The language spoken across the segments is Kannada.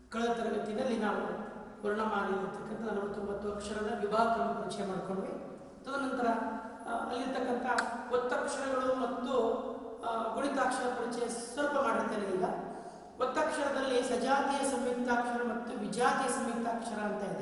ಕಳೆದ ತರಗತಿಯಲ್ಲಿ ನಾವು ವರ್ಣಮಾಲೆ ಇರತಕ್ಕಂಥ ನಲವತ್ತೊಂಬತ್ತು ಅಕ್ಷರದ ವಿಭಾಗವನ್ನು ಪರಿಚಯ ಮಾಡಿಕೊಂಡ್ವಿ ತದನಂತರ ಆ, ಅಲ್ಲಿರ್ತಕ್ಕಂಥ ಒತ್ತಕ್ಷರಗಳು ಮತ್ತು ಆ, ಗುಣಿತಾಕ್ಷರ ಪರಿಚಯ ಸ್ವಲ್ಪ ಮಾಡಿರ್ತೇನೆ ಈಗ ಒತ್ತಕ್ಷರದಲ್ಲಿ ಸಜಾತಿಯ ಸಂಯುಕ್ತಾಕ್ಷರ ಮತ್ತು ವಿಜಾತಿಯ ಸಂಯುಕ್ತಾಕ್ಷರ ಅಂತ ಇದೆ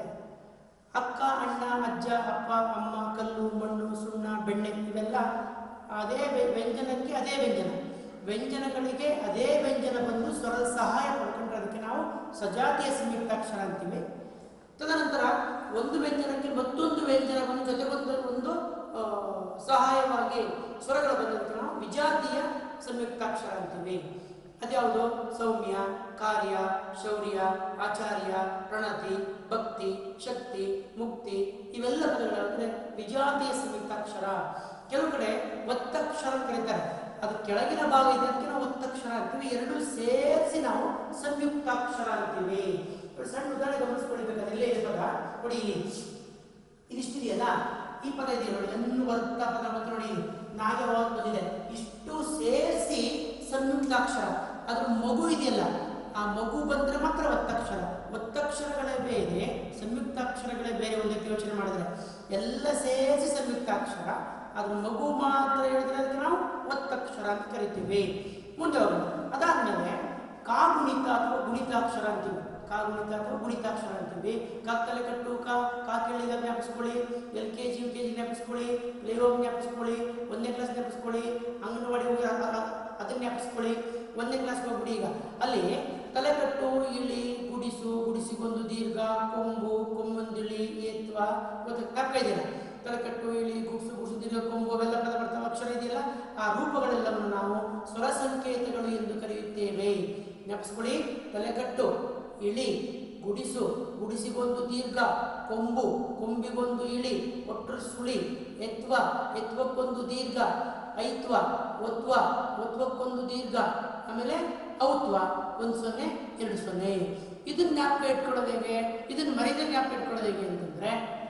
ಅಕ್ಕ ಅಣ್ಣ ಅಜ್ಜ ಅಪ್ಪ ಅಮ್ಮ ಕಲ್ಲು ಮಣ್ಣು ಸುಣ್ಣ ಬೆಣ್ಣೆ ಇವೆಲ್ಲ ಅದೇ ವ್ಯ- ವ್ಯಂಜನಕ್ಕೆ ಅದೇ ವ್ಯಂಜನ ವ್ಯಂಜನಗಳಿಗೆ ಅದೇ ವ್ಯಂಜನ ಬಂದು ಸ್ವರದ ಸಹಾಯ ಪಡ್ಕೊಂಡ್ರೆ ಅದಕ್ಕೆ ನಾವು ಸಜಾತಿಯ ಸಂಯುಕ್ತಾಕ್ಷರ ಅಂತೀವಿ ತದನಂತರ ಒಂದು ವ್ಯಂಜನಕ್ಕೆ ಮತ್ತೊಂದು ವ್ಯಂಜನವನ್ನು ಜೊತೆಗೊಂದು ಒಂದು ಆ, ಸಹಾಯವಾಗಿ ಸ್ವರಗಳು ಬಂದದಕ್ಕೆ ನಾವು ವಿಜಾತಿಯ ಸಂಯುಕ್ತಾಕ್ಷರ ಅಂತೀವಿ ಅದ್ಯಾವುದು ಸೌಮ್ಯ ಕಾರ್ಯ ಶೌರ್ಯ ಆಚಾರ್ಯ ಪ್ರಣತಿ ಭಕ್ತಿ ಶಕ್ತಿ ಮುಕ್ತಿ ಇವೆಲ್ಲ ಪದಗಳಂದ್ರೆ ವಿಜಾತಿಯ ಸಂಯುಕ್ತಾಕ್ಷರ ಕೆಲವು ಕಡೆ ಒತ್ತಕ್ಷರ ಅಂತ ಕರೀತಾರೆ ಅದು ಕೆಳಗಿನ ಭಾಗ ಇದಕ್ಕೆ ನಾವು ಒತ್ತಕ್ಷರ ಅಂತೀವಿ ಎರಡು ಸೇರಿಸಿ ನಾವು ಸಂಯುಕ್ತಾಕ್ಷರ ಅಂತೀವಿ ಒಂದು ಸಣ್ಣ ಉದಾಹರಣೆ ಗಮನಿಸ್ಕೊಳ್ಬೇಕಾದ್ರೆ ಇಲ್ಲೇ ಇದೆ ಪದ ನೋಡಿ ಇಲ್ಲಿ ಇದಿಷ್ಟಿದೆಯಲ್ಲ ಈ ಪದ ಇದೆ ನೋಡಿ ಅನ್ವರ್ತ ಪದ ಮತ್ತು ನೋಡಿ ನಾಗವಾದ ಬಂದಿದೆ ಇಷ್ಟು ಸೇರಿಸಿ ಸಂಯುಕ್ತಾಕ್ಷರ ಅದ್ರ ಮಗು ಇದೆಯಲ್ಲ ಆ ಮಗು ಬಂದ್ರೆ ಮಾತ್ರ ಒತ್ತಕ್ಷರ ಒತ್ತಕ್ಷರಗಳೇ ಬೇರೆ ಸಂಯುಕ್ತಾಕ್ಷರಗಳೇ ಬೇರೆ ಒಂದು ರೀತಿ ಯೋಚನೆ ಮಾಡಿದ್ರೆ ಎಲ್ಲ ಸೇರಿಸಿ ಸಂಯುಕ್ತಾಕ್ಷರ ಅದ್ರ ಮಗು ಮಾತ್ರ ಹೇಳಿದ್ರೆ ಅದಕ್ಕೆ ನಾವು ಒತ್ತಕ್ಷರ ಅಂತ ಕರಿತೀವಿ ಮುಂದೆ ಹೋಗೋಣ ಅದಾದ್ಮೇಲೆ ಕಾಗುಣಿತ ಅಥವಾ ಗುಣಿತಾಕ್ಷರ ಅಂತೀವಿ ಕಾಗುಣಿತ ಅಥವಾ ಗುಣಿತಾಕ್ಷರ ಅಂತೀವಿ ಕತ್ತಲೆ ಕಟ್ಟು ಕಾ ಕಾಕಿಳಿಗ ಜ್ಞಾಪಿಸ್ಕೊಳ್ಳಿ L K G U K G ಜ್ಞಾಪಿಸ್ಕೊಳ್ಳಿ ಪ್ಲೇಹೋಮ್ ಜ್ಞಾಪಿಸ್ಕೊಳ್ಳಿ ಒಂದನೇ ಕ್ಲಾಸ್ ಜ್ಞಾಪಿಸ್ಕೊಳ್ಳಿ ಅಂಗನವಾಡಿ ಹೋಗಿ ಅ- ಅ- ಅದನ್ನ ಜ್ಞಾಪಿಸ್ಕೊಳ್ಳಿ ಒಂದನೇ ಕ್ಲಾಸ್ ಹೋಗ್ಬಿಡಿ ಈಗ ಅಲ್ಲಿ ತಲೆಕಟ್ಟು ಇಳಿ ಗುಡಿಸು ಗುಡಿಸಿಗೊಂದು ದೀರ್ಘ ಕೊಂಬು ಕೊಂಬೊಂದಿಳಿ ಏತ್ವ ಇವತ್ತು ಜ್ಞಾಪಕ ಇದೆಯಲ್ಲ ತಲೆಕಟ್ಟು ಇಳಿ ಗುಡ್ಸು ಗುಡ್ಸು ದೀರ್ಘ ಕೊಂಬು ಅವೆಲ್ಲ ಪದ ಬರ್ತಾವ ಅಕ್ಷರ ಇದೆಯಲ್ಲ ಆ ರೂಪಗಳೆಲ್ಲವನ್ನು ನಾವು ಸ್ವರ ಸಂಕೇತಗಳು ಎಂದು ಕರೆಯುತ್ತೇವೆ ಜ್ಞಾಪಿಸ್ಕೊಳ್ಳಿ ತಲೆಕಟ್ಟು ಇಳಿ ಗುಡಿಸು ಗುಡಿಸಿಗೊಂದು ದೀರ್ಘ ಕೊಂಬು ಕೊಂಬಿಗೊಂದು ಇಳಿ ಒಟ್ಟರು ಸುಳಿ ಎತ್ವ ಎತ್ವಕ್ಕೊಂದು ದೀರ್ಘ ಐತ್ವ ಒತ್ವ ಒತ್ವಕ್ಕೊಂದು ದೀರ್ಘ ಆಮೇಲೆ ಔತ್ವ ಒಂದು ಸೊನ್ನೆ ಎರಡು ಸೊನ್ನೆ ಇದನ್ನ ಜ್ಞಾಪಕ ಇಟ್ಕೊಳ್ಳೋದು ಹೇಗೆ ಇದನ್ನ ಮರಿದ ಜ್ಞಾಪಕ ಇಟ್ಕೊಳ್ಳೋದು ಹೇಗೆ ಅಂತಂದ್ರೆ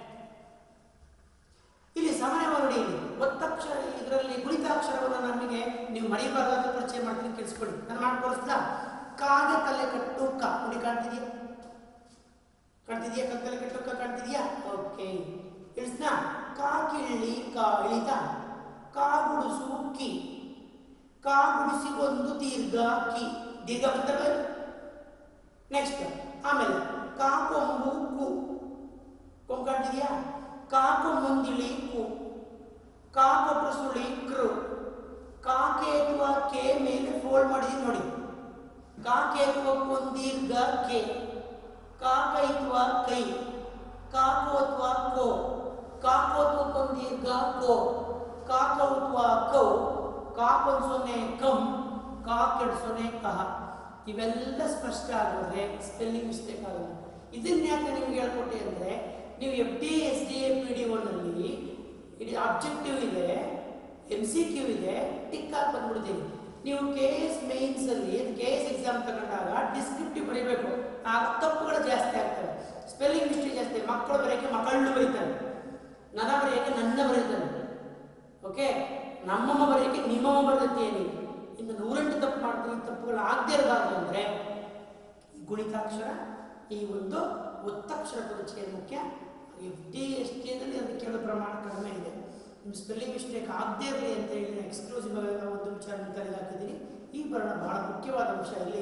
ಇಲ್ಲಿ ಸಾಮಾನ್ಯವಾಗಿ ನೋಡಿ ಇಲ್ಲಿ ಒತ್ತಕ್ಷರ ಇದರಲ್ಲಿ ಗುಣಿತಾಕ್ಷರವನ್ನು ನಮಗೆ ನೀವು ಮರಿಬಾರ್ದಾದ ಪರಿಚಯ ಮಾಡ್ತೀನಿ ಕೇಳಿಸ್ಕೊಳ್ಳಿ ನಾನು ಮಾಡಿ ತೋರಿಸ್ಲಾ ಕಾಗೆ ತಲೆ ಕಟ್ಟು ಕ ನೋಡಿ ಕಾಣ್ತಿದ್ಯಾ ಕಾಣ್ತಿದ್ಯಾ ಕತ್ತಲೆ ಕಟ್ಟು ಕ ಕಾಣ್ತಿದ್ಯಾ ಓಕೆ ಇಳಿಸ್ನಾ ಕಾ ಕಿಳ್ಳಿ ಕಾ ಇಳಿತ ಕಾ ಗುಡಿಸು ಕಿ ಕಾ ಗುಡಿಸಿಗೊಂದು ದೀರ್ಘ ಕಿ ದೀರ್ಘ ಬರ್ತವೆ ನೆಕ್ಸ್ಟ್ ಆಮೇಲೆ ಕಾ ಕೊಂಬು ಕು ಕೊಂಬು ಕಾಣ್ತಿದ್ಯಾ ಕಾಕು ಮುಂದಿಳಿ ಕು ಕಾಕೊಟ್ರು ಸುಳಿ ಕೃ ಕಾಕೇತುವ ಕೆ ಮೇಲೆ ಫೋಲ್ಡ್ ಮಾಡಿದೀನಿ ನೋಡಿ ಕಾಕೇತುವಕ್ಕೊಂದು ದೀರ್ಘ ಕೆ ಕಾಕೈತ್ವ ಕೈ ಕಾಕೋತ್ವ ಕೋ ಕಾಕೋತ್ವಕ್ಕೊಂದು ದೀರ್ಘ ಕೋ ಕಾಕೌತ್ವ ಕೌ ಕಾಕೊಂದು ಸೊನ್ನೆ ಕಂ ಕಾಕೆರಡು ಸೊನ್ನೆ ಕಹ ಇವೆಲ್ಲ ಸ್ಪಷ್ಟ ಆಗಿದ್ರೆ ಸ್ಪೆಲ್ಲಿಂಗ್ ಮಿಸ್ಟೇಕ್ ಆಗಲ್ಲ ಇದನ್ನ ಯಾಕೆ ನಿಮ್ಗೆ ಹೇಳ್ಕೊಟ್ಟೆ ಅಂದರೆ ನೀವು F D S D A P D ಒನಲ್ಲಿ ಇಡೀ ಆಬ್ಜೆಕ್ಟಿವ್ ಇದೆ ಎಮ್ ಸಿ ಕ್ಯೂ ಇದೆ ಟಿಕ್ ಹಾಕಿ ಬಂದ್ಬಿಡ್ತೀವಿ ನೀವು ಕೆ ಎಸ್ ಮೇನ್ಸಲ್ಲಿ ಕೆ ಎಸ್ ಎಕ್ಸಾಮ್ ತಗೊಂಡಾಗ ಡಿಸ್ಕ್ರಿಪ್ಟಿವ್ ಬರೀಬೇಕು ಆಗ ತಪ್ಪುಗಳು ಜಾಸ್ತಿ ಆಗ್ತವೆ ಸ್ಪೆಲ್ಲಿಂಗ್ ಮಿಸ್ಟೇಕ್ ಜಾಸ್ತಿ ಮಕ್ಕಳು ಬರೆಯೋಕ್ಕೆ ಮಕ್ಕಳು ಬರೀತಾರೆ ನನ್ನ ಬರೆಯೋಕ್ಕೆ ನನ್ನ ಬರೀತಾರೆ ಓಕೆ ನಮ್ಮಮ್ಮ ಬರೆಯೋಕ್ಕೆ ನಿಮ್ಮಮ್ಮ ಬರ್ತೇನೆ ಇನ್ನು ನೂರೆಂಟು ತಪ್ಪು ಮಾಡ್ತೀನಿ ತಪ್ಪುಗಳು ಆಗದೆ ಇರಬಾರ್ದು ಅಂದರೆ ಈ ಗುಣಿತಾಕ್ಷರ ಈ ಒಂದು ಒತ್ತಕ್ಷರ ಪರಿಚಯ ಮುಖ್ಯ ಎಫ್ ಡಿ ಎಸ್ ಟಿಯಲ್ಲಿ ಅದು ಕೇಳೋ ಪ್ರಮಾಣ ಕಡಿಮೆ ಇದೆ ನಿಮ್ಮ ಸ್ಪೆಲ್ಲಿಂಗ್ ಮಿಸ್ಟೇಕ್ ಆಗದೇ ಇರಲಿ ಅಂತ ಹೇಳಿ ಎಕ್ಸ್ಕ್ಲೂಸಿವ್ ಆಗಿ ನಾವು ಒಂದು ವಿಚಾರ ತಲೆಗೆ ಹಾಕಿದ್ದೀನಿ ಈ ಬರೋಣ ಬಹಳ ಮುಖ್ಯವಾದ ಅಂಶ ಇಲ್ಲಿ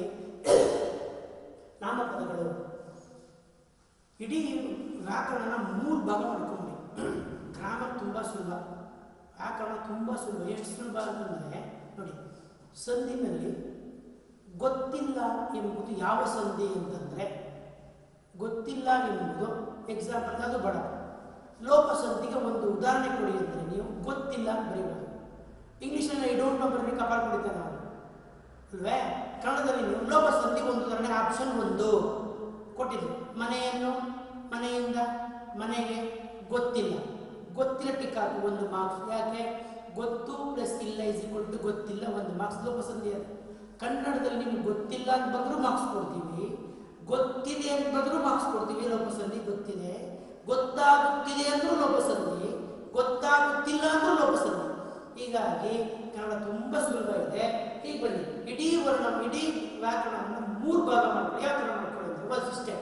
ನಾಮಪದಗಳು ಇಡೀ ವ್ಯಾಕರಣನ ಮೂರು ಭಾಗ ಮಾಡ್ಕೊಂಡ್ವಿ ಗ್ರಾಮರ್ ತುಂಬ ಸುಲಭ ವ್ಯಾಕರಣ ತುಂಬ ಸುಲಭ ಎಷ್ಟು ಸುಲಭ ಅಂತಂದರೆ ನೋಡಿ ಸಂಧಿನಲ್ಲಿ ಗೊತ್ತಿಲ್ಲ ಎಂಬುದು ಯಾವ ಸಂಧಿ ಅಂತಂದರೆ ಗೊತ್ತಿಲ್ಲ ಎಂಬುದು ಎಕ್ಸಾಂಪಲ್ ಅದು ಬಡ ಲೋಪ ಸಂಧಿಗೆ ಒಂದು ಉದಾಹರಣೆ ಕೊಡಿ ಅಂದರೆ ನೀವು ಗೊತ್ತಿಲ್ಲ ಅಂತ ಬರೀಬೋದು ಇಂಗ್ಲೀಷಲ್ಲಿ ಐ ಡೋಂಟ್ ನೋ ಬರೀ ಕಪಾಲ್ ಕೊಡಿತಾನೆ ನಾವು ಅಲ್ವೇ ಕನ್ನಡದಲ್ಲಿ ನೀವು ಲೋಪ ಸಂಧಿಗೆ ಒಂದು ಉದಾಹರಣೆ ಆಪ್ಷನ್ ಒಂದು ಕೊಟ್ಟಿದ್ರು ಮನೆಯನ್ನು ಮನೆಯಿಂದ ಮನೆಗೆ ಗೊತ್ತಿಲ್ಲ ಗೊತ್ತಿಲ್ಲ ಟಿಕ್ ಹಾಕು ಒಂದು ಮಾರ್ಕ್ಸ್ ಯಾಕೆ ಗೊತ್ತು ಪ್ಲಸ್ ಇಲ್ಲ ಇಸ್ ಈಕ್ವಲ್ ಟು ಗೊತ್ತಿಲ್ಲ ಒಂದು ಮಾರ್ಕ್ಸ್ ಲೋಪ ಸಂಧಿ ಅದು ಕನ್ನಡದಲ್ಲಿ ನಿಮ್ಗೆ ಗೊತ್ತಿಲ್ಲ ಅಂತ ಬಂದರೂ ಮಾರ್ಕ್ಸ್ ಕೊಡ್ತೀವಿ ಗೊತ್ತಿದೆ ಅಂತ ಬಂದರೂ ಮಾರ್ಕ್ಸ್ ಕೊಡ್ತೀವಿ ಲೋಪಸಂಧಿ ಗೊತ್ತಿದೆ ಗೊತ್ತಾಗುತ್ತಿದೆ ಅಂದ್ರೂ ಲೋಪಸಂಧಿ ಗೊತ್ತಾಗುತ್ತಿಲ್ಲ ಅಂದ್ರೂ ಲೋಪಸಂಧಿ ಹೀಗಾಗಿ ಕನ್ನಡ ತುಂಬ ಸುಲಭ ಇದೆ ಈಗ ಬನ್ನಿ ಇಡೀ ವರ್ಣ ಇಡೀ ವ್ಯಾಕರಣವನ್ನು ಮೂರು ಭಾಗ ಮಾಡ್ಕೊಳ್ಳಿ ಯಾವ ಥರ ಮಾಡ್ಕೊಳ್ಳಿ ಅಂದ್ರೆ ಸಿಂಪಲ್ ಸಿಸ್ಟಮ್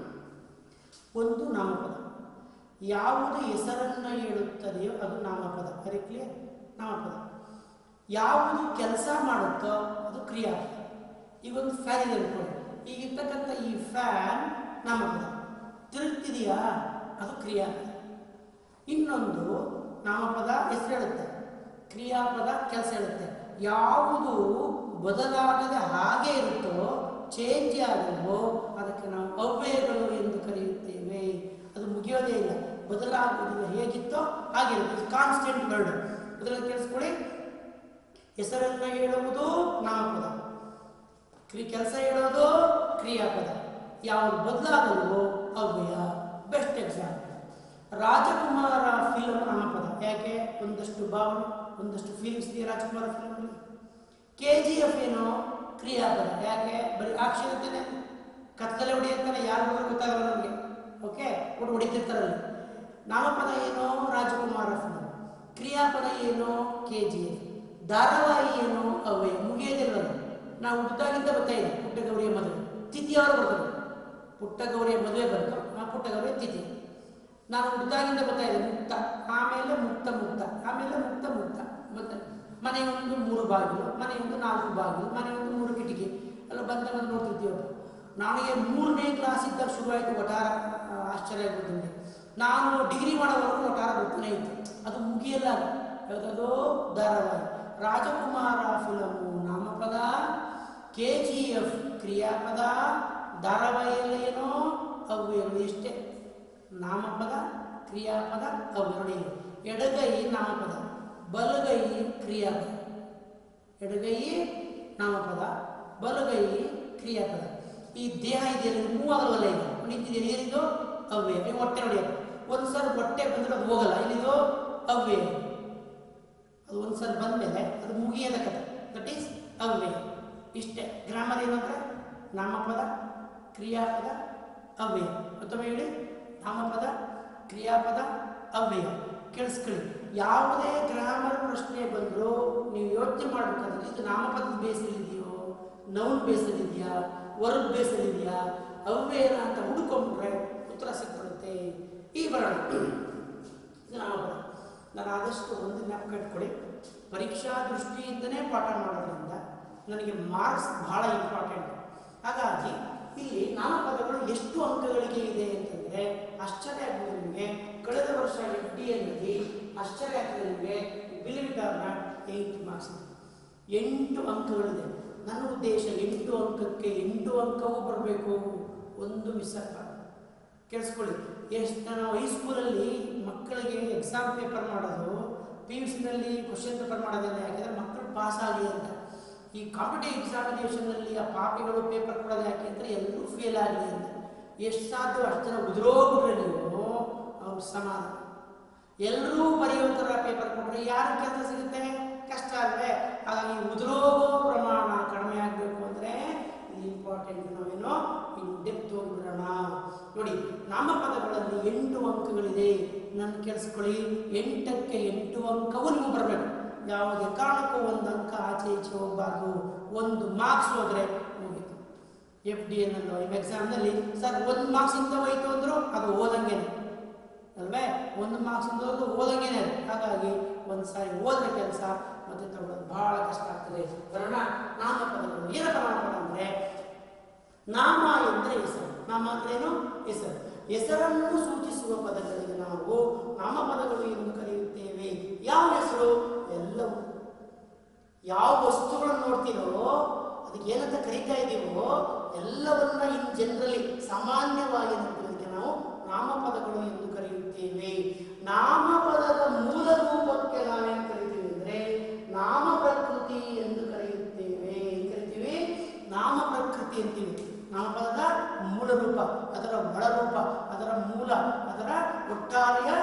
ಒಂದು ನಾಮಪದ ಯಾವುದು ಹೆಸರನ್ನು ಹೇಳುತ್ತದೆಯೋ ಅದು ನಾಮಪದ ವೆರಿ ಕ್ಲಿಯರ್ ನಾಮಪದ ಯಾವುದು ಕೆಲಸ ಮಾಡುತ್ತೋ ಅದು ಕ್ರಿಯಾಪದ ಈಗ ಒಂದು ಫ್ಯಾನ್ ಇದೆ ಅನ್ಕೊಳ್ಳಿ ಈಗಿರ್ತಕ್ಕಂಥ ಈ ಫ್ಯಾನ್ ನಾಮಪದ ತಿರುಗ್ತಿದೆಯಾ ಅದು ಕ್ರಿಯಾಪದ ಇನ್ನೊಂದು ನಾಮಪದ ಹೆಸರು ಹೇಳುತ್ತೆ ಕ್ರಿಯಾಪದ ಕೆಲಸ ಹೇಳುತ್ತೆ ಯಾವುದು ಬದಲಾಗದೆ ಹಾಗೆ ಇರುತ್ತೋ ಚೇಂಜ್ ಆಗಲ್ವೋ ಅದಕ್ಕೆ ನಾವು ಅವ್ಯಯಗಳು ಎಂದು ಕರೆಯುತ್ತೇವೆ ಅದು ಮುಗಿಯೋದೇ ಇಲ್ಲ ಬದಲಾಗುವುದಿಲ್ಲ ಹೇಗಿತ್ತೋ ಹಾಗಿರುತ್ತೆ ಕಾನ್ಸ್ಟೆಂಟ್ ವರ್ಡ್ ಅದರಲ್ಲಿ ಕೇಳಿಸ್ಕೊಳ್ಳಿ ಹೆಸರನ್ನು ಹೇಳುವುದು ನಾಮಪದ ಕ್ರಿ ಕೆಲಸ ಹೇಳೋದು ಕ್ರಿಯಾಪದ ಯಾವುದು ಬದಲಾಗಲ್ವೋ ಅವ್ಯಯ ಬೆಸ್ಟ್ ಎಕ್ಸಾಂಪಲ್ ರಾಜಕುಮಾರ ಫಿಲ್ಮ್ ನಾಮಪದ ಯಾಕೆ ಒಂದಷ್ಟು ಭಾವನೆ ಒಂದಷ್ಟು ಫೀಲಿಂಗ್ಸ್ ಇದೆಯಾ ರಾಜಕುಮಾರ ಫಿಲ್ಮಲ್ಲಿ ಕೆ ಜಿ ಎಫ್ ಏನು ಕ್ರಿಯಾಪದ ಯಾಕೆ ಬರೀ ಆಕ್ಷನ್ ಅಂತಾನೆ ಕತ್ತಲೆ ಹೊಡೆಯುತ್ತಾನೆ ಯಾರು ಹೋದ್ರೆ ಗೊತ್ತಾಗಲ್ಲ ನಮಗೆ ಓಕೆ ಒಟ್ಟು ಹೊಡಿತಿರ್ತಾರಲ್ಲಿ ನಾಮಪದ ಏನು ರಾಜಕುಮಾರ ಫಿಲ್ಮ್ ಕ್ರಿಯಾಪದ ಏನು ಕೆ ಜಿ ಎಫ್ ಧಾರಾವಾಹಿ ಏನು ಅವೇ ಮುಗಿಯೋದಿಲ್ಲ ಅದು. ನಾವು ಹುಟ್ಟಿದಾಗಿಂದ ಬರ್ತಾ ಇದೆ ಪುಟ್ಟ ಗೌರಿಯ ಮದುವೆ ತಿಥಿ ಅವರು ಬರ್ತದೆ ಪುಟ್ಟ ಗೌರಿಯ ಮದುವೆ ಬಂತು ಆ ಪುಟ್ಟ ಗೌರಿಯ ತಿಥಿ ನಾನು ಹುಟ್ಟಿದಾಗಿಂದ ಬರ್ತಾ ಇದೆ ಮುಕ್ತ ಆಮೇಲೆ ಮುಕ್ತ ಮುಕ್ತ ಆಮೇಲೆ ಮುಕ್ತ ಮುಕ್ತ ಮತ್ತೆ ಮನೆಯೊಂದು ಮೂರು ಬಾಗಿಲು ಮನೆಯೊಂದು ನಾಲ್ಕು ಬಾಗಿಲು ಮನೆಯೊಂದು ಮೂರು ಕಿಟಕಿ ಎಲ್ಲ ಬಂದ ಬಂದು ನೋಡ್ತಿರ್ತೀವಪ್ಪ ನನಗೆ ಮೂರನೇ ಕ್ಲಾಸ್ ಇದ್ದಾಗ ಶುರುವಾಯಿತು ಒಟಾರ ಆ, ಆಶ್ಚರ್ಯ ಆಗುತ್ತೆ ನಿಮಗೆ ನಾನು ಡಿಗ್ರಿ ಮಾಡೋವರೆಗೂ ಒಟಾರ ಬರ್ತಾನೆ ಇತ್ತು ಅದು ಮುಗಿಯಲ್ಲ ಅದು. ಯಾವುದದು ಧಾರಾವಾಹಿ ರಾಜಕುಮಾರ ಫಿಲಮು ನಾಮಪದ ಕೆ ಜಿ ಎಫ್ ಕ್ರಿಯಾಪದ ಧಾರಾವಾಹಿಯಲ್ಲಿ ಏನೋ ಅವು ಎರಡು ಇಷ್ಟೇ ನಾಮಪದ ಕ್ರಿಯಾಪದ ಅವೆರಡು ಇವೆ ಎಡಗೈ ನಾಮಪದ ಬಲಗೈ ಕ್ರಿಯಾಪದ ಎಡಗೈ ನಾಮಪದ ಬಲಗೈ ಕ್ರಿಯಾಪದ ಈ ದೇಹ ಇದೆಯಲ್ಲ ಮೂವ್ ಆಗಲ್ವಲ್ಲ ಇದು ನಿಂತಿದೆ ಏನಿದು ಅವ್ಯಯ ನೀವು ಹೊಟ್ಟೆ ಹೊಡೆಯೋದು ಒಂದು ಸಲ ಹೊಟ್ಟೆ ಬಂದ್ರೆ ಅದು ಹೋಗಲ್ಲ ಇಲ್ಲಿದು ಅವ್ಯಯ ಅದು ಒಂದು ಸಲ ಬಂದಮೇಲೆ ಅದು ಮುಗಿಯದ ಕಥೆ ದಟ್ ಈಸ್ ಅವ್ಯಯ ಇಷ್ಟೇ ಗ್ರಾಮರ್ ಏನಂದ್ರೆ ನಾಮಪದ ಕ್ರಿಯಾಪದ ಅವ್ಯಯ ಮತ್ತೊಮ್ಮೆ ಹೇಳಿ ನಾಮಪದ ಕ್ರಿಯಾಪದ ಅವ್ಯಯ ಕೇಳಿಸ್ಕೊಳ್ಳಿ ಯಾವುದೇ ಗ್ರಾಮರ್ ಪ್ರಶ್ನೆ ಬಂದರೂ ನೀವು ಯೋಚನೆ ಮಾಡಬೇಕಾದ್ರೆ ಇದು ನಾಮಪದದ ಬೇಸಲ್ಲಿದೆಯೋ ನೌನ್ ಬೇಸಲ್ಲಿದೆಯಾ ವರ್ಗ್ ಬೇಸಲ್ಲಿದೆಯಾ ಅವ್ಯಯನ ಅಂತ ಹುಡುಕೊಂಡ್ರೆ ಉತ್ತರ ಸಿಕ್ಬಿಡುತ್ತೆ ಈ ಬರೋಣ ಇದು ನಾಮಪದ ನಾನು ಆದಷ್ಟು ಒಂದು ಜ್ಞಾಪಕ ಇಟ್ಕೊಳ್ಳಿ ಪರೀಕ್ಷಾ ದೃಷ್ಟಿಯಿಂದನೇ ಪಾಠ ಮಾಡೋದ್ರಿಂದ ನನಗೆ ಮಾರ್ಕ್ಸ್ ಬಹಳ ಇಂಪಾರ್ಟೆಂಟ್ ಹಾಗಾಗಿ ಇಲ್ಲಿ ನಾಮಪದಗಳು ಎಷ್ಟು ಅಂಕಗಳಿಗೆ ಇದೆ ಅಂತಂದರೆ ಆಶ್ಚರ್ಯ ಆಗ್ಬೋದು ನಿಮಗೆ ಕಳೆದ ವರ್ಷ ಎಫ್ ಡಿ ಎಲ್ಲಿ ಆಶ್ಚರ್ಯ ಆಗ್ತದೆ ನಿಮಗೆ believe it or not eight marks ಎಂಟು ಅಂಕಗಳಿದೆ ನನ್ನ ಉದ್ದೇಶ ಎಂಟು ಅಂಕಕ್ಕೆ ಎಂಟು ಅಂಕವೂ ಬರಬೇಕು ಒಂದು ಮಿಸ್ ಆಗಬಾರ್ದು ಕೇಳಿಸ್ಕೊಳ್ಳಿ ಎಷ್ಟು ನಾವು ಹೈಸ್ಕೂಲಲ್ಲಿ ಮಕ್ಕಳಿಗೆ ಎಕ್ಸಾಮ್ ಪೇಪರ್ ಮಾಡೋದು ಪಿ ಯು ಸಿನಲ್ಲಿ ಕ್ವಶನ್ ಪೇಪರ್ ಮಾಡೋದಿಲ್ಲ ಯಾಕೆಂದರೆ ಮಕ್ಕಳು ಪಾಸ್ ಆಗಲಿ ಅಂತ ಈ ಕಾಂಪಿಟೇಟಿವ್ ಎಕ್ಸಾಮಿನೇಷನಲ್ಲಿ ಆ ಪಾಪಿಗಳು ಪೇಪರ್ ಕೊಡೋದು ಯಾಕೆ ಅಂದರೆ ಎಲ್ಲರೂ ಫೇಲ್ ಆಗಲಿ ಅಂತ ಎಷ್ಟು ಸಾಧ್ಯ ಅಷ್ಟು ಜನ ಉದುರೋಗ್ಬಿಟ್ರೆ ನೀವು ಅವ್ರು ಸಮಾನ ಎಲ್ಲರೂ ಬರೆಯೋ ಥರ ಪೇಪರ್ ಕೊಟ್ಟರೆ ಯಾರು ಕೆಲಸ ಸಿಗುತ್ತೆ ಕಷ್ಟ ಅಲ್ವೇ ಹಾಗಾಗಿ ಉದುರೋಗೋ ಪ್ರಮಾಣ ಕಡಿಮೆ ಆಗಬೇಕು ಅಂದರೆ ಇದು ಇಂಪಾರ್ಟೆಂಟ್ ನಾವೇನೋ ಇನ್ ಡೆಪ್ತ್ ಹೋಗ್ಬಿಡೋಣ ನೋಡಿ ನಾಮಪದಗಳಲ್ಲಿ ಎಂಟು ಅಂಕಗಳಿದೆ ನನ್ನ ಕೇಳಿಸ್ಕೊಳ್ಳಿ ಎಂಟಕ್ಕೆ ಎಂಟು ಅಂಕವು ನಿಮಗೆ ಬರಬೇಕು ಯಾವುದೇ ಕಾರಣಕ್ಕೂ ಒಂದು ಅಂಕ ಆಚೆ ಈಚೆ ಹೋಗಬಾರ್ದು ಒಂದು ಮಾರ್ಕ್ಸ್ ಹೋದರೆ ಮುಗೀತು ಎಫ್ ಡಿ ಎನ್ನಲ್ಲೋ ನಿಮ್ಮ ಎಕ್ಸಾಮ್ನಲ್ಲಿ ಸರ್ ಒಂದು ಮಾರ್ಕ್ಸ್ ಇಂದ ಹೋಯ್ತು ಅಂದರು ಅದು ಓದಂಗೆನೆ ಅಲ್ವೇ ಒಂದು ಮಾರ್ಕ್ಸ್ ಇಂದ ಹೋದ್ರು ಓದಂಗೆನೆ ಅದು ಹಾಗಾಗಿ ಒಂದು ಸಾರಿ ಓದಿದ ಕೆಲಸ ಮತ್ತೆ ತಗೊಳ್ಳೋದು ಬಹಳ ಕಷ್ಟ ಆಗ್ತದೆ ಬರೋಣ ನಾಮಪದಗಳು ಏನಪ್ಪ ನಾಮಪದ ಅಂದರೆ ನಾಮ ಎಂದರೆ ಹೆಸರು ನಾಮ ಅಂದ್ರೇನು ಹೆಸರು ಹೆಸರನ್ನು ಸೂಚಿಸುವ ಪದಗಳಿಗೆ ನಾವು ನಾಮಪದಗಳು ಎಂದು ಕರೆಯುತ್ತೇವೆ ಯಾವ ಹೆಸರು ಎಲ್ಲವೂ ಯಾವ ವಸ್ತುಗಳನ್ನು ನೋಡ್ತೀರೋ ಅದಕ್ಕೆ ಏನಂತ ಕರಿತಾ ಇದ್ದೀವೋ ಎಲ್ಲವನ್ನ ಇನ್ ಜನರಲಿ ಸಾಮಾನ್ಯವಾಗಿ ಅದಕ್ಕೆ ನಾವು ನಾಮಪದಗಳು ಎಂದು ಕರೆಯುತ್ತೇವೆ ನಾಮಪದದ ಮೂಲ ರೂಪಕ್ಕೆ ನಾವೇನು ಕರಿತೀವಿ ಅಂದ್ರೆ ನಾಮ ಪ್ರಕೃತಿ ಎಂದು ಕರೆಯುತ್ತೇವೆ ಏನ್ ಕರಿತೀವಿ ನಾಮ ಪ್ರಕೃತಿ ಅಂತೀವಿ ನಾಮಪದದ ಮೂಲ ರೂಪ ಅದರ ಒಳರೂಪ ಅದರ ಮೂಲ ಅದರ ಒಟ್ಟಾರೆಯ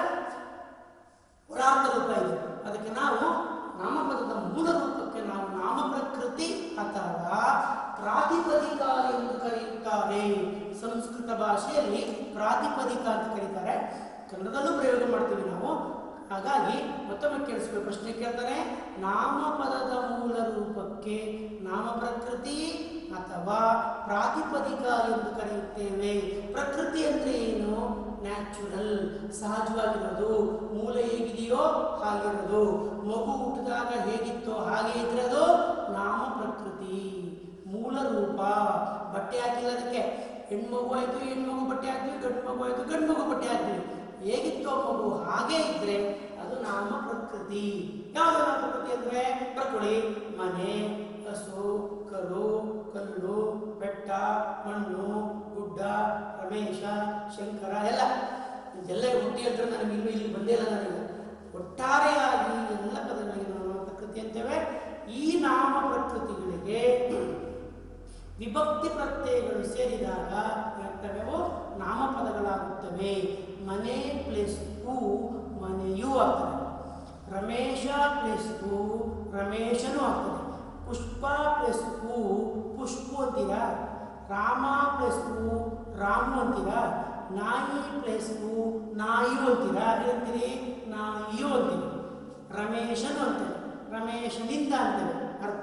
ಒಳಾರ್ಥ ರೂಪ ಇದೆ ಅದಕ್ಕೆ ನಾವು ನಾಮಪದದ ಮೂಲ ರೂಪಕ್ಕೆ ನಾವು ನಾಮ ಪ್ರಕೃತಿ ಅಥವಾ ಪ್ರಾತಿಪದಿಕ ಎಂದು ಕರೆಯುತ್ತಾರೆ ಸಂಸ್ಕೃತ ಭಾಷೆಯಲ್ಲಿ ಪ್ರಾತಿಪದಿಕ ಅಂತ ಕರೀತಾರೆ ಕನ್ನಡದಲ್ಲೂ ಪ್ರಯೋಗ ಮಾಡ್ತೀವಿ ನಾವು ಹಾಗಾಗಿ ಮತ್ತೊಮ್ಮೆ ಕೇಳಿಸ್ಬೇಕು ಪ್ರಶ್ನೆ ಕೇಳ್ತಾರೆ ನಾಮಪದದ ಮೂಲ ರೂಪಕ್ಕೆ ನಾಮ ಪ್ರಕೃತಿ ಅಥವಾ ಪ್ರಾತಿಪದಿಕ ಎಂದು ಕರೆಯುತ್ತೇವೆ ಪ್ರಕೃತಿ ಅಂದ್ರೆ ಏನು ನ್ಯಾಚುರಲ್ ಸಹಜವಾಗಿರೋದು ಮೂಲ ಹೇಗಿದೆಯೋ ಹಾಗಿರೋದು ಮಗು ಹುಟ್ಟಿದಾಗ ಹೇಗಿತ್ತೋ ಹಾಗೆ ಇದ್ರೆ ಅದು ನಾಮ ಪ್ರಕೃತಿ ಮೂಲ ರೂಪ ಬಟ್ಟೆ ಹಾಕಿಲ್ಲ ಅದಕ್ಕೆ ಹೆಣ್ಮಗು ಆಯ್ತು ಹೆಣ್ಮಗು ಬಟ್ಟೆ ಹಾಕ್ತೀವಿ ಗಂಡು ಮಗು ಆಯ್ತು ಗಂಡು ಮಗು ಬಟ್ಟೆ ಹಾಕ್ತೀವಿ ಹೇಗಿತ್ತೋ ಮಗು ಹಾಗೆ ಇದ್ರೆ ಅದು ನಾಮ ಪ್ರಕೃತಿ ಯಾವುದು ನಾಮ ಪ್ರಕೃತಿ ಅಂದ್ರೆ ಪ್ರಕೃತಿ ಮನೆ ಹಸು ಕರು ಕಲ್ಲು ಬೆಟ್ಟ ಮಣ್ಣು ಗುಡ್ಡ ರಮೇಶ ಶಂಕರ ಎಲ್ಲ ಇದೆಲ್ಲ ಹುಟ್ಟಿ ಅಂದ್ರೆ ನನಗೆ ಇನ್ನೂ ಇಲ್ಲಿ ಬಂದೇ ಇಲ್ಲ ನನಗೆ ಒಟ್ಟಾರೆಯಾಗಿ ಎಲ್ಲ ಪದಗಳಿಗೆ ನಾವು ನಾಮ ಪ್ರಕೃತಿ ಅಂತೇವೆ ಈ ನಾಮ ಪ್ರಕೃತಿಗಳಿಗೆ ವಿಭಕ್ತಿ ಪ್ರತ್ಯಯಗಳು ಸೇರಿದಾಗ ಏನಾಗ್ತವೆವು ನಾಮಪದಗಳಾಗುತ್ತವೆ ಮನೆ ಪ್ಲಸ್ ಹೂ ಮನೆಯೂ ಆಗ್ತದೆ ರಮೇಶ ಪ್ಲಸ್ ಹೂ ರಮೇಶನೂ ಆಗ್ತದೆ ಪುಷ್ಪ ಪ್ಲಸ್ ಹೂ ಪುಷ್ಪು ಅಂತೀರಾ ರಾಮ ಪ್ಲಸ್ ಹೂ ರಾಮು ಅಂತೀರಾ ನಾಯಿ ಪ್ಲಸ್ ಹೂ ನಾಯಿಯು ಅಂತೀರಾ ಏನಂತೀರಿ ನಾಯಿಯು ಅಂತೀರಿ ರಮೇಶನು ಅಂತೇವೆ ರಮೇಶನಿಂದ ಅಂತೇವೆ ಅರ್ಥ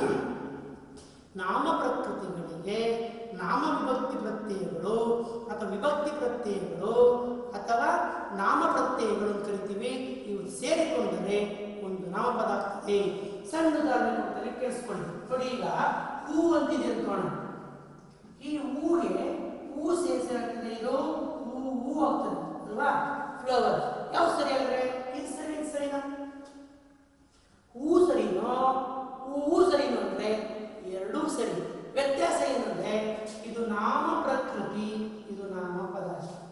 ನಾಮ ಪ್ರಕೃತಿಗಳಿಗೆ ನಾಮ ವಿಭಕ್ತಿ ಪ್ರತ್ಯಯಗಳು ಅಥವಾ ವಿಭಕ್ತಿ ಪ್ರತ್ಯಯಗಳು ಅಥವಾ ನಾಮ ಪ್ರತ್ಯಯಗಳು ಅಂತ ಕರಿತೀವಿ ಇವು ಸೇರಿಕೊಂಡರೆ ಒಂದು ನಾಮಪದ ಆಗ್ತದೆ ಸಣ್ಣ ಉದಾಹರಣೆ ಕೊಡ್ತಾರೆ ಕೇಳಿಸ್ಕೊಳ್ಳಿ ನೋಡಿ ಈಗ ಹೂ ಅಂತಿದೆ ಅನ್ಕೋಣ ಈ ಹೂಗೆ ಹೂ ಸೇರಿಸಾಗ್ತದೆ ಇದು ಹೂ ಹೂ ಆಗ್ತದೆ ಅಲ್ವಾ ಫ್ಲವರ್ ಯಾವ ಸರಿ ಅಂದ್ರೆ ಇದು ಸರಿ ಇದು ಸರಿನಾ ಹೂ ಸರಿನೋ ಹೂವು ಸರಿನೋ ಅಂದ್ರೆ ಎರಡೂ ಸರಿ ವ್ಯತ್ಯಾಸ ಏನಂದ್ರೆ ಇದು ನಾಮ ಪ್ರಕೃತಿ ಇದು ನಾಮಪದ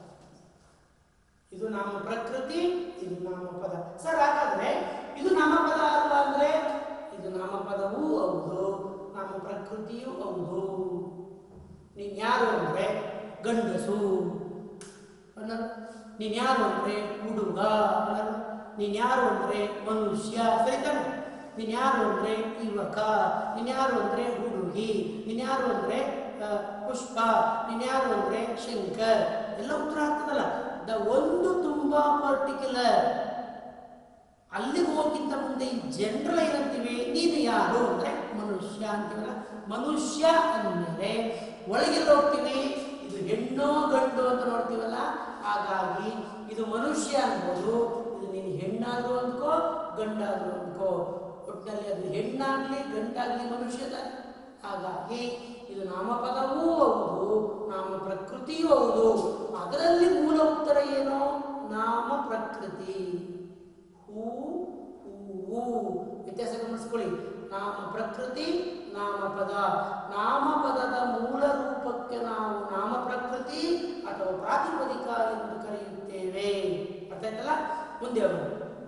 ಇದು ನಾಮ ಪ್ರಕೃತಿ ಇದು ನಾಮಪದ ಸರ್ ಹಾಗಾದ್ರೆ ಇದು ನಾಮಪದ ಅಲ್ವಾ ಅಂದ್ರೆ ಇದು ನಾಮಪದವೂ ಹೌದು ನಾಮ ಪ್ರಕೃತಿಯೂ ಹೌದು ನೀನ್ ಯಾರು ಅಂದ್ರೆ ಗಂಡಸು ಅನ್ನೋದು ನೀನ್ ಯಾರು ಅಂದ್ರೆ ಹುಡುಗ ಅನ್ನೋದು ನೀನ್ ಯಾರು ಅಂದ್ರೆ ಮನುಷ್ಯ ಸರಿ ತಾನೆ ನೀನ್ ಯಾರು ಅಂದ್ರೆ ಯುವಕ ನೀನ್ ಯಾರು ಅಂದ್ರೆ ಹುಡುಗಿ ನೀನ್ ಯಾರು ಅಂದ್ರೆ ಆ, ಪುಷ್ಪ ನೀನ್ ಯಾರು ಅಂದ್ರೆ ಶಂಕರ್ ಎಲ್ಲ ಉತ್ತರ ಆಗ್ತದಲ್ಲ ದ ಒಂದು ತುಂಬಾ ಪರ್ಟಿಕ್ಯುಲರ್ ಅಲ್ಲಿಗೆ ಹೋಗಿಂತ ಮುಂದೆ ಈ ಜನರಲ್ ಏನಂತೀವಿ ನೀನು ಯಾರು ಅಂದ್ರೆ ಮನುಷ್ಯ ಅಂತೀವಲ್ಲ ಮನುಷ್ಯ ಅಂದಮೇಲೆ ಒಳಗೆ ಹೋಗ್ತೀವಿ ಇದು ಹೆಣ್ಣೋ ಗಂಡು ಅಂತ ನೋಡ್ತೀವಲ್ಲ ಹಾಗಾಗಿ ಇದು ಮನುಷ್ಯ ಅನ್ಬೋದು ಇದು ನೀನು ಹೆಣ್ಣಾದ್ರೂ ಅಂದ್ಕೋ ಗಂಡಾದ್ರೂ ಅಂದ್ಕೋ ಒಟ್ಟಿನಲ್ಲಿ ಅದು ಹೆಣ್ಣಾಗ್ಲಿ ಗಂಡಾಗ್ಲಿ ಮನುಷ್ಯದ ಹಾಗಾಗಿ ಇದು ನಾಮಪದವೂ ಹೌದು ನಾಮ ಪ್ರಕೃತಿಯೂ ಹೌದು ಅದರಲ್ಲಿ ಮೂಲ ಉತ್ತರ ಏನು ನಾಮ ಪ್ರಕೃತಿ ಹೂ ಹೂವು ವ್ಯತ್ಯಾಸ ಗಮನಿಸ್ಕೊಳ್ಳಿ ನಾಮ ಪ್ರಕೃತಿ ನಾಮಪದ ನಾಮಪದದ ಮೂಲ ರೂಪಕ್ಕೆ ನಾವು ನಾಮ ಪ್ರಕೃತಿ ಅಥವಾ ಪ್ರಾತಿಪದಿಕ ಎಂದು ಕರೆಯುತ್ತೇವೆ ಅರ್ಥ ಆಯ್ತಲ್ಲ ಮುಂದೆ ಹೋಗೋಣ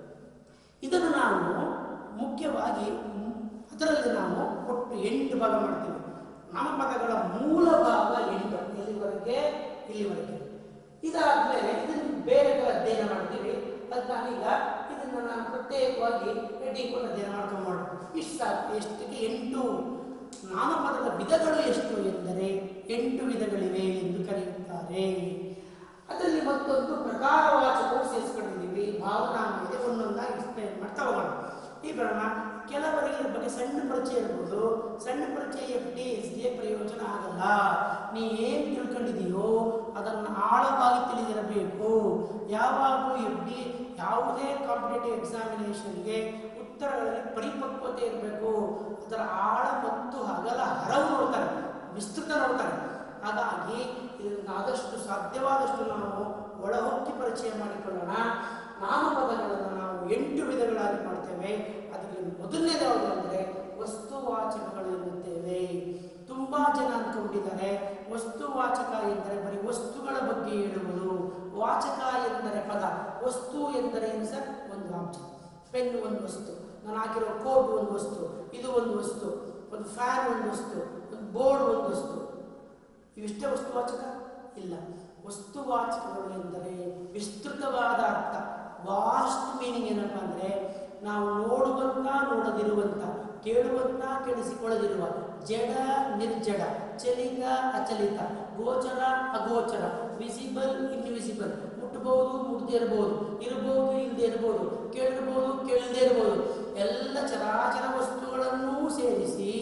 ಇದನ್ನು ನಾವು ಮುಖ್ಯವಾಗಿ ಮ್, ಅದರಲ್ಲಿ ನಾವು ಒಟ್ಟು ಎಂಟು ಭಾಗ ಮಾಡ್ತೀವಿ ನಾಮಪದಗಳ ಮೂಲ ಭಾಗ ಎಂಟು ಇಲ್ಲಿವರೆಗೆ ಇಲ್ಲಿವರೆಗೆ ಇದಾದ್ಮೇಲೆ ಇದನ್ನು ಬೇರೆ ಥರ ಅಧ್ಯಯನ ಮಾಡ್ತೀವಿ ಅದು ನಾನೀಗ ಇದನ್ನು ನಾನು ಪ್ರತ್ಯೇಕವಾಗಿ ಹೆಡ್ಡಿಂಗ್ ಕೊಟ್ಟು ಅಧ್ಯಯನ ಮಾಡ್ಕೊಂಡು ಮಾಡೋದು ಇಷ್ಟು ಸಾಕು ಎಷ್ಟಕ್ಕೆ ಎಂಟು ನಾಮಪದದ ವಿಧಗಳು ಎಷ್ಟು ಎಂದರೆ ಎಂಟು ವಿಧಗಳಿವೆ ಎಂದು ಕರೆಯುತ್ತಾರೆ ಅದರಲ್ಲಿ ಮತ್ತೊಂದು ಪ್ರಕಾರವಾಚಕವು ಸೇರಿಸ್ಕೊಂಡಿದ್ದೀವಿ ಭಾವನಾಮ ಇದೆ ಒಂದೊಂದಾಗಿ ಎಕ್ಸ್ಪ್ಲೈನ್ ಮಾಡ್ತಾ ಹೋಗೋಣ ಈ ಬರೋಣ ಕೆಲವರಿಗೆ ಇದ್ರ ಬಗ್ಗೆ ಸಣ್ಣ ಪರಿಚಯ ಇರ್ಬೋದು ಸಣ್ಣ ಪರಿಚಯ ಎಫ್ ಡಿ ಎಸ್ ಗೆ ಪ್ರಯೋಜನ ಆಗಲ್ಲ ನೀ ಏನು ತಿಳ್ಕೊಂಡಿದೀಯೋ ಅದನ್ನು ಆಳವಾಗಿ ತಿಳಿದಿರಬೇಕು ಯಾವಾಗಲೂ ಎಫ್ ಡಿ ಯಾವುದೇ ಕಾಂಪಿಟೇಟಿವ್ ಎಕ್ಸಾಮಿನೇಷನ್ಗೆ ಉತ್ತರಗಳಲ್ಲಿ ಪರಿಪಕ್ವತೆ ಇರಬೇಕು ಅದರ ಆಳ ಮತ್ತು ಅಗಲ ಹರವು ನೋಡ್ತಾರೆ ವಿಸ್ತೃತ ನೋಡ್ತಾರೆ ಹಾಗಾಗಿ ಇದನ್ನು ಆದಷ್ಟು ಸಾಧ್ಯವಾದಷ್ಟು ನಾವು ಒಳಹೊಕ್ಕಿ ಪರಿಚಯ ಮಾಡಿಕೊಳ್ಳೋಣ ನಾಮಪದಗಳನ್ನು ನಾವು ಎಂಟು ವಿಧಗಳಾಗಿ ಮಾಡ್ತೇವೆ ಅದರಲ್ಲಿ ಮೊದಲನೇದು ಯಾವುದು ಅಂದರೆ ವಸ್ತುವಾಚಕಗಳು ಎನ್ನುತ್ತೇವೆ ತುಂಬಾ ಜನ ಅಂದ್ಕೊಂಡಿದ್ದಾರೆ ವಸ್ತುವಾಚಕ ಎಂದರೆ ಬರೀ ವಸ್ತುಗಳ ಬಗ್ಗೆ ಹೇಳುವುದು ವಾಚಕ ಎಂದರೆ ಪದ ವಸ್ತು ಎಂದರೆ ಏನು ಸರ್ ಒಂದು ಆಬ್ಜೆಕ್ಟ್ ಪೆನ್ ಒಂದು ವಸ್ತು ನಾನು ಹಾಕಿರೋ ಕೋಟ್ ಒಂದು ವಸ್ತು ಇದು ಒಂದು ವಸ್ತು ಒಂದು ಫ್ಯಾನ್ ಒಂದು ವಸ್ತು ಒಂದು ಬೋರ್ಡ್ ಒಂದು ವಸ್ತು ಇವಿಷ್ಟೇ ವಸ್ತುವಾಚಕ ಇಲ್ಲ ವಸ್ತುವಾಚಕಗಳು ಎಂದರೆ ವಿಸ್ತೃತವಾದ ಅರ್ಥ ವಾಸ್ಟ್ ಮೀನಿಂಗ್ ಏನಪ್ಪ ಅಂದರೆ ನಾವು ನೋಡುವಂತ ನೋಡದಿರುವಂತ ಕೇಳುವಂತ ಕೇಳಿಸಿಕೊಳ್ಳದಿರುವ ಜಡ ನಿರ್ಜಡ ಚಲಿತ ಅಚಲಿತ ಗೋಚರ ಅಗೋಚರ ವಿಸಿಬಲ್ ಇನ್ವಿಸಿಬಲ್ ಮುಟ್ಟಬಹುದು ಮುಟ್ಟದೇ ಇರಬಹುದು ಇರಬಹುದು ಇಲ್ಲದೆ ಇರಬಹುದು ಕೇಳಿರ್ಬೋದು ಕೇಳದೇ ಇರಬಹುದು ಎಲ್ಲ ಚರಾಚರ ವಸ್ತುಗಳನ್ನೂ ಸೇರಿಸಿ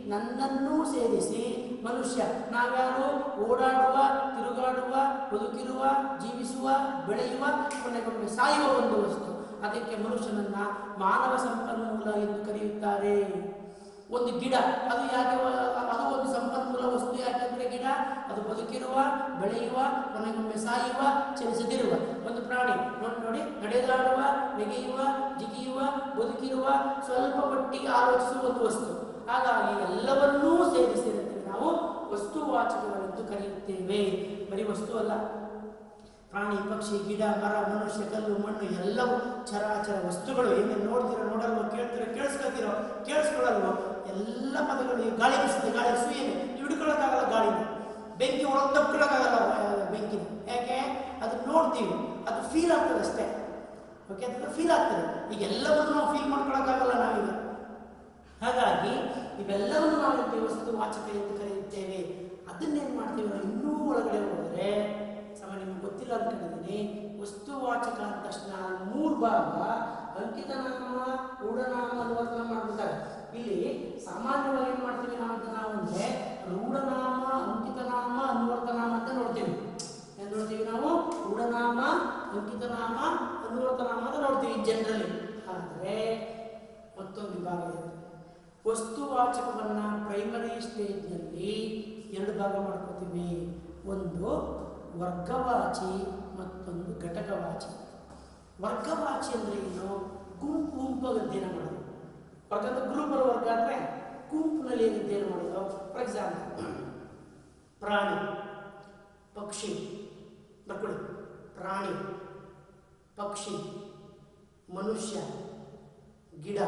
ನನ್ನನ್ನೂ ಸೇರಿಸಿ ಮನುಷ್ಯ ನಾವ್ಯಾರು ಓಡಾಡುವ ತಿರುಗಾಡುವ ಬದುಕಿರುವ ಜೀವಿಸುವ ಬೆಳೆಯುವ ಕೊನೆಗೊಮ್ಮೆ ಸಾಯುವ ಒಂದು ವಸ್ತು ಅದಕ್ಕೆ ಮನುಷ್ಯನನ್ನ ಮಾನವ ಸಂಪನ್ಮೂಲ ಎಂದು ಕರೆಯುತ್ತಾರೆ ಒಂದು ಗಿಡ ಅದು ಯಾಕೆ ವ- ಅದು ಒಂದು ಸಂಪನ್ಮೂಲ ವಸ್ತು ಯಾಕಂದ್ರೆ ಗಿಡ ಅದು ಬದುಕಿರುವ ಬೆಳೆಯುವ ಕೊನೆಗೊಮ್ಮೆ ಸಾಯುವ ಚಲಿಸದಿರುವ ಒಂದು ಪ್ರಾಣಿ ನೋಡಿ ನೋಡಿ ನಡೆದಾಡುವ ನೆಗೆಯುವ ಜಿಗಿಯುವ ಬದುಕಿರುವ ಸ್ವಲ್ಪ ಮಟ್ಟಿಗೆ ಆಲೋಚಿಸುವ ಒಂದು ವಸ್ತು ಹಾಗಾಗಿ ಎಲ್ಲವನ್ನೂ ಸೇರಿಸಿದಂತೆ ನಾವು ವಸ್ತುವಾಚಕಗಳೆಂದು ಕರೆಯುತ್ತೇವೆ ಬರೀ ವಸ್ತು ಅಲ್ಲ ಪ್ರಾಣಿ ಪಕ್ಷಿ ಗಿಡ ಮರ ಮನುಷ್ಯ ಕಲ್ಲು ಮಣ್ಣು ಎಲ್ಲವೂ ಚರಾಚರ ವಸ್ತುಗಳು ಏನೇನು ನೋಡ್ತಿರೋ ನೋಡಲ್ವೋ ಕೇಳ್ತಿರೋ ಕೇಳಿಸ್ಕೊತಿರೋ ಕೇಳಿಸ್ಕೊಳ್ಳಲ್ವೋ ಎಲ್ಲ ಪದಗಳು ಈ ಗಾಳಿ ಬಿಸಿದೆ ಗಾಳಿ ಸುಯ್ಯನೆ ಹಿಡ್ಕೊಳ್ಳೋಕ್ಕಾಗಲ್ಲ ಗಾಳಿನ ಬೆಂಕಿ ಒಳಗೆ ತಪ್ಕೊಳ್ಳೋಕ್ಕಾಗಲ್ಲ ಬೆಂಕಿನ ಯಾಕೆ ಅದು ನೋಡ್ತೀವಿ ಅದು ಫೀಲ್ ಆಗ್ತದೆ ಅಷ್ಟೇ ಓಕೆ ಅದು ಫೀಲ್ ಆಗ್ತದೆ ಈಗ ಎಲ್ಲವನ್ನು ನಾವು ಫೀಲ್ ಮಾಡ್ಕೊಳಕ್ಕಾಗಲ್ಲ ನಾವೀಗ ಹಾಗಾಗಿ ಇವೆಲ್ಲವನ್ನು ನಾವು ಇಲ್ಲಿ ವಸ್ತು ವಾಚಕ ಎಂದು ಕರೆಯುತ್ತೇವೆ ಅದನ್ನೇನು ಮಾಡ್ತೀವಿ ನಾವು ಇನ್ನೂ ಒಳಗಡೆ ಹೋದರೆ ಸಮ ನಿಮ್ಗೆ ಗೊತ್ತಿಲ್ಲ ಅನ್ಕೊಂಡಿದ್ದೀನಿ ವಸ್ತುವಾಚಕ ಅಂದ ತಕ್ಷಣ ಮೂರು ಭಾಗ ಅಂಕಿತನಾಮ ರೂಢನಾಮ ಅನುವರ್ತನ ಮಾಡ್ಬಿಡ್ತಾರೆ ಇಲ್ಲಿ ಸಾಮಾನ್ಯವಾಗಿ ಏನು ಮಾಡ್ತೀವಿ ನಾವು ಅಂತ ನಾವು ಅಂದರೆ ರೂಢನಾಮ ಅಂಕಿತನಾಮ ಅನುವರ್ತನಾಮ ಅಂತ ನೋಡ್ತೀವಿ ಏನು ನೋಡ್ತೀವಿ ನಾವು ರೂಢನಾಮ ಅಂಕಿತನಾಮ ಅನುವರ್ತನಾಮ ಅಂತ ನೋಡ್ತೀವಿ ಜನರಲಿ ಆದರೆ ಮತ್ತೊಂದು ವಿಭಾಗ ಇದೆ ವಸ್ತುವಾಚಕವನ್ನ ಪ್ರೈಮರಿ ಸ್ಟೇಜ್ನಲ್ಲಿ ಎರಡು ಭಾಗ ಮಾಡ್ಕೋತೀವಿ ಒಂದು ವರ್ಗವಾಚಿ ಮತ್ತೊಂದು ಘಟಕವಾಚಿ ವರ್ಗವಾಚಿ ಅಂದ್ರೆ ಏನು ಗುಂಪು ಗುಂಪಾಗಿ ಅಧ್ಯಯನ ಮಾಡೋದು ವರ್ಗದ ಗ್ರೂಪಲ್ಲಿ ವರ್ಗ ಅಂದ್ರೆ ಗುಂಪಿನಲ್ಲಿ ಏನು ಅಧ್ಯಯನ ಮಾಡೋದು ಫಾರ್ ಎಕ್ಸಾಂಪಲ್ ಪ್ರಾಣಿ ಪಕ್ಷಿ ಬರ್ಕೊಳ್ಳಿ ಪ್ರಾಣಿ ಪಕ್ಷಿ ಮನುಷ್ಯ ಗಿಡ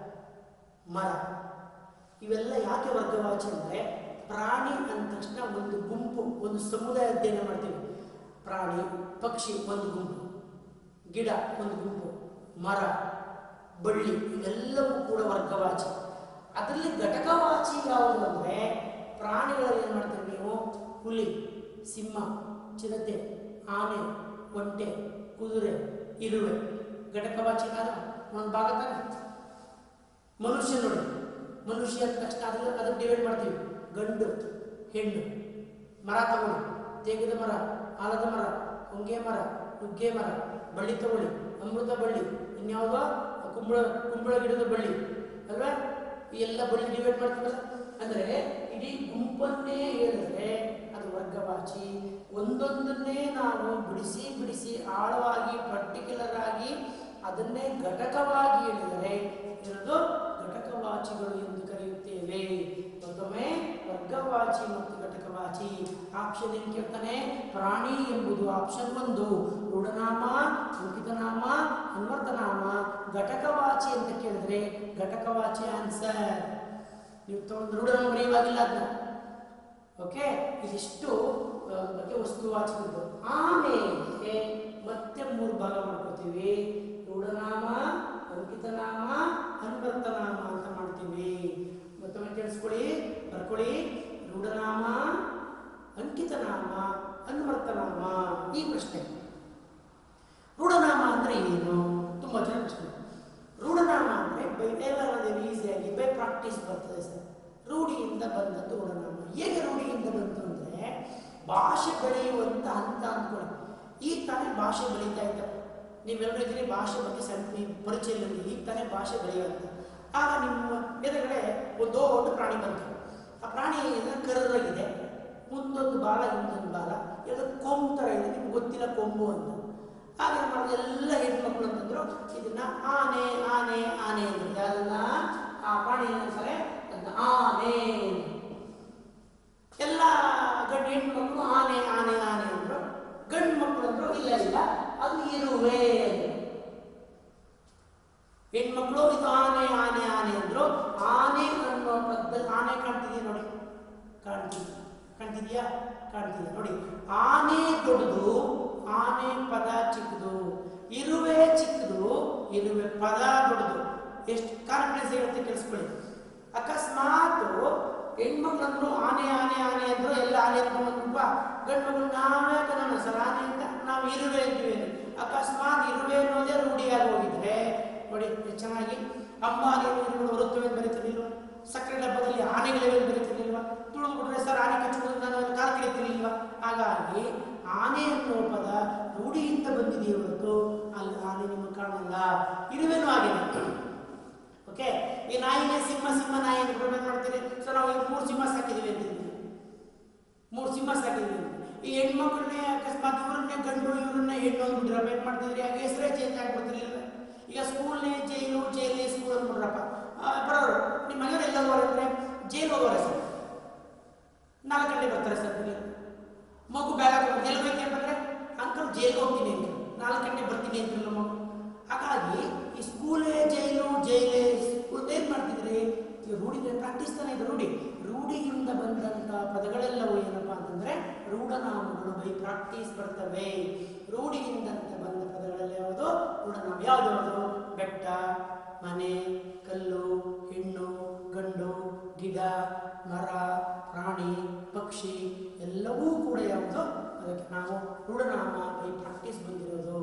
ಮರ ಇವೆಲ್ಲ ಯಾಕೆ ವರ್ಗವಾಚಿ ಅಂದರೆ ಪ್ರಾಣಿ ಅಂದ ತಕ್ಷಣ ಒಂದು ಗುಂಪು ಒಂದು ಸಮುದಾಯ ಅಧ್ಯಯನ ಮಾಡ್ತೀವಿ ಪ್ರಾಣಿ ಪಕ್ಷಿ ಒಂದು ಗುಂಪು ಗಿಡ ಒಂದು ಗುಂಪು ಮರ ಬಳ್ಳಿ ಇವೆಲ್ಲವೂ ಕೂಡ ವರ್ಗವಾಚಿ ಅದರಲ್ಲಿ ಘಟಕವಾಚಿ ಯಾವುದು ಅಂದರೆ ಪ್ರಾಣಿಗಳಲ್ಲಿ ಏನು ಮಾಡ್ತೀರಿ ನೀವು ಹುಲಿ ಸಿಂಹ ಚಿರತೆ ಆನೆ ಒಂಟೆ ಕುದುರೆ ಇರುವೆ ಘಟಕವಾಚಿ ನಾನು ಒಂದು ಭಾಗ ತಾನೆ ಮನುಷ್ಯ ನೋಡಿ ಮನುಷ್ಯ ಅಂದ ತಕ್ಷಣ ಅದ್ರ ಅದನ್ನು ಡಿವೈಡ್ ಮಾಡ್ತೀವಿ ಗಂಡು ಹೆಣ್ಣು ಮರ ತಗೊಳ್ಳಿ ತೇಗದ ಮರ ಆಲದ ಮರ ಹೊಂಗೆ ಮರ ನುಗ್ಗೆ ಮರ ಬಳ್ಳಿ ತಗೊಳ್ಳಿ ಅಮೃತ ಬಳ್ಳಿ ಇನ್ಯಾವುದೋ ಕುಂಬಳ ಕುಂಬಳ ಗಿಡದ ಬಳ್ಳಿ ಅಲ್ವಾ ಈ ಎಲ್ಲ ಬಳ್ಳಿ ಡಿವೈಡ್ ಮಾಡ್ತೀವಲ್ಲ ಅಂದರೆ ಇಡೀ ಗುಂಪನ್ನೇ ಹೇಳಿದ್ರೆ ಅದು ವರ್ಗವಾಚಿ ಒಂದೊಂದನ್ನೇ ನಾವು ಬಿಡಿಸಿ ಬಿಡಿಸಿ ಆಳವಾಗಿ ಪರ್ಟಿಕ್ಯುಲರ್ ಆಗಿ ಅದನ್ನೇ ಘಟಕವಾಗಿ ಹೇಳಿದರೆ ಇರೋದು ಘಟಕವಾಚಿಗಳು ಎಂದು ಕರೆಯುತ್ತೇವೆ ಮತ್ತೊಮ್ಮೆ ವರ್ಗವಾಚಿ ಮತ್ತು ಘಟಕವಾಚಿ ಆಪ್ಷನ್ ಏನು ಕೇಳ್ತಾನೆ ಪ್ರಾಣಿ ಎಂಬುದು ಆಪ್ಷನ್ ಒಂದು ರೂಢನಾಮ ಅಂಕಿತನಾಮ ಅನ್ವರ್ತನಾಮ ಘಟಕವಾಚಿ ಅಂತ ಕೇಳಿದ್ರೆ ಘಟಕವಾಚಿ ಆನ್ಸರ್ ನೀವು ತಗೊಂಡು ರೂಢನಾಮ ಬರೆಯುವಾಗಿಲ್ಲ ಅದನ್ನ ಓಕೆ ಇದಿಷ್ಟು ಆ, ಬಗ್ಗೆ ವಸ್ತುವಾಚಕದ್ದು ಆಮೇಲೆ ಮತ್ತೆ ಮೂರು ಭಾಗ ಮಾಡ್ಕೋತೀವಿ ರೂಢನಾಮ ಅಂಕಿತನಾಮ ಅನ್ವರ್ತನಾಮ ಅಂತ ಮಾಡ್ತೀವಿ ಮತ್ತೊಮ್ಮೆ ಕೇಳಿಸ್ಕೊಳ್ಳಿ ಬರ್ಕೊಳ್ಳಿ ರೂಢನಾಮ ಅಂಕಿತನಾಮ ಅನ್ವರ್ತನಾಮ ಈ ಪ್ರಶ್ನೆ ರೂಢನಾಮ ಅಂದ್ರೆ ಏನು ತುಂಬಾ ಜನ ಪ್ರಶ್ನೆ ರೂಢನಾಮ ಅಂದ್ರೆ ಬೈ ಎಲ್ಲ ಈಸಿಯಾಗಿ ಬೈ ಪ್ರಾಕ್ಟೀಸ್ ಬರ್ತದೆ ಸರ್ ರೂಢಿಯಿಂದ ಬಂದದ್ದು ರೂಢನಾಮ ಹೇಗೆ ರೂಢಿಯಿಂದ ಬಂತು ಅಂದ್ರೆ ಭಾಷೆ ಬೆಳೆಯುವಂತ ಹಂತ ಅಂದ್ಕೊಳ್ಳಿ ಈಗ ತಾನೇ ಭಾಷೆ ಬೆಳೀತಾ ಇದ್ದ ನೀವೆಲ್ಲರೂ ಇದ್ದೀರಿ ಭಾಷೆ ಬಗ್ಗೆ ಸ್ವಲ್ಪ ನೀವು ಪರಿಚಯ ಇಲ್ಲ ಈಗ ತಾನೇ ಭಾಷೆ ಬೆಳೆಯುವಂತ ಆಗ ನಿಮ್ಮ ಎದುರುಗಡೆ ಒಂದು ದೊಡ್ಡ ಪ್ರಾಣಿ ಬಂತು ಆ ಪ್ರಾಣಿ ಕರ್ರಗಿದೆ ಮುಂದೊಂದು ಬಾಲ ಹಿಂದೊಂದು ಬಾಲ ಎಲ್ಲ ಕೊಂಬು ಥರ ಇದೆ ನಿಮ್ಗೆ ಗೊತ್ತಿಲ್ಲ ಕೊಂಬು ಅಂತ ಆಗ ಏನ್ ಮಾಡಿದ್ರು ಎಲ್ಲ ಹೆಣ್ಮಕ್ಳು ಅಂತಂದ್ರು ಇದನ್ನ ಆನೆ ಆನೆ ಆನೆ ಅಂದ್ರು ಯಾರನ್ನ ಆ ಪ್ರಾಣಿ ಏನಂತಾರೆ ಅದನ್ನ ಆನೆ ಎಲ್ಲ ಗಂಡು ಹೆಣ್ಮಕ್ಳು ಆನೆ ಆನೆ ಆನೆ ಅಂದ್ರು ಗಂಡು ಮಕ್ಕಳು ಅಂದ್ರು ಇಲ್ಲ ಇಲ್ಲ ಅದು ಇರುವೆ ಅಂದ್ರು. ಹೆಣ್ಮಕ್ಳು ಇದು ಆನೆ ಆನೆ ಆನೆ ಅಂದ್ರು ಆನೆ ಅನ್ನೋ ಪದದಲ್ಲಿ ಆನೆ ಕಾಣ್ತಿದೆಯಾ ನೋಡಿ ಕಾಣ್ತಿದ್ಯಾ ಕಾಣ್ತಿದ್ಯಾ ಕಾಣ್ತಿದ್ಯಾ ನೋಡಿ ಆನೆ ದೊಡ್ಡದು ಆನೆ ಪದ ಚಿಕ್ಕದು ಇರುವೆ ಚಿಕ್ಕದು ಇರುವೆ ಪದ ದೊಡ್ಡದು ಎಷ್ಟು ಕಾನ್ಫಿಡೆನ್ಸ್ ಹೇಳುತ್ತೆ ಕೇಳಿಸ್ಕೊಳ್ಳಿ ಅಕಸ್ಮಾತ್ ಹೆಣ್ಮಕ್ಳಂದ್ರು ಆನೆ ಆನೆ ಆನೆ ಅಂದ್ರು ಎಲ್ಲ ಆನೆ ಅಂದ್ಕೊಂಡ್ಬಂದ್ರಪ್ಪ ಗಂಡು ಮಕ್ಕಳು ನಾವೇ ಕನ್ನಡ ಸರ್ ಆನೆ ಅಂತ ನಾವು ಇರುವೆ ಅಂತೀವಿ ಅಕಸ್ಮಾತ್ ಇರುವೆ ಅನ್ನೋದೇ ರೂಢಿಯಾಗಿ ಹೋಗಿದ್ರೆ ನೋಡಿ ಎಷ್ಟು ಚೆನ್ನಾಗಿ ಅಂಬಾರಿ ಇರುಗಳು ಬರುತ್ತವೆ ಅಂತ ಬರೀತಾರೆ ಇಲ್ವಾ ಸಕ್ಕರೆ ಡಬ್ಬದಲ್ಲಿ ಆನೆಗಳಿವೆ ಬರೀತಿರ್ಲಿಲ್ವಾ ತುಳಿದು ಬಿಟ್ರೆ ಸರ್ ಆನೆ ಕಚ್ಚಿದ್ರೆ ನಾನು ಅಲ್ಲಿ ಕಾಲು ಕಿಡಿತಿರ್ಲಿಲ್ವಾ ಹಾಗಾಗಿ ಆನೆ ಅನ್ನೋ ಪದ ರೂಢಿಯಿಂದ ಬಂದಿದೆಯೇ ಹೊರತು ಅಲ್ಲಿ ಆನೆ ನಿಮಗೆ ಕಾಣಲ್ಲ ಇರುವೆನೂ ಆಗಿದೆ ಓಕೆ ಈ ನಾಯಿನೇ ಸಿಂಹ ಸಿಂಹ ನಾಯಿ ಅಂತ ಪ್ರೊವೈಡ್ ಮಾಡ್ತೀರಿ ಸೊ ನಾವು ಈಗ ಮೂರು ಸಿಂಹ ಸಾಕಿದೀವಿ ಅಂತಿದ್ವಿ ಮೂರು ಸಿಂಹ ಸಾಕಿದ್ವಿ ಈ ಹೆಣ್ಮಕ್ಳನ್ನೇ ಅಕಸ್ಮಾತ್ ಇವ್ರನ್ನೇ ಗಂಡು ಇವ್ರನ್ನೇ ಹೆಣ್ಣು ಅಂದ್ಬಿಟ್ರೆ ಏನ್ ಮಾಡ್ತಿದ್ರಿ ಆಗ ಹೆಸರೇ ಚೇಂಜ್ ಆಗ್ಬಿಡ್ತಿರ್ಲಿಲ್ಲ ಈಗ ಸ್ಕೂಲ್ನೇ ಜೈಲು ಜೈಲೇ ಸ್ಕೂಲ್ ಅಂದ್ಬಿಡ್ರಪ್ಪ ಆ, ಬರೋರು ನಿಮ್ಮ ಮನೆಯವ್ರು ಎಲ್ಲ ಹೋಗೋರು ಅಂದ್ರೆ ಜೈಲು ಹೋಗೋರೆ ಸರ್ ನಾಲ್ಕು ಗಂಟೆ ಬರ್ತಾರೆ ಸರ್ ಮನೆಗೆ ಮಗು ಬ್ಯಾಗ್ ಹಾಕೊಂಡು ಎಲ್ಲಿ ಹೋಗ್ತೀನಿ ಅಂತಂದ್ರೆ ಅಂಕಲ್ ಜೈಲ್ಗೆ ಹೋಗ್ತೀನಿ ಅಂತ ನಾಲ್ಕು ಗಂಟೆ ಬರ್ತೀನಿ ಅಂತಿಲ್ಲ ಮಗು ಹಾಗಾಗಿ ಈ ಸ್ಕೂಲೇ ಜೈಲು ಜೈಲೇ ಸ್ಕೂಲ್ ಏನ್ ಮಾಡ್ತಿದ್ರಿ ಈ ರೂಢಿ ಪ್ರಾಕ್ಟೀಸ್ ತಾನೇ ಇದು ರೂಢಿ ರೂಢಿಯಿಂದ ಬಂದಂತ ಪದಗಳೆಲ್ಲವೂ ಏನಪ್ಪ ಅಂತಂದ್ರೆ ರೂಢನಾಮಗಳು ಬೈ ಪ್ರಾಕ್ಟೀಸ್ ಬರ್ತವೆ ರೂಢಿಯಿಂದ ಅಂತ ಬಂದ ಪದಗಳೆಲ್ಲ ಯಾವುದು ರೂಢನಾಮ ಯಾವುದು ಯಾವುದು ಬೆಟ್ಟ ಮನೆ ಕಲ್ಲು ಹೆಣ್ಣು ಗಂಡು ಗಿಡ ಮರ ಪ್ರಾಣಿ ಪಕ್ಷಿ ಎಲ್ಲವೂ ಕೂಡ ಯಾವುದು ಅದಕ್ಕೆ ನಾವು ರೂಢನಾಮ ಬೈ ಪ್ರಾಕ್ಟೀಸ್ ಬಂದಿರೋದು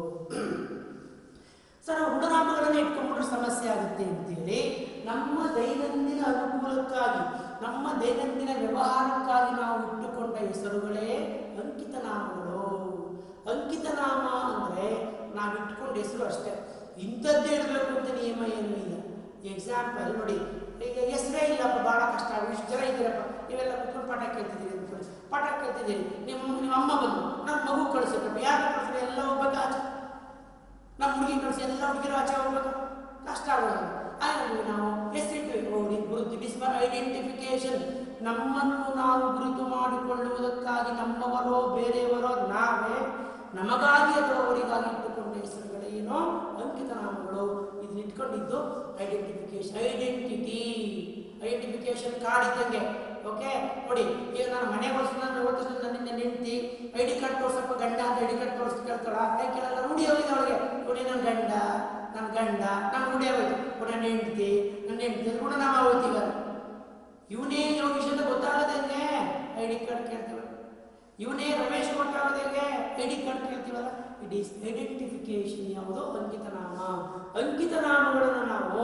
ಸರ್ ನಾವು ರೂಢನಾಮಗಳನ್ನು ಇಟ್ಕೊಂಡ್ಬಿಟ್ರೆ ಸಮಸ್ಯೆ ಆಗುತ್ತೆ ಅಂತೇಳಿ ನಮ್ಮ ದೈನಂದಿನ ಅನುಕೂಲಕ್ಕಾಗಿ ನಮ್ಮ ದೈನಂದಿನ ವ್ಯವಹಾರಕ್ಕಾಗಿ ನಾವು ಇಟ್ಟುಕೊಂಡ ಹೆಸರುಗಳೇ ಅಂಕಿತ ನಾಮಗಳು ಅಂಕಿತ ನಾಮ ಅಂದರೆ ನಾವು ಇಟ್ಕೊಂಡ ಹೆಸರು ಅಷ್ಟೇ ಇಂಥದ್ದೇ ಇರಬೇಕು ಅಂತ ನಿಯಮ ಏನೂ ಇಲ್ಲ ಎಕ್ಸಾಂಪಲ್ ನೋಡಿ ಈಗ ಹೆಸರೇ ಇಲ್ಲಪ್ಪ ಭಾಳ ಕಷ್ಟ ಇಷ್ಟು ಜನ ಇದ್ದೀರಪ್ಪ ನೀವೆಲ್ಲ ಕುತ್ಕೊಂಡು ಪಾಠ ಕೇಳ್ತಿದ್ದೀರಿ ಅಂತ ಪಾಠ ಕೇಳ್ತಿದ್ದೀರಿ ನಿಮ್ಮ ನಿಮ್ಮ ಅಮ್ಮ ಬಂದು ನಮ್ಮ ಮಗು ಕಳಿಸಿದ್ರಪ್ಪ ಯಾರು ಕಳಿಸಿದ್ರೆ ಎಲ್ಲ ಹೋಗ್ಬೇಕು ಆಚೆ ನಮ್ಮ ಹುಡುಗಿ ಕಳಿಸಿ ಎಲ್ಲ ಹುಡುಗಿರು ಆಚೆ ಹೋಗ್ಬೇಕು ಕಷ್ಟ ಆಗೋದು ಹಾಗಾಗಿ ನಾವು ಹೆಸರಿಟ್ಟು ನೋಡಿ ಗುರುತು ಡಿಸ್ಬರ್ ಐಡೆಂಟಿಫಿಕೇಶನ್ ನಮ್ಮನ್ನು ನಾವು ಗುರುತು ಮಾಡಿಕೊಳ್ಳುವುದಕ್ಕಾಗಿ ನಮ್ಮವರೋ ಬೇರೆಯವರೋ ನಾವೇ ನಮಗಾಗಿ ಅಥವಾ ಅವರಿಗಾಗಿ ಇಟ್ಟುಕೊಂಡ ಹೆಸರುಗಳೇನೋ ಅಂಕಿತ ನಾಮಗಳು ಇದನ್ನ ಇಟ್ಕೊಂಡಿದ್ದು ಐಡೆಂಟಿಫಿಕೇಶನ್ ಐಡೆಂಟಿಟಿ ಐಡೆಂಟಿಫಿಕೇಶನ್ ಕಾರ್ಡ್ ಇದ್ದಂಗೆ ಓಕೆ ನೋಡಿ ಈಗ ನಾನು ಮನೆ ವರ್ಷ ನಾನು ಇವತ್ತು ನನ್ನಿಂದ ನಿಂತಿ ಐ ಡಿ ಕಾರ್ಡ್ ತೋರ್ಸಪ್ಪ ಗಂಡ ಅಂತ ಐ ಡಿ ಕಾರ್ಡ್ ತೋರಿಸಿ ಕೇಳ್ತಾಳ ಕೈ ಕೇಳಲ್ಲ ರೂಢಿ ಹೋಗಿದೆ ಅವಳಿಗೆ ನೋಡಿ ನನ್ನ ಗಂಡ ನನ್ನ ಗಂಡ ನನ್ನ ರೂಢಿ ಆಗೋಯ್ತು ನೋಡಿ ನನ್ನ ಹೆಂಡತಿ ನನ್ನ ಹೆಂಡತಿ ಕೂಡ ನಾವು ಆಗೋಯ್ತೀಗ ಇವನೇ ಯೋಗೀಶ್ ಅಂತ ಗೊತ್ತಾಗದೆ ಹೆಂಗೆ ಐ ಡಿ ಕಾರ್ಡ್ ಕೇಳ್ತೀವಿ ಇವನೇ ರಮೇಶ್ ಗೊತ್ತಾಗದೆ ಹೆಂಗೆ ಐ ಡಿ ಕಾರ್ಡ್ ಕೇಳ್ತೀವಲ್ಲ ಇಟ್ ಈಸ್ ಐಡೆಂಟಿಫಿಕೇಶನ್ ಯಾವುದು ಅಂಕಿತ ನಾಮ ಅಂಕಿತ ನಾಮಗಳನ್ನು ನಾವು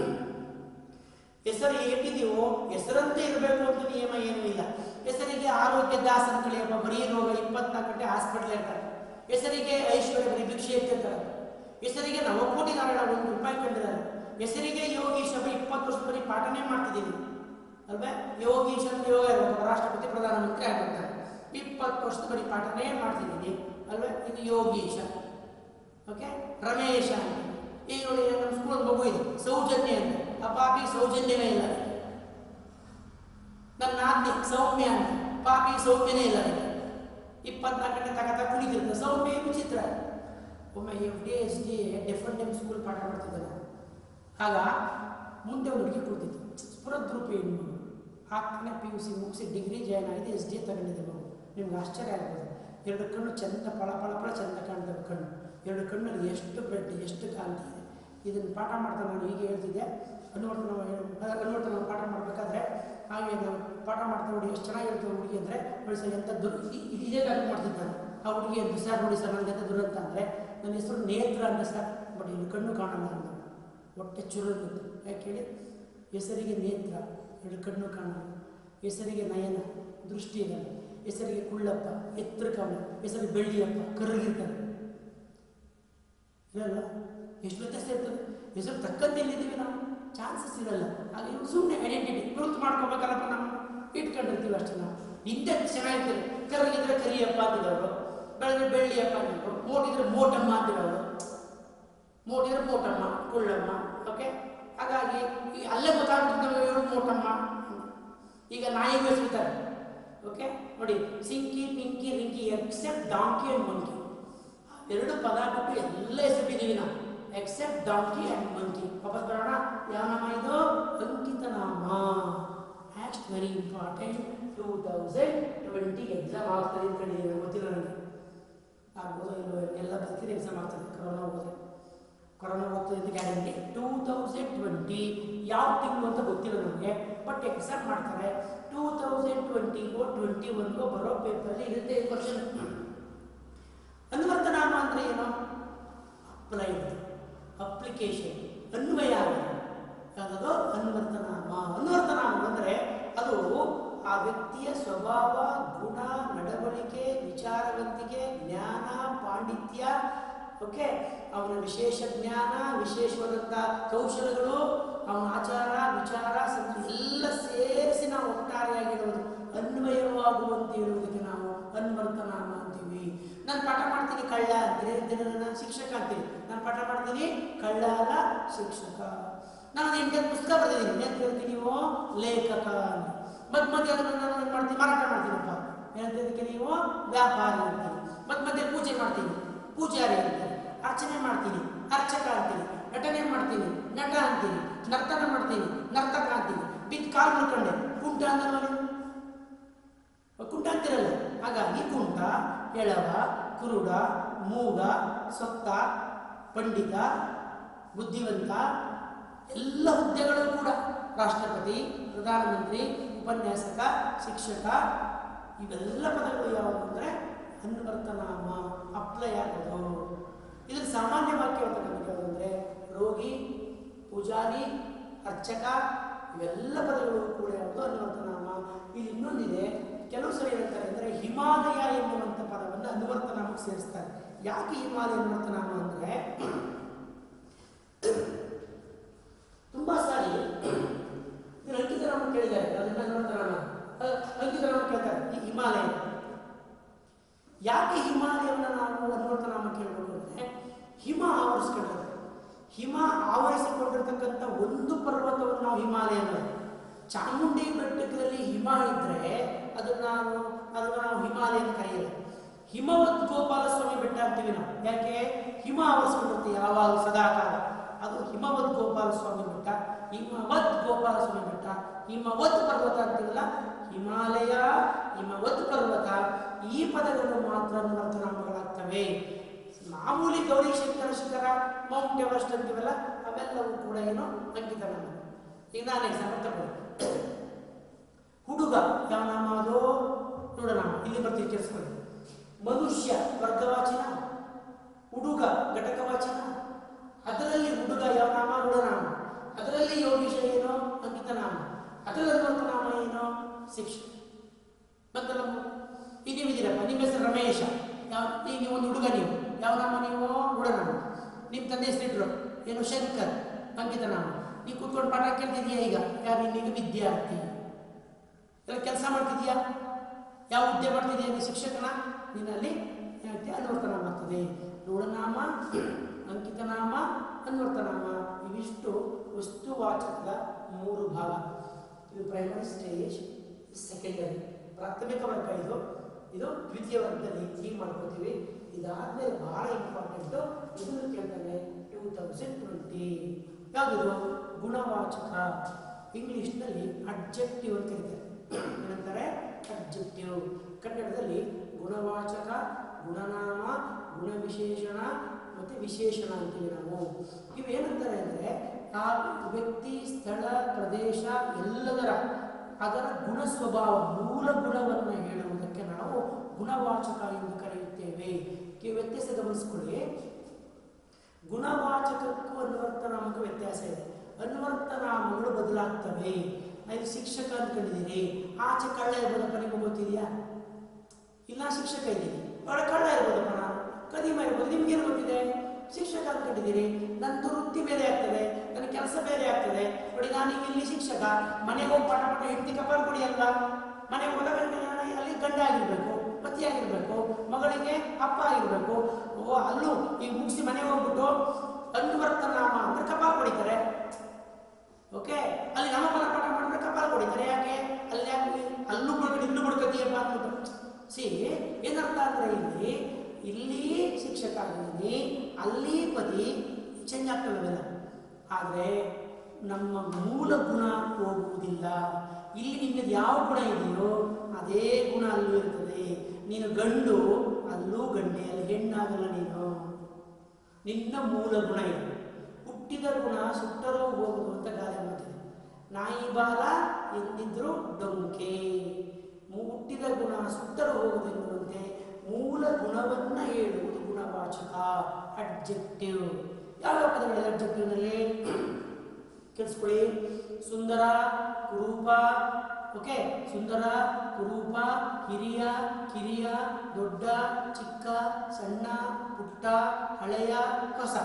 ಹೆಸರು ಹೇಗಿದೆಯೋ ಹೆಸರಂತೆ ಇರಬೇಕು ಅಂತ ನಿಯಮ ಏನೂ ಇಲ್ಲ ಹೆಸರಿಗೆ ಆರೋಗ್ಯ ದಾಸ್ ಅಂತ ಹೇಳಿ ಬರೀ ರೋಗ ಇಪ್ಪತ್ನಾಲ್ಕು ಗಂಟೆ ಹಾಸ್ಪಿಟಲ್ ಇರ್ತಾರೆ ಹೆಸರಿಗೆ ಐಶ್ವರ್ಯ ಬರೀ ಭಿಕ್ಷೆ ಎತ್ತಿರ್ತಾರೆ ಹೆಸರಿಗೆ ನವಕೋಟಿ ನಾರಾಯಣ ಒಂದು ರೂಪಾಯಿ ಕಂಡಿದ್ದಾರೆ ಹೆಸರಿಗೆ ಯೋಗೀಶ್ ಒಬ್ಬ ಇಪ್ಪತ್ತು ವರ್ಷ ಬರೀ ಪಾಠನೇ ಮಾಡ್ತಿದ್ದೀನಿ ಅಲ್ವೇ ಯೋಗೀಶ್ ಅಂದ್ರೆ ಯೋಗ ಇರ್ಬೇಕು ರಾಷ್ಟ್ರಪತಿ ಪ್ರಧಾನಮಂತ್ರಿ ಆಗಿರ್ತಾರೆ ಇಪ್ಪತ್ತು ವರ್ಷದ ಬರೀ ಪಾಠನೇ ಮಾಡ್ತಿದ್ದೀನಿ ಅಲ್ವೇ ಇದು ಯೋಗೀಶ ಓಕೆ ರಮೇಶ ಅಂತ ಈಗ ನೋಡಿ ನಮ್ಮ ಸ್ಕೂಲ್ ಮಗು ಇದೆ ಸೌಜನ್ಯ ಅಂತ ಆ ಪಾಪಿ ಸೌಜನ್ಯವೇ ಇಲ್ಲ ನನ್ನ ನಾದ್ನಿ ಸೌಮ್ಯ ಅಂತ ಪಾಪಿ ಸೌಮ್ಯನೇ ಇಲ್ಲ ಇಪ್ಪತ್ನಾಲ್ಕು ಗಂಟೆ ತಗತ ಕುಣಿತಿರ್ತಾರೆ ಸೌಮ್ಯ ವಿಚಿತ್ರ ಒಮ್ಮೆ F D S D different time school ಪಾಠ ಮಾಡ್ತಿದ್ದಾರೆ ಆಗ ಮುಂದೆ ಒಂದು ಹುಡುಗಿ ಕುಳಿತಿತ್ತು ಸ್ಫುರದ್ರೂಪಿ ಹೆಣ್ಣು ಹಾಕ್ತಾನೆ ಪಿ ಯು ಸಿ ಮುಗಿಸಿ ಡಿಗ್ರಿ ಜಾಯ್ನ್ ಆಗಿದೆ ಎಸ್ ಡಿ ತಗೊಂಡಿದೆ ಮಗು ನಿಮ್ಗೆ ಆಶ್ಚರ್ಯ ಆಗ್ಬೋದು ಎರಡು ಕಣ್ಣು ಚಂದ ಪಳ ಪಳ ಪಳ ಚಂದ ಕಾಣ್ತವೆ ಕಣ್ಣು ಎರಡು ಕಣ್ಣಲ್ಲಿ ಎಷ್ಟು ಬ್ರೆಡ್ ಎಷ್ಟು ಕಾಂತಿ ಇದೆ ಇದನ್ನು ಪಾಠ ಮಾಡ್ತಾ ನಾನು ಹೀಗೆ ಹೇಳ್ತಿದ್ದೆ ಅನುವರ್ತನ ಅನುವರ್ತನ ಪಾಠ ಮಾಡಬೇಕಾದ್ರೆ ಹಾಗೆ ನಾವು ಪಾಠ ಮಾಡ್ತಾ ನೋಡಿ ಎಷ್ಟು ಚೆನ್ನಾಗಿರ್ತವೆ ಹುಡುಗಿ ಅಂದರೆ ನೋಡಿ ಸರ್ ಎಂಥ ದುರ್ ಇ- ಇ- ಇದೇ ಗಾಡಿ ಮಾಡ್ತಿದ್ದೆ ನಾನು ಆ ಹುಡುಗಿ ಅಂತ ಸರ್ ನೋಡಿ ಸರ್ ನನಗೆ ಎಂಥ ದುರಂತ ಅಂದರೆ ನನ್ನ ಹೆಸರು ನೇತ್ರ ಅಂತ ಸರ್ ಬಟ್ ಇಲ್ಲಿ ಕಣ್ಣು ಕಾಣಲ್ಲ ಅಂತ ಹೊಟ್ಟೆ ಚುರುಕು ಯಾಕೆ ಹೇಳಿ ಹೆಸರಿಗೆ ನೇತ್ರ ಎರಡು ಕಣ್ಣು ಕಾಣಲ್ಲ ಹೆಸರಿಗೆ ನಯನ ದೃಷ್ಟಿ ಇರಲ್ಲ ಹೆಸರಿಗೆ ಕುಳ್ಳಪ್ಪ ಎತ್ತರ ಕಾವಲ ಹೆಸರಿಗೆ ಬೆಳ್ಳಿಯಪ್ಪ ಕರಗಿರ್ತಾನೆ ಇರಲ್ಲ ಎಷ್ಟು ವ್ಯತ್ಯಾಸ ಇರ್ತದೆ ಹೆಸರು ತಕ್ಕಂತೆ ಎಲ್ಲಿದ್ದೀವಿ ನಾವು ಚಾನ್ಸಸ್ ಇರಲ್ಲ ಹಾಗೆ ಇವ್ರು ಸುಮ್ಮನೆ ಐಡೆಂಟಿಟಿ ಗುರುತು ಮಾಡ್ಕೋಬೇಕಲ್ಲಪ್ಪ ನಮ್ಮ ಇಟ್ಕೊಂಡಿರ್ತೀವಿ ಅಷ್ಟೇ ನಾವು ಹಿಂದೆ ಚೆನ್ನಾಗಿರ್ತೀವಿ ಕರಗಿದ್ರೆ ಕರಿಯಪ್ಪ ಅಂತಿರೋರು ಬೆಳೆದ್ರೆ ಬೆಳ್ಳಿಯಪ್ಪ ಅಂತಿದ್ರು ಮೋಟಿದ್ರೆ ಮೋಟಮ್ಮ ಅಂತಿರೋರು ಮೋಟಿದ್ರೆ ಮೋಟಮ್ಮ ಕುಳ್ಳಮ್ಮ ಓಕೆ ಹಾಗಾಗಿ ಈ ಅಲ್ಲೇ ಗೊತ್ತಾಗ್ಬಿಟ್ಟು ನಾವು ಹೇಳೋದು ಮೋಟಮ್ಮ ಈಗ ನಾಯಿಗೆ ಹೆಸರಿದ್ದಾರೆ ಓಕೆ ನೋಡಿ Sinki Pinki Rinki except donkey and monkey ಎರಡು ಪದ ಬಿಟ್ಟು ಎಲ್ಲ ಹೆಸರಿದ್ದೀವಿ ನಾವು ಎಕ್ಸೆಪ್ಟ್ ಡಾಂಕಿ ಅಂಡ್ ಮಂಕಿ ವಾಪಸ್ ಬರೋಣ ಯಾವ ನಾಮ ಇದು ಅಂಕಿತ ನಾಮ act very important two thousand twenty exam ಆಗ್ತದೆ ಅಂತ ಹೇಳಿ ಗೊತ್ತಿಲ್ಲ ನನಗೆ ಆಗ್ಬೋದು ಇಲ್ಲೋ ಎಲ್ಲ ಬದುಕಿದ ಎಕ್ಸಾಮ್ ಆಗ್ತದೆ ಕೊರೋನಾ ಹೋದ್ರೆ ಕೊರೋನಾ ಹೋಗ್ತದೆ ಅಂತ ಗ್ಯಾರಂಟಿ ಟೂ ತೌಸಂಡ್ ಟ್ವೆಂಟಿ ಯಾವ ತಿಂಗಳು ಅಂತ ಗೊತ್ತಿಲ್ಲ ನನಗೆ ಬಟ್ ಎಕ್ಸಾಮ್ ಮಾಡ್ತಾರೆ ಟೂ ತೌಸಂಡ್ ಟ್ವೆಂಟಿಗೋ ಟ್ವೆಂಟಿ ಒನ್ಗೋ ಬರೋ ಪೇಪರಲ್ಲಿ ಇರುತ್ತೆ ಕ್ವಶನ್ ಅನ್ವರ್ತನಾಮ ಅಂದ್ರೆ ಏನು ಅಪ್ಲೈ ಅಪ್ಲಿಕೇಶನ್ ಅನ್ವಯ ಆಗಿದೆ ಯಾವುದದು ಅನ್ವರ್ತನಾಮ ಅನ್ವರ್ತನಾಮ ಅಂದರೆ ಅದು ಆ ವ್ಯಕ್ತಿಯ ಸ್ವಭಾವ ಗುಣ ನಡವಳಿಕೆ ವಿಚಾರವಂತಿಕೆ ಜ್ಞಾನ ಪಾಂಡಿತ್ಯ ಓಕೆ ಅವನ ವಿಶೇಷ ಜ್ಞಾನ ವಿಶೇಷವಾದಂಥ ಕೌಶಲಗಳು ಅವನ ಆಚಾರ ವಿಚಾರ ಸಂಸ್ಕೃತಿ ಎಲ್ಲ ಸೇರಿಸಿ ನಾವು ಒಟ್ಟಾರೆಯಾಗಿರುವುದು ಅನ್ವಯವಾಗುವಂತೆ ಇರುವುದಕ್ಕೆ ನಾವು ಅನ್ವರ್ತನಾಮ ಅಂತೀವಿ ನಾನು ಪಾಠ ಮಾಡ್ತೀನಿ ಕಳ್ಳ ಅಂತೀನಿ ದಿನ ನನ್ನ ಶಿಕ್ಷಕ ಅಂತೀನಿ ನಾನು ಪಾಠ ಮಾಡ್ತೀನಿ ಕಳ್ಳ ಅಲ್ಲ ಶಿಕ್ಷಕ ನಾನು ಎಂಟು ಪುಸ್ತಕ ಬರೆದಿದ್ದೀನಿ ಏನು ಹೇಳ್ತೀನಿ ನೀವು ಲೇಖಕ ಅಂತ ಮಧ್ಯ ಮಧ್ಯೆ ಅದನ್ನು ನಾನು ಏನು ಮಾಡ್ತೀನಿ ಮಾರಾಟ ಮಾಡ್ತೀನಪ್ಪ ಏನಂತ ಇದಕ್ಕೆ ನೀವು ವ್ಯಾಪಾರಿ ಅಂತೀನಿ ಮಧ್ಯ ಮಧ್ಯೆ ಪೂಜೆ ಮಾಡ್ತೀನಿ ಪೂಜಾರಿ ಅಂತೀನಿ ಅರ್ಚನೆ ಮಾಡ್ತೀನಿ ಅರ್ಚಕ ಅಂತೀನಿ ನಟನೆ ಮಾಡ್ತೀನಿ ನಟ ಅಂತೀನಿ ನರ್ತನ ಮಾಡ್ತೀನಿ ನರ್ತಕ ಅಂತೀನಿ ಬಿದ್ದು ಕಾಲು ಮುಳ್ಕೊಂಡೆ ಕುಂಟ ಅಂದ್ರೆ ಕುಂಟ ಅಂತಿರಲ್ಲ ಹಾಗಾಗಿ ಕುಂಟ ಎಳವ ಕುರುಡ ಮೂಗ ಸೊತ್ತ ಪಂಡಿತ ಬುದ್ಧಿವಂತ ಎಲ್ಲ ಹುದ್ದೆಗಳು ಕೂಡ ರಾಷ್ಟ್ರಪತಿ ಪ್ರಧಾನಮಂತ್ರಿ ಉಪನ್ಯಾಸಕ ಶಿಕ್ಷಕ ಇವೆಲ್ಲ ಪದಗಳು ಯಾವುದು ಅಂದರೆ ಅನ್ವರ್ತನಾಮ ಅಪ್ಲೈ ಆಗೋದು ಇದ್ರ ಸಾಮಾನ್ಯ ವಾಕ್ಯ ಅಂತ ನಮಗೆ ಯಾವುದು ಅಂದರೆ ರೋಗಿ ಪೂಜಾರಿ ಅರ್ಚಕ ಇವೆಲ್ಲ ಪದಗಳು ಕೂಡ ಯಾವುದು ಅನ್ವರ್ತನಾಮ ಇಲ್ಲಿ ಇನ್ನೊಂದಿದೆ ಕೆಲವು ಸರಿ ಹೇಳ್ತಾರೆ ಅಂದರೆ ಹಿಮಾಲಯ ಎನ್ನುವಂಥ ಪದವನ್ನು ಅನ್ವರ್ತನಾಮಕ್ಕೆ ಸೇರಿಸ್ತಾರೆ ಯಾಕೆ ಹಿಮಾಲಯ ಅನ್ವರ್ತನಾಮ ಅಂದರೆ ತುಂಬಾ ಸಾರಿ ಇವ್ರು ಅಂಕಿತರಾಮ ಕೇಳಿದ್ದಾರೆ ಅದನ್ನ ಅನ್ವರ್ತನಾಮ ಅಹ್, ಅಂಕಿತರಾಮ ಕೇಳ್ತಾರೆ ಈ ಹಿಮಾಲಯ ಯಾಕೆ ಹಿಮಾಲಯವನ್ನು ನಾವು ಅನ್ವರ್ತನಾಮ ಕೇಳಬೇಕು ಅಂದರೆ ಹಿಮ ಆವರಿಸ್ಕೊಂಡಿರುತ್ತೆ ಹಿಮ ಆವರಿಸಿಕೊಂಡಿರ್ತಕ್ಕಂಥ ಒಂದು ಪರ್ವತವನ್ನು ನಾವು ಹಿಮಾಲಯ ಅನ್ನೋದು ಚಾಮುಂಡಿ ಬೆಟ್ಟದಲ್ಲಿ ಹಿಮ ಇದ್ರೆ ಅದನ್ನ ನಾವು ಅದನ್ನು ನಾವು ಹಿಮಾಲಯ ಅಂತ ಕರೆಯಲ್ಲ ಹಿಮವತ್ ಗೋಪಾಲಸ್ವಾಮಿ ಬೆಟ್ಟ ಅಂತೀವಿ ನಾವು ಯಾಕೆ ಹಿಮ ಆವರಿಸ್ಕೊಂಡಿರುತ್ತೆ ಯಾವಾಗ ಸದಾಕಾಲ ಅದು ಹಿಮವತ್ ಗೋಪಾಲಸ್ವಾಮಿ ಬೆಟ್ಟ ಹಿಮವತ್ ಗೋಪಾಲಸ್ವಾಮಿ ಬೆಟ್ಟ ಹಿಮವತ್ ಪರ್ವತ ಅಂತೀವಲ್ಲ ಹಿಮಾಲಯ ಹಿಮವತ್ ಪರ್ವತ ಈ ಪದಗಳು ಮಾತ್ರ ಅನ್ವರ್ಥನಾಮಗಳಾಗ್ತವೆ ಮಾಮೂಲಿ ಗೌರಿ ಶಂಕರ ಶಿಖರ ಮೌಂಟ್ ಎವರೆಸ್ಟ್ ಅಂತೀವಲ್ಲ ಅವೆಲ್ಲವೂ ಕೂಡ ಏನು ಅಂಕಿತ ನಾಮ ಈಗ ನಾನು ಎಕ್ಸಾಂಪಲ್ ತಗೊಳ್ಳಿ ಹುಡುಗ ಯಾವ ನಾಮ ಅದು ನೋಡೋಣ ಇಲ್ಲಿ ಬರ್ತೀವಿ ಕೇಳಿಸ್ಕೊಳ್ಳಿ ಮನುಷ್ಯ ವರ್ಗವಾಚನ ಹುಡುಗ ಘಟಕವಾಚನ ಅದರಲ್ಲಿ ಹುಡುಗ ಯಾವ ನಾಮ ಋಣನಾಮ ಅದರಲ್ಲಿ ಯೋಗೀಶ ಏನು ಅಂಕಿತ ನಾಮ ಅದರಲ್ಲಿ ಅನ್ವರ್ಥ ನಾಮ ಏನು ಶಿಕ್ಷ ಮತ್ತೆ ನಮ್ಮ ಈಗ ನೀವು ಇದ್ದೀರಪ್ಪ ನಿಮ್ಮ ಹೆಸರು ರಮೇಶ ಯಾವ ಈಗ ನೀವು ಒಂದು ಹುಡುಗ ನೀವು ಯಾವ ನಾಮ ನೀವು ಋಣನಾಮ ನಿಮ್ಮ ತಂದೆ ಹೆಸರಿಟ್ರು ಏನು ಶಂಕರ್ ಅಂಕಿತ ನಾಮ ನೀವು ಕೂತ್ಕೊಂಡು ಪಾಠ ಕೇಳ್ತಿದ್ಯಾ ಈಗ ಯಾರು ನೀನೀಗ ವಿದ್ಯಾರ್ಥಿ ಎಲ್ಲ ಕೆಲಸ ಮಾಡ್ತಿದ್ಯಾ ಯಾವ ಹುದ್ದೆ ಮಾಡ್ತಿದ್ಯಾ ನೀನು ಶಿಕ್ಷಕನ ನೀನಲ್ಲಿ ಏನಾಗ್ತೀಯ ಅನ್ವರ್ತನಾಮ ಆಗ್ತದೆ ಋಣನಾಮ ಅಂಕಿತನಾಮ ಅನ್ವರ್ತನಾಮ ಇವಿಷ್ಟು ವಸ್ತುವಾಚಕದ ಮೂರು ಭಾಗ ಇದು ಪ್ರೈಮರಿ ಸ್ಟೇಜ್ ಸೆಕೆಂಡರಿ ಪ್ರಾಥಮಿಕ ವರ್ಗ ಇದು ಇದು ದ್ವಿತೀಯ ವರ್ಗದಲ್ಲಿ ಹೀಗೆ ಮಾಡ್ಕೋತೀವಿ ಇದಾದ್ಮೇಲೆ ಬಹಳ ಇಂಪಾರ್ಟೆಂಟು ಇದನ್ನು ಕೇಳ್ತಾನೆ ಟೂ ತೌಸಂಡ್ ಟ್ವೆಂಟಿ ಯಾವುದು ಗುಣವಾಚಕ ಇಂಗ್ಲಿಷ್ನಲ್ಲಿ ಅಡ್ಜೆಕ್ಟಿವ್ ಅಂತ ಕರೀತಾರೆ ಏನಂತಾರೆ ಅಡ್ಜೆಕ್ಟಿವ್ ಕನ್ನಡದಲ್ಲಿ ಗುಣವಾಚಕ ಗುಣನಾಮ ಗುಣವಿಶೇಷಣ ಮತ್ತು ವಿಶೇಷಣ ಅಂತೀವಿ ನಾವು ಇವೇನಂತಾರೆ ಅಂದರೆ ಆ ವ್ಯಕ್ತಿ ಸ್ಥಳ ಪ್ರದೇಶ ಎಲ್ಲದರ ಅದರ ಗುಣ ಸ್ವಭಾವ ಮೂಲ ಗುಣವನ್ನು ಹೇಳುವುದಕ್ಕೆ ನಾವು ಗುಣವಾಚಕ ಎಂದು ಕರೆಯುತ್ತೇವೆ ಈ ವ್ಯತ್ಯಾಸ ಗಮನಿಸ್ಕೊಳ್ಳಿ ಗುಣವಾಚಕಕ್ಕೂ ಅನ್ವರ್ತನಾಮಕ್ಕೂ ವ್ಯತ್ಯಾಸ ಇದೆ ಅನ್ವರ್ತನಾಮಗಳು ಬದಲಾಗ್ತವೆ ನಾನು ಶಿಕ್ಷಕ ಅಂದ್ಕೊಂಡಿದ್ದೀನಿ ಆಚೆ ಕಳ್ಳ ಇರ್ಬೋದಪ್ಪ ನಿಮಗೆ ಗೊತ್ತಿದೆಯಾ ಇಲ್ಲ ಶಿಕ್ಷಕ ಇದ್ದೀನಿ ಒಳ ಕಳ್ಳ ಇರ್ಬೋದಪ್ಪ ನಾನು ಕದಿಮ ಇರ್ಬೋದು ನಿಮ್ಗೇನು ಗೊತ್ತಿದೆ ಶಿಕ್ಷಕ ಅಂದ್ಕೊಂಡಿದ್ದೀರಿ ನಂದು ವೃತ್ತಿ ಬೇರೆ ಆಗ್ತದೆ ನನ್ನ ಕೆಲಸ ಬೇರೆ ಆಗ್ತದೆ ನೋಡಿ ನಾನು ಈಗ ಇಲ್ಲಿ ಶಿಕ್ಷಕ ಮನೆಗೆ ಹೋಗಿ ಪಾಠ ಪಾಠ ಹೆಂಡತಿ ಕಪಾಲ್ ಕೊಡಿ ಅಲ್ವಾ ಮನೆಗೆ ಹೋದಾಗ ನಾನು ಅಲ್ಲಿ ಗಂಡ ಆಗಿರ್ಬೇಕು ಪತಿ ಆಗಿರ್ಬೇಕು ಮಗಳಿಗೆ ಅಪ್ಪ ಆಗಿರ್ಬೇಕು ಓ ಅಲ್ಲೂ ಈಗ ಮುಗಿಸಿ ಮನೆಗೆ ಹೋಗ್ಬಿಟ್ಟು ಅನ್ವರ್ತನಾಮ ಅಂದ್ರೆ ಕಪಾಲ್ ಕೊಡಿತಾರೆ ಓಕೆ ಅಲ್ಲಿ ನಾಮಫಲ ಪಾಠ ಮಾಡಿದ್ರೆ ಕಪಾಲ ಕೊಡಿತಾರೆ ಯಾಕೆ ಅಲ್ಲಿ ಯಾಕೆ ಅಲ್ಲೂ ಬುಡ್ಕೊಂಡು ಇಲ್ಲೂ ಬುಡ್ಕತೀಯಪ್ಪ ಅಂದ್ಬಿಟ್ಟು ಸಿ ಏನರ್ಥ ಅಂದ್ರೆ ಇಲ್ಲಿ ಇಲ್ಲಿ ಶಿಕ್ಷಕ ಆಗಿದ್ದೀನಿ ಅಲ್ಲಿ ಪತಿ ಚೇಂಜ್ ಆಗ್ತವೆಲ್ಲ ಆದರೆ ನಮ್ಮ ಮೂಲ ಗುಣ ಹೋಗುವುದಿಲ್ಲ ಇಲ್ಲಿ ನಿನ್ನದು ಯಾವ ಗುಣ ಇದೆಯೋ ಅದೇ ಗುಣ ಅಲ್ಲೂ ಇರ್ತದೆ ನೀನು ಗಂಡು ಅಲ್ಲೂ ಗಂಡೆ ಅಲ್ಲಿ ಹೆಣ್ಣಾಗಲ್ಲ ನೀನು ನಿನ್ನ ಮೂಲ ಗುಣ ಇದು ಹುಟ್ಟಿದ ಗುಣ ಸುಟ್ಟರೂ ಹೋಗುವುದು ಅಂತ ಗಾದೆ ಮಾತಿದೆ ನಾಯಿ ಬಾಲ ಎಂದಿದ್ರು ಡೊಂಕೆ ಮು- ಹುಟ್ಟಿದ ಗುಣ ಸುಟ್ಟರೂ ಹೋಗುವುದು ಎನ್ನುವಂತೆ ಮೂಲ ಗುಣವನ್ನ ಹೇಳುವುದು ಗುಣವಾಚಕ ಅಡ್ಜೆಕ್ಟಿವ್ ಯಾವ ಪದಗಳಿದೆ ಅಡ್ಜೆಕ್ಟಿವ್ನಲ್ಲಿ ಕೇಳಿಸ್ಕೊಳ್ಳಿ ಸುಂದರ ಕುರೂಪ ಓಕೆ ಸುಂದರ ಕುರೂಪ ಹಿರಿಯ ಕಿರಿಯ ದೊಡ್ಡ ಚಿಕ್ಕ ಸಣ್ಣ ಪುಟ್ಟ ಹಳೆಯ ಹೊಸ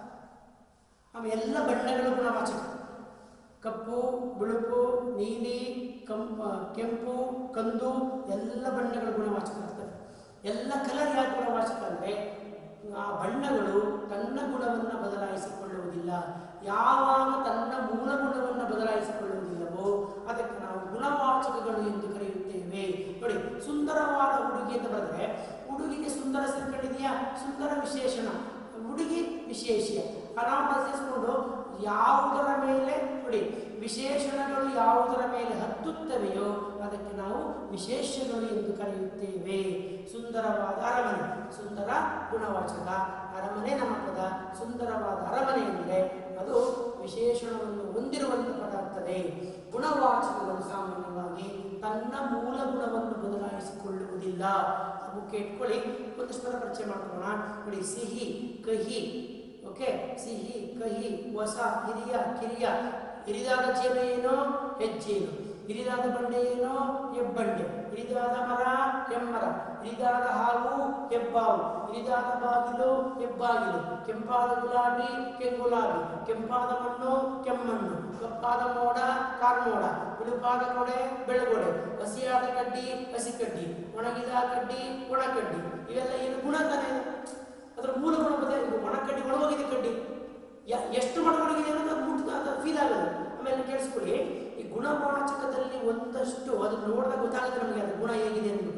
ಆಮೇಲೆ ಎಲ್ಲ ಬಣ್ಣಗಳ ಗುಣವಾಚಕ ಕಪ್ಪು ಬಿಳುಪು ನೀಲಿ ಕಂಪ ಕೆಂಪು ಕಂದು ಎಲ್ಲ ಬಣ್ಣಗಳ ಗುಣವಾಚಕ ಇರ್ತದೆ ಎಲ್ಲ ಕಲರ್ ಯಾಕೆ ಗುಣವಾಚಕ ಅಂದರೆ ಆ ಬಣ್ಣಗಳು ತನ್ನ ಗುಣವನ್ನು ಬದಲಾಯಿಸಿಕೊಳ್ಳುವುದಿಲ್ಲ ಯಾವಾಗ ತನ್ನ ಮೂಲ ಗುಣವನ್ನು ಬದಲಾಯಿಸಿಕೊಳ್ಳುವುದಿಲ್ಲವೋ ಅದಕ್ಕೆ ನಾವು ಗುಣವಾಚಕಗಳು ಎಂದು ಕರೆಯುತ್ತೇವೆ ನೋಡಿ ಸುಂದರವಾದ ಹುಡುಗಿ ಅಂತ ಬರೆದ್ರೆ ಹುಡುಗಿಗೆ ಸುಂದರ ಸೇರ್ಕೊಂಡಿದೆಯಾ ಸುಂದರ ವಿಶೇಷಣ ಹುಡುಗಿ ವಿಶೇಷ ನಾವು ಬದಲಿಸಿಕೊಂಡು ಯಾವುದರ ಮೇಲೆ ನೋಡಿ ವಿಶೇಷಣಗಳು ಯಾವುದರ ಮೇಲೆ ಹತ್ತುತ್ತವೆಯೋ ಅದಕ್ಕೆ ನಾವು ವಿಶೇಷಗಳು ಎಂದು ಕರೆಯುತ್ತೇವೆ ಸುಂದರವಾದ ಅರಮನೆ ಸುಂದರ ಗುಣವಾಚಕ ಅರಮನೆ ನಮ್ಮ ಪದ ಸುಂದರವಾದ ಅರಮನೆ ಎಂದರೆ ಅದು ವಿಶೇಷಣವನ್ನು ಹೊಂದಿರುವಂಥ ಪದ ಆಗ್ತದೆ ಗುಣವಾಚಕಗಳು ಸಾಮಾನ್ಯವಾಗಿ ತನ್ನ ಮೂಲ ಗುಣವನ್ನು ಬದಲಾಯಿಸಿಕೊಳ್ಳುವುದಿಲ್ಲ ಮುಖ್ಯ ಇಟ್ಕೊಳ್ಳಿ ಒಂದಷ್ಟು ಪದ ಪರಿಚಯ ಮಾಡ್ಕೊಳ್ಳೋಣ ನೋಡಿ ಸಿಹಿ ಕಹಿ ಓಕೆ ಸಿಹಿ ಕಹಿ ಹೊಸ ಹಿರಿಯ ಕಿರಿಯ ಹಿರಿದಾದ ಜೀವ ಏನೋ ಹೆಜ್ಜೇನು ಹಿರಿದಾದ ಬಂಡೆ ಏನೋ ಹೆಬ್ಬಂಡೆ ಹಿರಿದಾದ ಮರ ಹೆಮ್ಮರ ಹಿರಿದಾದ ಹಾವು ಹೆಬ್ಬಾವು ಹಿರಿದಾದ ಬಾಗಿಲು ಹೆಬ್ಬಾಗಿಲು ಕೆಂಪಾದ ಗುಲಾಬಿ ಕೆಂಗುಲಾಬಿ ಕೆಂಪಾದ ಮಣ್ಣು ಕೆಮ್ಮಣ್ಣು ಕಪ್ಪಾದ ಮೋಡ ಕಾರ್ಮೋಡ ಬಿಳುಪಾದ ಕೊಡೆ ಬೆಳಗೊಡೆ ಹಸಿಯಾದ ಕಡ್ಡಿ ಹಸಿ ಕಡ್ಡಿ ಒಣಗಿದ ಕಡ್ಡಿ ಒಣ ಕಡ್ಡಿ ಇವೆಲ್ಲ ಏನು ಗುಣ ತಾನೇ ಅದರ ಮೂಲ ಗುಣ ಬದಲಾಗಿದೆ ಒಣ ಕಡ್ಡಿ ಒಣಗೋಗಿದೆ ಕಡ್ಡಿ ಯ- ಎಷ್ಟು ಮಡಗೊಣಗಿದೆ ಅನ್ನೋದು ಅದು ಮುಟ್ಟ ಅದು ಫೀಲ್ ಆಗೋದು ಆಮೇಲೆ ಕೇಳಿಸ್ಕೊಳ್ಳಿ ಈ ಗುಣವಾಚಕದಲ್ಲಿ ಒಂದಷ್ಟು ಅದು ನೋಡಿದಾಗ ಗೊತ್ತಾಗುತ್ತೆ ನಮಗೆ ಅದು ಗುಣ ಹೇಗಿದೆ ಅಂತ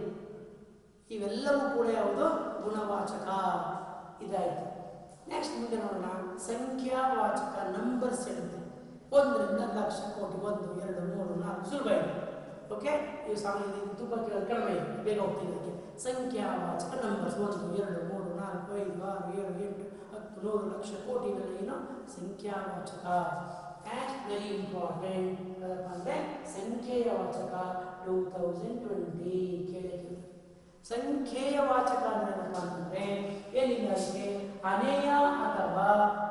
ಇವೆಲ್ಲವೂ ಕೂಡ ಯಾವುದು ಗುಣವಾಚಕ ಇದಾಯಿತು ನೆಕ್ಸ್ಟ್ ಮುಂದೆ ನೋಡೋಣ ಸಂಖ್ಯಾವಾಚಕ ನಂಬರ್ಸ್ ಇರುತ್ತೆ ಒಂದರಿಂದ ಲಕ್ಷ ಕೋಟಿ ಒಂದು ಎರಡು ಮೂರು ನಾಲ್ಕು ಸುಲಭ ಇದೆ ಓಕೆ ಇವು ಸಾಮಾನ್ಯ ಇದು ತುಂಬ ಕೇಳೋದು ಕಡಿಮೆ ಇದೆ ಬೇಗ ಹೋಗ್ತೀನಿ ಅದಕ್ಕೆ ಸಂಖ್ಯಾವಾಚಕ ನಂಬರ್ಸ್ ಒಂದು ಎರಡು ಮೂರು ನಾಲ್ಕು ಐದು ಆರು ಏಳು ಎಂಟು ಹತ್ತು ನೂರು ಲಕ್ಷ ಕೋಟಿ ಇವೆಲ್ಲ ಏನು ಸಂಖ್ಯಾವಾಚಕ ಆ್ಯಂಡ್ ವೆರಿ ಇಂಪಾರ್ಟೆಂಟ್ ಅಂದರೆ ಸಂಖ್ಯೆಯ ವಾಚಕ ಟೂ ತೌಸಂಡ್ ಟ್ವೆಂಟಿ ಕೇಳಿದ್ರು ಸಂಖ್ಯೆಯ ವಾಚಕ ಅಂದ್ರೆ ಏನಪ್ಪ ಅಂತಂದ್ರೆ ಏನಿಲ್ಲ ಅದಕ್ಕೆ ಅನೇಯ ಅಥವಾ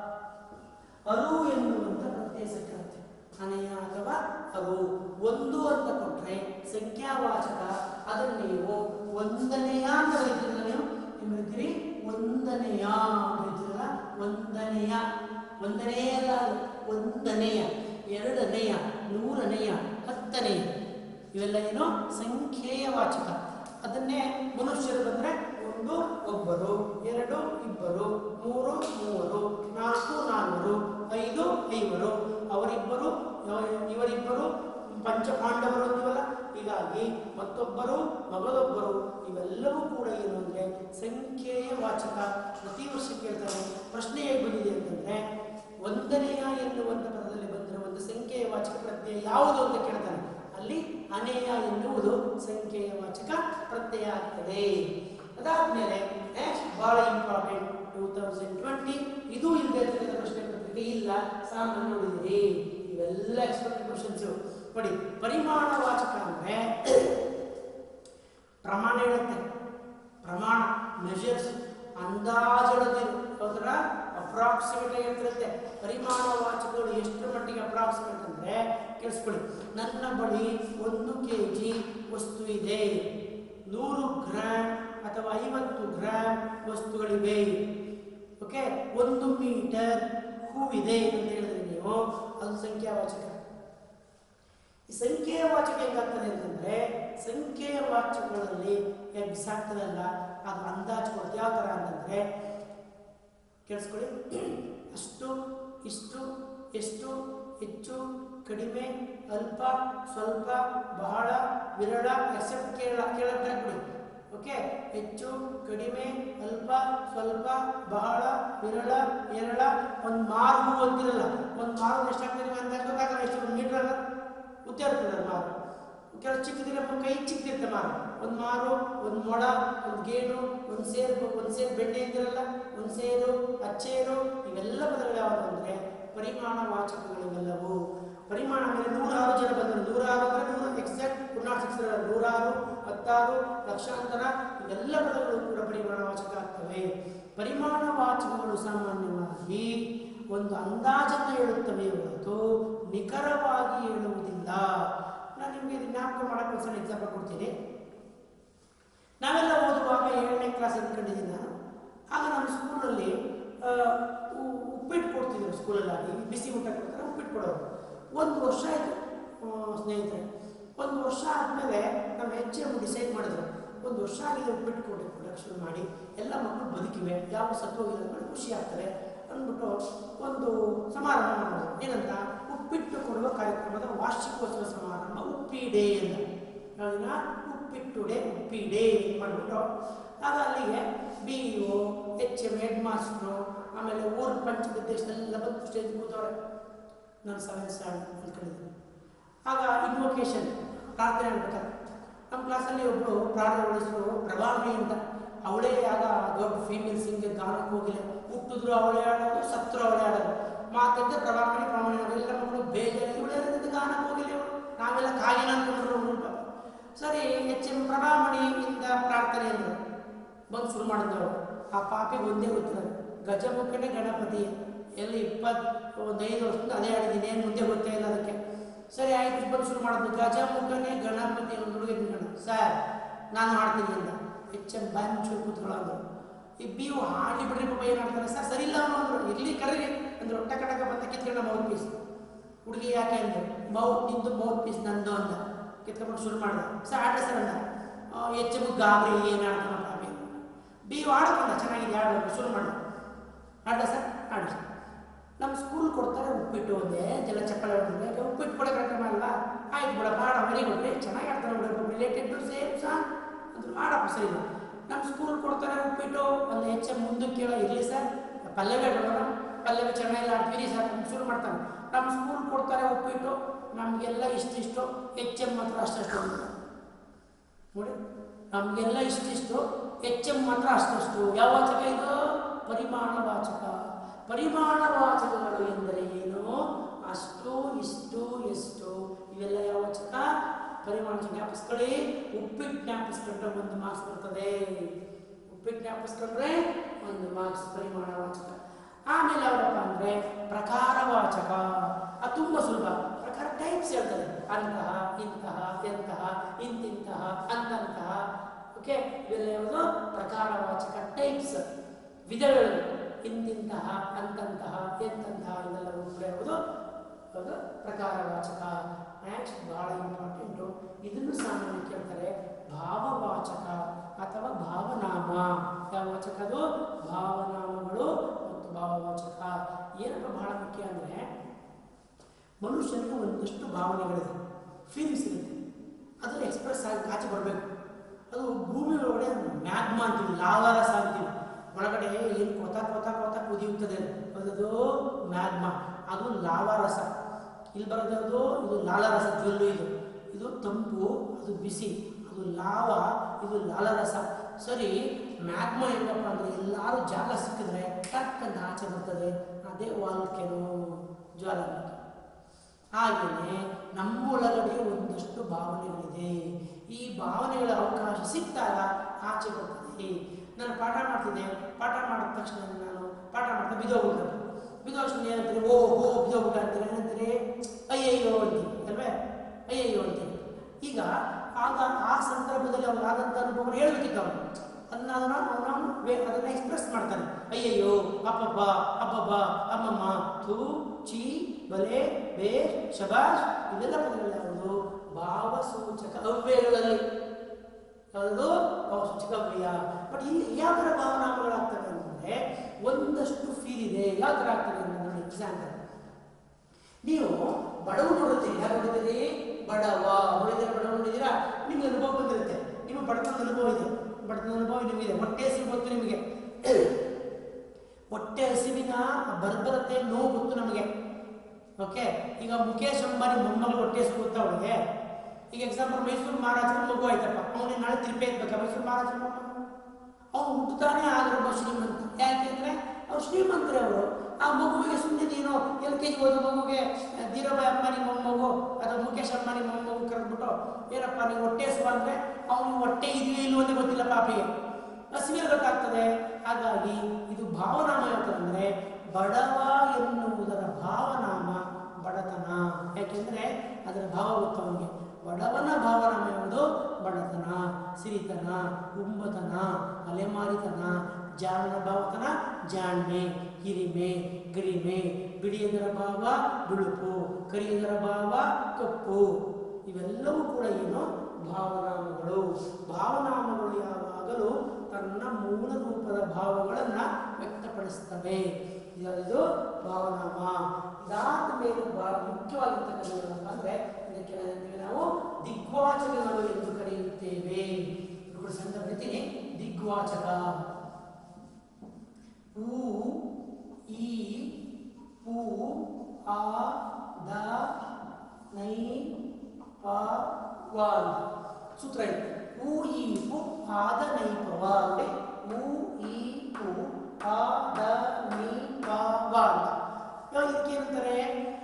ಅರು ಎನ್ನುವಂತ ಪ್ರತ್ಯಯ ಸಿಕ್ಕಿರುತ್ತೆ ಅನೇಯ ಅಥವಾ ಅರು ಒಂದು ಅಂತ ಕೊಟ್ರೆ ಸಂಖ್ಯಾವಾಚಕ ಅದನ್ನು ನೀವು ಒಂದನೆಯ ಅಂತ ಬರೀತೀರಲ್ಲ ನೀವು ಏನು ಬರೀತೀರಿ ಒಂದನೆಯ ಅಂತ ಬರೀತೀರಲ್ಲ ಒಂದನೆಯ ಒಂದನೇ ಅಲ್ಲ ಅದು, ಒಂದನೆಯ ಎರಡನೆಯ ನೂರನೆಯ ಹತ್ತನೆಯ ಇವೆಲ್ಲ ಏನು ಸಂಖ್ಯೆಯ ವಾಚಕ ಅದನ್ನೇ ಮನುಷ್ಯರು ಬಂದ್ರೆ ಒಂದು ಒಬ್ಬರು ಎರಡು ಇಬ್ಬರು ಮೂರು ಮೂವರು ನಾಲ್ಕು ನಾಲ್ವರು ಐದು ಐವರು ಅವರಿಬ್ಬರು ಇವ- ಇವರಿಬ್ಬರು ಪಂಚ ಪಾಂಡವರು ಅಂತೀವಲ್ಲ ಹೀಗಾಗಿ ಮತ್ತೊಬ್ಬರು ಮಗಳೊಬ್ಬರು ಇವೆಲ್ಲವೂ ಕೂಡ ಏನು ಅಂದರೆ ಸಂಖ್ಯೆಯ ವಾಚಕ ಪ್ರತಿ ವರ್ಷ ಕೇಳ್ತಾರೆ ಪ್ರಶ್ನೆ ಹೇಗೆ ಬಂದಿದೆ ಅಂತಂದ್ರೆ ಒಂದನೆಯ ಎನ್ನುವಂಥ ಪದದಲ್ಲಿ ಬಂದಿರುವಂಥ ಸಂಖ್ಯೆಯ ವಾಚಕ ಪ್ರತ್ಯಯ ಯಾವುದು ಅಂತ ಕೇಳ್ತಾನೆ ಅಲ್ಲಿ ಅನೇಯ ಎನ್ನುವುದು ಸಂಖ್ಯೆಯ ವಾಚಕ ಪ್ರತ್ಯಯ ಆಗ್ತದೆ ಅದಾದ್ಮೇಲೆ ನೆಕ್ಸ್ಟ್ ಬಹಳ ಇಂಪಾರ್ಟೆಂಟ್ ಟೂ ತೌಸಂಡ್ ಟ್ವೆಂಟಿ ಇದು ಇಲ್ಲದೆ ಇರ್ತಕ್ಕಂಥ ಪ್ರಶ್ನೆ ಪತ್ರಿಕೆ ಇಲ್ಲ ಸಾಮಾನ್ಯ ನೋಡಿದಿರಿ ಇವೆಲ್ಲ ಎಕ್ಸ್ಪೆಕ್ಟೆಡ್ ಕ್ವಶನ್ಸ್ ನೋಡಿ ಪರಿಮಾಣ ವಾಚಕ ಅಂದ್ರೆ ಪ್ರಮಾಣ ಹೇಳುತ್ತೆ ಪ್ರಮಾಣ ಮೆಜರ್ಸ್ ಅಂದಾಜಳದಿರು ಅದರ ಅಪ್ರಾಕ್ಸಿಮೇಟ್ ಆಗಿರುತ್ತೆ ಪರಿಮಾಣ ವಾಚಕಗಳು ಎಷ್ಟರ ಮಟ್ಟಿಗೆ ಅಪ್ರಾಕ್ಸಿಮೇಟ್ ಅಂದ್ರೆ ಕೇಳಿಸ್ಕೊಳ್ಳಿ ನನ್ನ ಬಳಿ ಒಂದು ಕೆ ಜಿ ವಸ್ತು ಇದೆ ನೂರು ಗ್ರಾಮ್ ಅಥವಾ ಐವತ್ತು ಗ್ರಾಮ್ ವಸ್ತುಗಳಿವೆ ಓಕೆ ಒಂದು ಮೀಟರ್ ಹೂವಿದೆ ಅಂತ ಹೇಳಿದ್ರೆ ನೀವು ಅದು ಸಂಖ್ಯಾವಾಚಕ ಈ ಸಂಖ್ಯೆಯ ವಾಚಕ ಹೆಂಗಾಗ್ತದೆ ಅಂತಂದ್ರೆ ಸಂಖ್ಯೆಯ ವಾಚಕಗಳಲ್ಲಿ ಎಕ್ಸಾಕ್ಟದಲ್ಲ ಅದು ಅಂದಾಜು ಕೊಡುತ್ತೆ ಯಾವ ಥರ ಅಂತಂದ್ರೆ ಕೇಳಿಸ್ಕೊಳ್ಳಿ ಅಷ್ಟು ಇಷ್ಟು ಎಷ್ಟು ಹೆಚ್ಚು ಕಡಿಮೆ ಅಲ್ಪ ಸ್ವಲ್ಪ ಬಹಳ ವಿರಳ ಎಕ್ಸೆಪ್ಟ್ ಕೇರಳ ಕೇರಳ ಬಿಡಿ ಓಕೆ ಹೆಚ್ಚು ಕಡಿಮೆ ಅಲ್ಪ ಸ್ವಲ್ಪ ಬಹಳ ವಿರಳ ಎರಳ ಒಂದು ಮಾರು ಹೂವು ಅಂತಿರಲ್ಲ ಒಂದು ಮಾರು ಎಷ್ಟಾಗ್ತದೆ ಅಂತ ಗೊತ್ತಾಗಲ್ಲ ಎಷ್ಟು ಒಂದು ಮೀಟರ್ ಅಲ್ಲ ಉದ್ದ ಇರ್ತದೆ ಮಾರು ಕೆಲವು ಚಿಕ್ಕದಿಲ್ಲ ಕೈ ಚಿಕ್ಕದಿರುತ್ತೆ ಮಾರು ಒಂದು ಮಾರು ಒಂದು ಮೊಳ ಒಂದು ಗೇಣು ಒಂದು ಸೇರು ಒಂದು ಸೇರು ಬೆಣ್ಣೆ ಅಂತಿರಲ್ಲ ಒಂದು ಸೇರು ಅಚ್ಚೇರು ಇವೆಲ್ಲ ಪದಗಳು ಯಾವುದು ಅಂದರೆ ಪರಿಮಾಣ ವಾಚಕಗಳು ಇವೆಲ್ಲವು ಪರಿಮಾಣ ಅಂದರೆ ನೂರಾರು ಜನ ಬಂದರು ನೂರಾರು ಅಂದರೆ ನೂರ ಎಕ್ಸಾಕ್ಟ್ ಪುನಾಟ್ ಸಿಕ್ಸ್ ನೂರಾರು ಹತ್ತಾರು ಲಕ್ಷಾಂತರ ಇವೆಲ್ಲ ಪದಗಳು ಕೂಡ ಪರಿಮಾಣ ವಾಚಕ ಆಗ್ತವೆ ಪರಿಮಾಣ ವಾಚಕಗಳು ಸಾಮಾನ್ಯವಾಗಿ ಒಂದು ಅಂದಾಜನ್ನು ಹೇಳುತ್ತವೆ ಹೊರತು ನಿಖರವಾಗಿ ಹೇಳುವುದಿಲ್ಲ ನಾನು ನಿಮಗೆ ಇದು ಜ್ಞಾಪಕ ಮಾಡೋಕ್ಕೆ ಒಂದು ಸಣ್ಣ ಎಕ್ಸಾಂಪಲ್ ಕೊಡ್ತೀನಿ ನಾವೆಲ್ಲ ಓದುವಾಗ ಏಳನೇ ಕ್ಲಾಸ್ ಅಂದ್ಕೊಂಡಿದ್ದೀನಿ ನಾನು ಆಗ ನಮ್ಮ ಸ್ಕೂಲಲ್ಲಿ ಆ, ಉ- ಉಪ್ಪಿಟ್ಟು ಕೊಡ್ತಿದ್ರು ಸ್ಕೂಲಲ್ಲಿ ಬಿಸಿ ಊಟ ಕೊಡ್ತಾರೆ ಉಪ್ಪಿಟ್ಟು ಕೊಡೋರು ಒಂದು ವರ್ಷ ಆಯಿತು ಸ್ನೇಹಿತರೆ ಒಂದು ವರ್ಷ ಆದಮೇಲೆ ನಮ್ಮ ಎಚ್ ಎಮ್ ಡಿಸೈಡ್ ಮಾಡಿದ್ರು ಒಂದು ವರ್ಷ ಆಗಿದೆ ಉಪ್ಪಿಟ್ಟು ಕೊಡಿ ಕೊಡೋಕ್ಕೆ ಶುರು ಮಾಡಿ ಎಲ್ಲ ಮಕ್ಕಳು ಬದುಕಿವೆ ಯಾವ ಸತ್ತೋಗಿಲ್ಲ ಅಂದ್ಮೇಲೆ ಖುಷಿ ಆಗ್ತಾರೆ ಅಂದ್ಬಿಟ್ಟು ಒಂದು ಸಮಾರಂಭ ಮಾಡೋದು ಏನಂತ ಉಪ್ಪಿಟ್ಟು ಕೊಡುವ ಕಾರ್ಯಕ್ರಮದ ವಾರ್ಷಿಕೋತ್ಸವ ಸಮಾರಂಭ ಉಪ್ಪಿ ಡೇ ಅಂತ ಅದನ್ನ ಉಪ್ಪಿಟ್ಟು ಡೇ ಉಪ್ಪಿ ಡೇ ಮಾಡಿಬಿಟ್ಟು ಆಗ ಅಲ್ಲಿಗೆ B E H M headmaster ಆಮೇಲೆ ಊರ ಪಂಚಗದ್ದೇಶದಲ್ಲೆಲ್ಲ ಬಂದು ಸ್ಟೇಜ್ ಕೂತವ್ರೆ ನಾನು ಸೆವೆನ್ ಸ್ಟ್ಯಾಂಡ್ ಅನ್ಕೊಂಡಿದ್ದೀನಿ ಆಗ ಇನ್ವೊಕೇಶನ್ ಪ್ರಾರ್ಥನೆ ಆಗ್ಬೇಕಾದ್ರೆ ನಮ್ಮ ಕ್ಲಾಸಲ್ಲಿ ಒಬ್ಬಳು ಪ್ರಾರ್ಥನೆ ಹೆಸರು ಪ್ರಭಾಮಣಿ ಅಂತ ಅವಳೇ ಆಗ ದೊಡ್ಡ ಫೀಮೇಲ್ ಸಿಂಗರ್ ಗಾನಕ್ಕೆ ಹೋಗಿಲ್ಲ ಹುಟ್ಟಿದ್ರು ಅವಳೇ ಆಡೋದು ಸತ್ರು ಅವಳೇ ಆಡೋದು ಮಾತಿದ್ದೆ ಪ್ರಭಾಮಣಿ ಪ್ರಮಾಣ ಎಲ್ಲ ಮಕ್ಕಳು ಬೇಜಾರು ಇವಳೇ ಗಾನಕ್ಕೆ ಹೋಗಿಲ್ಲ ಇವಳು ನಾವೆಲ್ಲ ಕಾಯಿನ ಅನ್ಕೊಂಡ್ರು ಅವ್ಳು ಪಾಪ ಸರಿ ಎಚ್ ಎಂ ಪ್ರಭಾಮಣಿ ಇಂದ ಪ್ರಾರ್ಥನೆ ಅಂದರು ಬಂದು ಶುರು ಮಾಡಿದ್ರು ಆ ಪಾಪಿಗೆ ಒಂದೇ ಗೊತ್ತಿಲ್ಲ ಗಜಮುಖನೇ ಗಣಪತಿ ಎಲ್ಲಿ ಇಪ್ಪತ್ತು ಒಂದು ಐದು ವರ್ಷದಿಂದ ಅದೇ ಆಡಿದ್ದೀನಿ ಏನು ಮುಂದೆ ಗೊತ್ತೇ ಇಲ್ಲ ಅದಕ್ಕೆ ಸರಿ ಆಯ್ತು ಬಂದು ಶುರು ಮಾಡಿದ್ರು ಗಜಮುಖನೇ ಗಣಪತಿ ಒಂದು ಹುಡುಗ ನಿಂತ್ಕೊಂಡ ಸರ್ ನಾನು ಹಾಡ್ತೀನಿ ಅಂತ ಎಚ್ ಎಂ ಬಾಯಿ ಮುಚ್ಚು ಕೂತ್ಕೊಳ್ಳೋದು ಈ ಬಿ ಯು ಹಾಡಿ ಬಿಡ್ರಿ ಪಾಪ ಏನು ಮಾಡ್ತಾರೆ ಸರ್ ಸರಿ ಇಲ್ಲ ಅವನು ಅಂದ್ರು ಇರ್ಲಿ ಕರೀರಿ ಅಂದ್ರು ಟಕ ಟಕ ಬಂದ ಕಿತ್ಕೊಂಡ ಮೌತ್ ಪೀಸ್ ಹುಡುಗಿ ಯಾಕೆ ಅಂದ್ರು ಮೌತ್ ನಿಂದು ಮೌತ್ ಪೀಸ್ ನಂದು ಅಂತ ಕಿತ್ಕೊಂಡು ಶುರು ಮಾಡಿದ ಸರ್ ಆಟ ಸರ್ ಅಂದ ಎಚ್ ಎಮ್ ಗಾಬರಿ ಏನು ಆಡ್ತಾನ ಪಾಪಿ ಬಿ ಯು ಆಡ್ಕೊಂಡ ಚೆನ್ನಾಗಿದೆ ಆಡೋದು ಶುರು ಮಾಡ ಆಡ ಸರ್ ಆಡ ಸರ್ ನಮ್ಮ ಸ್ಕೂಲ್ ಕೊಡ್ತಾರೆ ಉಪ್ಪಿಟ್ಟು ಒಂದೇ ಜಲ ಚಪ್ಪಳೆ ಹೊಡೆದ್ರೆ ಉಪ್ಪಿಟ್ಟು ಕೊಡೋ ಕಾರ್ಯಕ್ರಮ ಅಲ್ವಾ ಆಯ್ತು ಬಿಡ ಬಾಡ ವೆರಿ ಗುಡ್ ಚೆನ್ನಾಗಿ ಆಡ್ತಾರೆ ಬಿಡಪ್ಪ ರಿಲೇಟೆಡ್ ಟು ಸೇಮ್ ಸಾಂಗ್ ಅಂದ್ರು ಆಡಪ್ಪ ಸರಿ ನಮ್ಮ ಸ್ಕೂಲ್ ಕೊಡ್ತಾರೆ ಉಪ್ಪಿಟ್ಟು ಒಂದು ಎಚ್ ಎಮ್ ಮುಂದಕ್ಕೆ ಕೇಳೋ ಇರಲಿ ಸರ್ ಪಲ್ಲವೇ ಬೇಡ ಪಲ್ಲವಿ ಚೆನ್ನಾಗಿ ಆಡ್ತೀರಿ ಸರ್ ಅಂತ ಶುರು ಮಾಡ್ತಾನೆ ನಮ್ಮ ಸ್ಕೂಲ್ ಕೊಡ್ತಾರೆ ಉಪ್ಪಿಟ್ಟು ನಮಗೆಲ್ಲ ಇಷ್ಟಿಷ್ಟು ಎಚ್ ಎಮ್ ಮಾತ್ರ ಅಷ್ಟಷ್ಟು ಅಂತ. ನೋಡಿ ನಮಗೆಲ್ಲ ಇಷ್ಟಿಷ್ಟು ಎಚ್ ಎಮ್ ಮಾತ್ರ ಅಷ್ಟಷ್ಟು ಯಾವ ವಾಚಕ ಇದು ಪರಿಮಾಣ ವಾಚಕ ಪರಿಮಾಣ ವಾಚಕಗಳು ಎಂದರೆ ಏನು ಅಷ್ಟು ಇಷ್ಟು ಎಷ್ಟು ಇವೆಲ್ಲ ಯಾವ ವಾಚಕ ಪರಿಮಾಣ ಜ್ಞಾಪಿಸ್ಕೊಳ್ಳಿ ಉಪ್ಪಿಟ್ಟು ಜ್ಞಾಪಿಸ್ಕೊಂಡ್ರೆ ಒಂದು ಮಾರ್ಕ್ಸ್ ಬರ್ತದೆ ಉಪ್ಪಿಟ್ಟು ಜ್ಞಾಪಿಸ್ಕೊಂಡ್ರೆ ಒಂದು ಮಾರ್ಕ್ಸ್ ಪರಿಮಾಣ ವಾಚಕ ಆಮೇಲೆ ಯಾವಪ್ಪ ಅಂದರೆ ಪ್ರಕಾರವಾಚಕ ಅದು ತುಂಬ ಸುಲಭ ಪ್ರಕಾರ ಟೈಪ್ಸ್ ಹೇಳ್ತದೆ ಅಂತಹ ಇಂತಹ ಎಂತಹ ಇಂತಿಂತಹ ಅಂತಂತಹ ಓಕೆ ಇವೆಲ್ಲ ಯಾವುದು ಪ್ರಕಾರವಾಚಕ ಟೈಪ್ಸ್ ವಿಧಗಳು ಇಂತಿಂತಹ ಅಂತಂತಹ ಎಂತಹ ಇದೆಲ್ಲ ಕೂಡ ಯಾವುದು ಅದು ಪ್ರಕಾರವಾಚಕ ಮ್ಯಾಚ್ ಬಹಳ ಇಂಪಾರ್ಟೆಂಟು ಇದನ್ನು ಸಾಮಾನ್ಯ ಕೇಳ್ತಾರೆ ಭಾವವಾಚಕ ಅಥವಾ ಭಾವನಾಮ ಯಾವ ವಾಚಕ ಅದು ಭಾವನಾಮಗಳು ಮತ್ತು ಭಾವವಾಚಕ ಏನಪ್ಪ ಬಹಳ ಮುಖ್ಯ ಅಂದರೆ ಮನುಷ್ಯನಿಗೆ ಒಂದಷ್ಟು ಭಾವನೆಗಳಿದೆ ಫೀಲಿಂಗ್ಸ್ ಇರುತ್ತೆ ಅದು ಎಕ್ಸ್ಪ್ರೆಸ್ ಆಗಿ ಆಚೆ ಬರಬೇಕು ಅದು ಭೂಮಿ ಒಳಗಡೆ ಮ್ಯಾಗ್ಮಾ ಅಂತೀವಿ ಲಾವಾರಸ ಅಂತೀವಿ ಒಳಗಡೆ ಏನು ಕೊತ ಕೊತ ಕೊತ ಕುದಿಯುತ್ತದೆ ಅದು ಮ್ಯಾಗ್ಮಾ ಅದು ಲಾವಾರಸ ಇಲ್ಲಿ ಬರೋದು ಅದು ಇದು ಲಾಲರಸ ಜೊಲ್ಲು ಇದು ಇದು ತಂಪು ಅದು ಬಿಸಿ ಅದು ಲಾವ ಇದು ಲಾಲರಸ ಸರಿ ಮ್ಯಾಗ್ಮಾ ಹೆಂಗಪ್ಪ ಅಂದರೆ ಎಲ್ಲರೂ ಜಾಗ ಸಿಕ್ಕಿದ್ರೆ ಟಕ್ ಅಂತ ಆಚೆ ಬರ್ತದೆ ಅದೇ ವಾಲ್ಕೆನೋ ಜ್ವಾಲಾಮುಖಿ ಹಾಗೆಯೇ ನಮ್ಮೊಳಗಡೆ ಒಂದಷ್ಟು ಭಾವನೆಗಳಿದೆ ಈ ಭಾವನೆಗಳ ಅವಕಾಶ ಸಿಕ್ತಾಗ ಆಚೆ ಬರ್ತದೆ ನಾನು ಪಾಠ ಮಾಡ್ತಿದ್ದೆ ಪಾಠ ಮಾಡಿದ ತಕ್ಷಣ ನಾನು ಪಾಠ ಮಾಡ್ತಾ ಬಿದೋಗ್ಬಿಡ್ತಾರೆ ಬಿದೋಕ್ಷಣ ಏನಂತಾರೆ ಓ ಓ ಬಿದೋಗ್ಬಿಟ್ಟ ಅಂತಾರೆ ಏನಂತಾರೆ ಅಯ್ಯಯ್ಯೋ ಅಂತೀವಿ ಅಲ್ವೇ ಅಯ್ಯಯ್ಯೋ ಅಂತೀವಿ ಈಗ ಆಗ ಆ ಸಂದರ್ಭದಲ್ಲಿ ಅವ್ರು ಆದಂಥ ಅನುಭವನ ಹೇಳ್ಬೇಕಿತ್ತು ಅವನು ಅದನ್ನ ಅದನ್ನ ಅವನು ಅದನ್ನ ಎಕ್ಸ್ಪ್ರೆಸ್ ಮಾಡ್ತಾನೆ ಅಯ್ಯಯ್ಯೋ ಅಪ್ಪಬ್ಬ ಅಬ್ಬಬ್ಬ ಅಮ್ಮಮ್ಮ ಥೂ ಚಿ ಬಲೆ ಬೇ ಶಬಾಷ್ ಇವೆಲ್ಲ ಪದಗಳು ಯಾವುದು ಭಾವಸೂಚಕ ಅವ್ಯಯಗಳಲ್ಲಿ ಯಾವುದು ಭಾವಸೂಚಕ ಅವ್ಯಯ ಬಟ್ ಇಲ್ಲಿ ಯಾವ ಥರ ಭಾವನಾಮಗಳಾಗ್ತವೆ ಅಂತಂದರೆ ಒಂದಷ್ಟು ಫೀಲ್ ಇದೆ ಯಾವ ಥರ ಆಗ್ತದೆ ಅಂತ ನೋಡಿ ಎಕ್ಸಾಂಪಲ್ ನೀವು ಬಡವ ನೋಡುತ್ತೀರಿ ಯಾರು ನೋಡಿದ್ದೀರಿ ಬಡವ ನೋಡಿದ್ದೀರಾ ಬಡವ ನೋಡಿದ್ದೀರಾ ನಿಮ್ಗೆ ಅನುಭವ ಬಂದಿರುತ್ತೆ ನಿಮ್ಮ ಬಡತನದ ಅನುಭವ ಇದೆ ಬಡತನದ ಅನುಭವ ನಿಮಗಿದೆ ಹೊಟ್ಟೆ ಹಸಿವು ಗೊತ್ತು ನಿಮಗೆ ಹೊಟ್ಟೆ ಹಸಿವಿನ ಬರ್ಬರತೆ ನೋವು ಗೊತ್ತು ನಮಗೆ ಓಕೆ ಈಗ ಮುಖೇಶ್ ಅಂಬಾನಿ ಮೊಮ್ಮಗಳು ಹೊಟ್ಟೆ ಹಸಿವು ಗೊತ್ತಾ ಅವಳಿಗೆ ಈಗ ಎಕ್ಸಾಂಪಲ್ ಮೈಸೂರು ಮಹಾರಾಜರ ಮಗು ಆಯ್ತಪ್ಪ ಅವನಿಗೆ ನಾಳೆ ತಿರುಪಿ ಎತ್ಬೇಕಾ ಮೈಸೂರು ಮಹಾರಾಜರ ಮಗು ಅವನು ಹುಟ್ಟುತ್ತಾನೆ ಆಗಿರೊಬ್ಬ ಶ್ರೀಮಂತ ಯಾಕೆಂದ್ರೆ ಅವ್ರು ಶ್ರೀಮಂತರೇ ಅವರು ಆ ಮಗುವಿಗೆ ಸುಮ್ಮನೆ ನೀನು ಎಲ್ ಕೆ ಜಿ ಓದೋ ಮಗುಗೆ ಧೀರಭಾಯ್ ಅಂಬಾನಿ ಮೊಮ್ಮಗು ಅಥವಾ ಮುಖೇಶ್ ಅಂಬಾನಿ ಮೊಮ್ಮಗು ಕರೆದ್ಬಿಟ್ಟು ಏನಪ್ಪ ನೀವು ಹೊಟ್ಟೆ ಹಸುವ ಅಂದರೆ ಅವನಿಗೆ ಹೊಟ್ಟೆ ಇದೆಯೋ ಇಲ್ವೋ ಅಂತ ಗೊತ್ತಿಲ್ಲ ಪಾಪಿಗೆ ಹಸಿವೆ ಗೊತ್ತಾಗ್ತದೆ ಹಾಗಾಗಿ ಇದು ಭಾವನಾಮ ಹೇಳ್ತದಂದ್ರೆ ಬಡವ ಎನ್ನುವುದರ ಭಾವನಾಮ ಬಡತನ ಯಾಕೆಂದ್ರೆ ಅದರ ಭಾವ ಗೊತ್ತು ಅವನಿಗೆ ಬಡವನ ಭಾವನಾಮ ಯಾವುದು ಬಡತನ ಸಿರಿತನ ಉಂಬತನ ಅಲೆಮಾರಿತನ ಜಾಣನ ಭಾವತನ ಜಾಣ್ಮೆ ಹಿರಿಮೆ ಗರಿಮೆ ಬಿಳಿಯದರ ಭಾವ ಬಿಳುಪು ಕರಿಯದರ ಭಾವ ಕಪ್ಪು ಇವೆಲ್ಲವೂ ಕೂಡ ಏನು ಭಾವನಾಮಗಳು ಭಾವನಾಮಗಳು ಯಾವಾಗಲೂ ತನ್ನ ಮೂಲ ರೂಪದ ಭಾವಗಳನ್ನು ವ್ಯಕ್ತಪಡಿಸ್ತವೆ ಇದು ಭಾವನಾಮ ಇದಾದ ಮೇಲೆ ಬಹಳ ಮುಖ್ಯವಾಗಿರ್ತಕ್ಕಂಥದ್ದು ಏನಪ್ಪ ಅಂದರೆ ಇದಕ್ಕೆ ಏನಂತೀವಿ ನಾವು ದಿಗ್ವಾಚಕಗಳು ಎಂದು ಕರೆಯುತ್ತೇವೆ ಇದು ಕೂಡ ಸಣ್ಣ ಬರಿತೀನಿ ದಿಗ್ವಾಚಕ ಊ ಈ ಪೂ ಆ ದ ನೈ ಪ ವ ಸೂತ್ರ ಇದೆ ಊ ಈ ಪು ಆದ ನೈಪವ ಅಂದ್ರೆ ಊ ಈ ಪು ಆದ ನೈ ಪ ವ ಅಂತ ಇವಾಗ ಇದಕ್ಕೆ ಏನಂತಾರೆ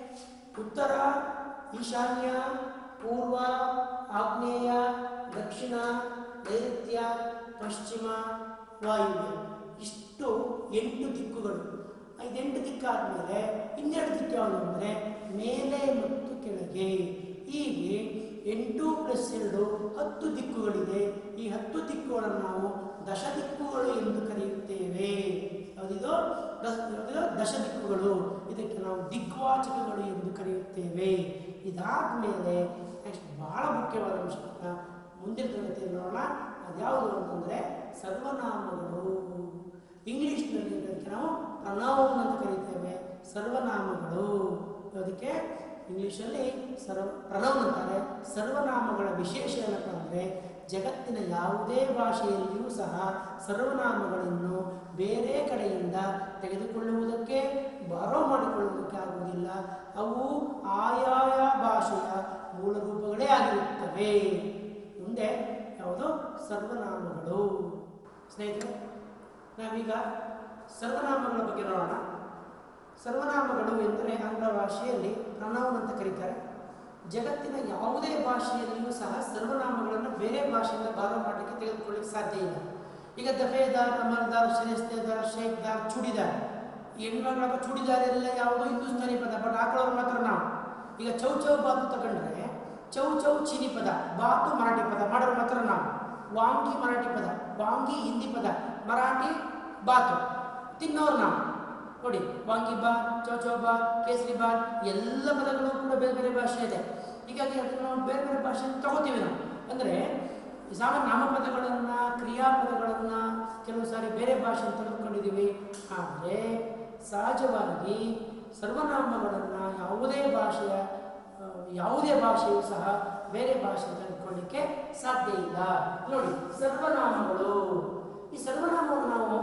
ಉತ್ತರ ಈಶಾನ್ಯ ಪೂರ್ವ ಆಗ್ನೇಯ ದಕ್ಷಿಣ ನೈಋತ್ಯ ಪಶ್ಚಿಮ ವಾಯುವ್ಯ ಇಷ್ಟು ಎಂಟು ದಿಕ್ಕುಗಳು ಇದೆಂಟು ದಿಕ್ಕಾದ್ಮೇಲೆ ಇನ್ನೆರಡು ದಿಕ್ಕು ಯಾವುದು ಅಂದರೆ ಮೇಲೆ ಮತ್ತು ಕೆಳಗೆ ಹೀಗೆ ಎಂಟು ಪ್ಲಸ್ ಎರಡು ಹತ್ತು ದಿಕ್ಕುಗಳಿದೆ ಈ ಹತ್ತು ದಿಕ್ಕುಗಳನ್ನು ನಾವು ದಶ ದಿಕ್ಕುಗಳು ಎಂದು ಕರೆಯುತ್ತೇವೆ ಯಾವುದಿದು ದಶ ಯಾವುದಿದು? ದಶ ದಿಕ್ಕುಗಳು ಇದಕ್ಕೆ ನಾವು ದಿಗ್ವಾಚಕಗಳು ಎಂದು ಕರೆಯುತ್ತೇವೆ ಇದಾದ ಮೇಲೆ ನೆಕ್ಸ್ಟ್ ಬಹಳ ಮುಖ್ಯವಾದ ಅಂಶ ಮುಂದಿನ ತರಗತಿಯಲ್ಲಿ ನೋಡೋಣ ಅದ್ಯಾವುದು ಅಂತಂದರೆ ಸರ್ವನಾಮಗಳು ಇಂಗ್ಲಿಷ್ನಲ್ಲಿ ಇದಕ್ಕೆ ನಾವು ಪ್ರನೌನ್ ಅಂತ ಕರೀತೇವೆ ಸರ್ವನಾಮಗಳು ಅದಕ್ಕೆ ಇಂಗ್ಲೀಷಲ್ಲಿ ಸರ್ವ ಪ್ರನೌನ್ ಅಂತಾರೆ ಸರ್ವನಾಮಗಳ ವಿಶೇಷ ಏನಪ್ಪ ಅಂದರೆ ಜಗತ್ತಿನ ಯಾವುದೇ ಭಾಷೆಯಲ್ಲಿಯೂ ಸಹ ಸರ್ವನಾಮಗಳನ್ನು ಬೇರೆ ಕಡೆಯಿಂದ ತೆಗೆದುಕೊಳ್ಳುವುದಕ್ಕೆ ಬಾರೋ ಮಾಡಿಕೊಳ್ಳುವುದಕ್ಕೆ ಆಗುವುದಿಲ್ಲ ಅವು ಆಯಾಯ ಭಾಷೆಯ ಮೂಲ ರೂಪಗಳೇ ಆಗಿರುತ್ತವೆ ಮುಂದೆ ಯಾವುದು ಸರ್ವನಾಮಗಳು ಸ್ನೇಹಿತರೆ ನಾವೀಗ ಸರ್ವನಾಮಗಳ ಬಗ್ಗೆ ನೋಡೋಣ ಸರ್ವನಾಮಗಳು ಎಂದರೆ ಆಂಗ್ಲ ಭಾಷೆಯಲ್ಲಿ ಪ್ರನೌನ್ ಅಂತ ಕರೀತಾರೆ ಜಗತ್ತಿನ ಯಾವುದೇ ಭಾಷೆಯಲ್ಲಿಯೂ ಸಹ ಸರ್ವನಾಮಗಳನ್ನು ಬೇರೆ ಭಾಷೆಯಿಂದ ಬಾರೋ ಮಾಡಲಿಕ್ಕೆ ತೆಗೆದುಕೊಳ್ಳಿಕ್ಕೆ ಸಾಧ್ಯ ಇಲ್ಲ ಈಗ ದಫೇದಾರ್ ಅಮರ್ದಾರ್ ಶ್ರೇಷ್ಠದಾರ್ ಶೇಖ್ದಾರ್ ಚೂಡಿದಾರ್ ಹೆಣ್ಮಗಳಾಗ ಚೂಡಿದಾರ್ ಎಲ್ಲ ಯಾವುದು ಹಿಂದೂಸ್ತಾನಿ ಪದ ಬಟ್ ಹಾಕೊಳ್ಳೋರು ಮಾತ್ರ ನಾವು ಈಗ ಚೌ ಚೌ ಬಾತು ತಗೊಂಡ್ರೆ ಚೌ ಚೌ ಚೀನಿ ಪದ ಬಾತು ಮರಾಠಿ ಪದ ಮಾಡೋರು ಮಾತ್ರ ನಾವು ವಾಂಗಿ ಮರಾಠಿ ಪದ ವಾಂಗಿ ಹಿಂದಿ ಪದ ಮರಾಠಿ ಬಾತು ತಿನ್ನೋರು ನಾವು ನೋಡಿ ವಾಂಗಿ ಬಾತ್ ಚೌಚೌ ಬಾತ್ ಕೇಸರಿ ಬಾತ್ ಎಲ್ಲ ಪದಗಳು ಕೂಡ ಬೇರೆ ಬೇರೆ ಭಾಷೆ ಇದೆ ಹೀಗಾಗಿ ಅದನ್ನು ನಾವು ಬೇರೆ ಬೇರೆ ಭಾಷೆಯನ್ನು ತಗೋತೀವಿ ನಾವು ಅಂದರೆ ಸಾಮಾನ್ಯ ನಾಮಪದಗಳನ್ನು ಕ್ರಿಯಾಪದಗಳನ್ನು ಕೆಲವು ಸಾರಿ ಬೇರೆ ಭಾಷೆಯನ್ನು ತೆಗೆದುಕೊಂಡಿದ್ದೀವಿ ಆದರೆ ಸಹಜವಾಗಿ ಸರ್ವನಾಮಗಳನ್ನು ಯಾವುದೇ ಭಾಷೆಯ ಆ, ಯಾವುದೇ ಭಾಷೆಯೂ ಸಹ ಬೇರೆ ಭಾಷೆ ತೆಗೆದುಕೊಳ್ಳಿಕ್ಕೆ ಸಾಧ್ಯ ಇಲ್ಲ ನೋಡಿ ಸರ್ವನಾಮಗಳು ಈ ಸರ್ವನಾಮವನ್ನು ನಾವು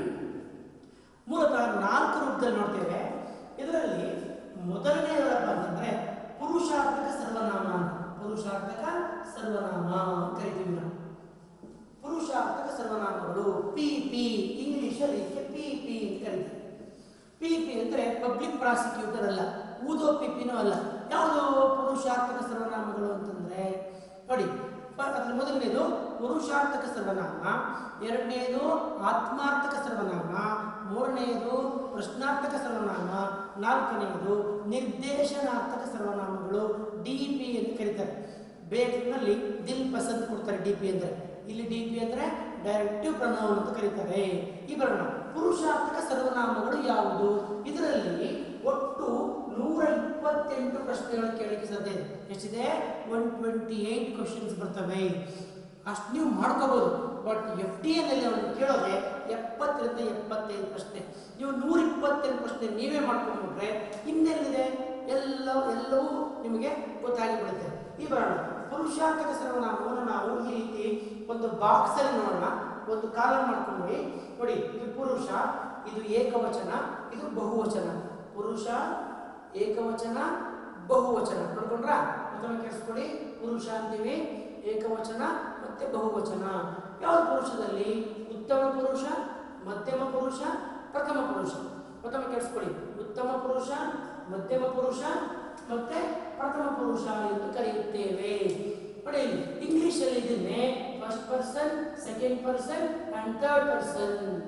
ಮೂಲತಃ ನಾಲ್ಕು ರೂಪದಲ್ಲಿ ನೋಡ್ತೇವೆ ಇದರಲ್ಲಿ ಮೊದಲನೇದಪ್ಪ ಅಂತಂದ್ರೆ ಪುರುಷಾರ್ಥಕ ಸರ್ವನಾಮ ಅಂತ ಪುರುಷಾರ್ಥಕ ಸರ್ವನಾಮ ಅಂತ ಕರಿತೀವಿ ನಾವು ಪುರುಷಾರ್ಥಕ ಸರ್ವನಾಮಗಳು ಪಿ ಪಿ ಇಂಗ್ಲಿಷಲ್ಲಿ ಇದಕ್ಕೆ ಪಿ ಪಿ ಅಂತ ಕರೀತಾರೆ ಪಿ ಪಿ ಅಂದರೆ ಪಬ್ಲಿಕ್ ಪ್ರಾಸಿಕ್ಯೂಟರ್ ಅಲ್ಲ ಊದೋ ಪಿ ಪಿನೂ ಅಲ್ಲ ಯಾವುದು ಪುರುಷಾರ್ಥಕ ಸರ್ವನಾಮಗಳು ಅಂತಂದ್ರೆ ನೋಡಿ ಪ- ಅದ್ರಲ್ಲಿ ಮೊದಲನೇದು ಪುರುಷಾರ್ಥಕ ಸರ್ವನಾಮ ಎರಡನೇದು ಆತ್ಮಾರ್ಥಕ ಸರ್ವನಾಮ ಮೂರನೆಯದು ಪ್ರಶ್ನಾರ್ಥಕ ಸರ್ವನಾಮ ನಾಲ್ಕನೆಯದು ನಿರ್ದೇಶನಾರ್ಥಕ ಸರ್ವನಾಮಗಳು ಡಿ ಪಿ ಅಂತ ಕರೀತಾರೆ ಬೇಕರಿನಲ್ಲಿ ದಿಲ್ ಪಸಂದ್ ಕೊಡ್ತಾರೆ ಡಿ ಪಿ ಅಂದರೆ ಇಲ್ಲಿ ಡಿ ಪಿ ಅಂದರೆ ಡೈರೆಕ್ಟಿವ್ ಪ್ರನೌನ್ ಅಂತ ಕರೀತಾರೆ ಈ ಬರೋಣ ಪುರುಷಾರ್ಥಕ ಸರ್ವನಾಮಗಳು ಯಾವುದು ಇದರಲ್ಲಿ ಒಟ್ಟು ನೂರ ಇಪ್ಪತ್ತೆಂಟು ಪ್ರಶ್ನೆಗಳು ಕೇಳಲಿಕ್ಕೆ ಸಾಧ್ಯ ಇದೆ ಎಷ್ಟಿದೆ ಒನ್ ಟ್ವೆಂಟಿ ಏಯ್ಟ್ ಕ್ವಶನ್ಸ್ ಬರ್ತವೆ ಅಷ್ಟು ನೀವು ಮಾಡ್ಕೋಬೋದು ಬಟ್ ಎಫ್ ಡಿ ಎನಲ್ಲಿ ಅವ್ರು ಕೇಳೋದೆ ಎಪ್ಪತ್ತರಿಂದ ಎಪ್ಪತ್ತೈದು ಪ್ರಶ್ನೆ ನೀವು ನೂರ ಇಪ್ಪತ್ತೆಂಟು ಪ್ರಶ್ನೆ ನೀವೇ ಮಾಡ್ಕೊಂಡ್ಬಿಟ್ರೆ ಇನ್ನೆಲ್ಲಿದೆ ಎಲ್ಲ ಎಲ್ಲವೂ ನಿಮಗೆ ಗೊತ್ತಾಗಿ ಬಿಡುತ್ತೆ ಈ ಬರೋಣ ಪುರುಷಾರ್ಥಕ ಸರ್ವನಾಮವನ್ನು ನಾವು ಈ ರೀತಿ ಒಂದು ಬಾಕ್ಸ್ ಅಲ್ಲಿ ನೋಡೋಣ ಒಂದು ಕಾಲಮ್ ಮಾಡ್ಕೊಂಡ್ವಿ ನೋಡಿ ಇದು ಪುರುಷ ಇದು ಏಕವಚನ ಇದು ಬಹುವಚನ ಪುರುಷ ಏಕವಚನ ಬಹುವಚನ ನೋಡ್ಕೊಂಡ್ರ ಮತ್ತೊಮ್ಮೆ ಕೇಳಿಸ್ಕೊಳ್ಳಿ ಪುರುಷ ಅಂತೀವಿ ಏಕವಚನ ಮತ್ತೆ ಬಹುವಚನ ಯಾವ ಪುರುಷದಲ್ಲಿ ಉತ್ತಮ ಪುರುಷ ಮಧ್ಯಮ ಪುರುಷ ಪ್ರಥಮ ಪುರುಷ ಮತ್ತೊಮ್ಮೆ ಕೇಳಿಸ್ಕೊಳ್ಳಿ ಉತ್ತಮ ಪುರುಷ ಮಧ್ಯಮ ಪುರುಷ ಮತ್ತೆ ಪ್ರಥಮ ಪುರುಷ ಎಂದು ಕರೆಯುತ್ತೇವೆ ನೋಡಿ ಇಂಗ್ಲಿಷ್ ಅಲ್ಲಿ ಇದನ್ನೇ first person second person and third person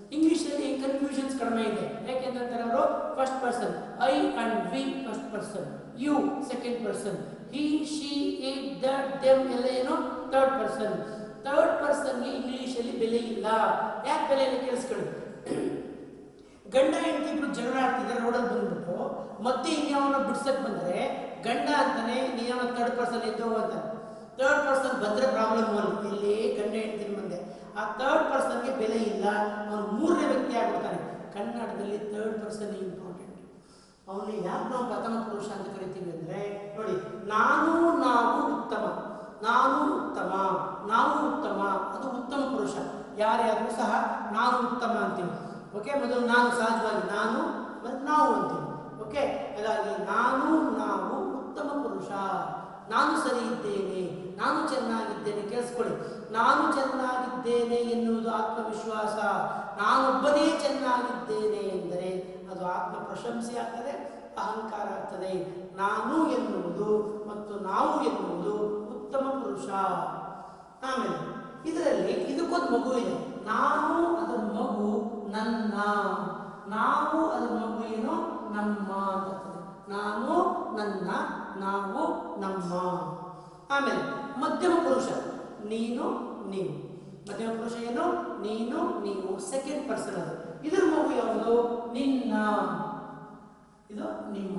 ಇಂಗ್ಲಿಷಲ್ಲಿ ಕನ್ಫ್ಯೂಷನ್ಸ್ ಕಡಿಮೆ ಇದೆ ಯಾಕೆಂದ್ರೆ ಅವರು first person I and we first person you second person he she it that them ಎಲ್ಲ ಏನು ಥರ್ಡ್ ಪರ್ಸನ್ ಥರ್ಡ್ ಪರ್ಸನ್ಗೆ ಇಂಗ್ಲಿಷಲ್ಲಿ ಬೆಲೆ ಇಲ್ಲ ಯಾಕೆ ಬೆಲೆ ಇಲ್ಲ ಕೇಳಿಸ್ಕೊಳ್ಳಿ ಗಂಡ ಹೆಂಡತಿ ಇಬ್ರು ಜಗಳ ಆಡ್ತಿದ್ದಾರೆ ರೋಡಲ್ಲಿ ಬಂದ್ಬಿಟ್ಟು ಮತ್ತೆ ಇನ್ಯಾವನ್ನ ಬಿಡ್ಸಕ್ ಬಂದ್ರೆ ಗಂಡ ಅಂತಾನೆ ನೀನು ಥರ್ಡ್ ಪರ್ಸನ್ ಎದ್ದು ಅಂತಾನೆ ಥರ್ಡ್ ಪರ್ಸನ್ ಬಂದ್ರೆ ಪ್ರಾಬ್ಲಮ್ ಅಲ್ಲಿ ಇಲ್ಲಿ ಗಂಡ ಹೆಂಡತಿ ಮುಂದೆ ಆ ಥರ್ಡ್ ಪರ್ಸನ್ಗೆ ಬೆಲೆ ಇಲ್ಲ ಅವನು ಮೂರನೇ ವ್ಯಕ್ತಿ ಆಗ್ಬಿಡ್ತಾನೆ ಕನ್ನಡದಲ್ಲಿ ಥರ್ಡ್ ಪರ್ಸನ್ ಇಂಪಾರ್ಟೆಂಟ್ ಅವನು ಯಾಕೆ ನಾವು ಪ್ರಥಮ ಪುರುಷ ಅಂತ ಕರಿತೀವಿ ಅಂದ್ರೆ ನೋಡಿ ನಾನು ನಾವು ಉತ್ತಮ ನಾನು ಉತ್ತಮ ನಾವು ಉತ್ತಮ ಅದು ಉತ್ತಮ ಪುರುಷ ಯಾರ್ಯಾರು ಸಹ ನಾನು ಉತ್ತಮ ಅಂತೀವಿ ಓಕೆ ಮೊದಲು ನಾನು ಸಹಜವಾಗಿ ನಾನು ಮತ್ತು ನಾವು ಅಂತೀವಿ ಓಕೆ ಹಾಗಾಗಿ ನಾನು ನಾವು ಉತ್ತಮ ಪುರುಷ ನಾನು ಸರಿ ಇದ್ದೇನೆ ನಾನು ಚೆನ್ನಾಗಿದ್ದೇನೆ ಕೇಳಿಸ್ಕೊಳ್ಳಿ ನಾನು ಚೆನ್ನಾಗಿದ್ದೇನೆ ಎನ್ನುವುದು ಆತ್ಮವಿಶ್ವಾಸ ನಾನೊಬ್ಬನೇ ಚೆನ್ನಾಗಿದ್ದೇನೆ ಎಂದರೆ ಅದು ಆತ್ಮ ಪ್ರಶಂಸೆ ಆಗ್ತದೆ ಅಹಂಕಾರ ಆಗ್ತದೆ ನಾನು ಎನ್ನುವುದು ಮತ್ತು ನಾವು ಎನ್ನುವುದು ಉತ್ತಮ ಪುರುಷ ಆಮೇಲೆ ಇದರಲ್ಲಿ ಇದಕ್ಕೊಂದು ಮಗು ಇದೆ ನಾನು ಅದರ ಮಗು ನನ್ನ ನಾವು ಅದರ ಮಗು ಏನು ನಮ್ಮ ಅಂತ ಆಗ್ತದೆ ನಾನು ನನ್ನ ನಾವು ನಮ್ಮ ಆಮೇಲೆ ಮಧ್ಯಮ ಪುರುಷ ನೀನು ನೀವು ಮಧ್ಯಮ ಪುರುಷ ಏನು ನೀನು ನೀವು ಸೆಕೆಂಡ್ ಪರ್ಸನ್ ಅದು ಇದ್ರ ಮಗು ಯಾವುದು ನಿನ್ನ ಇದು ನಿಮ್ಮ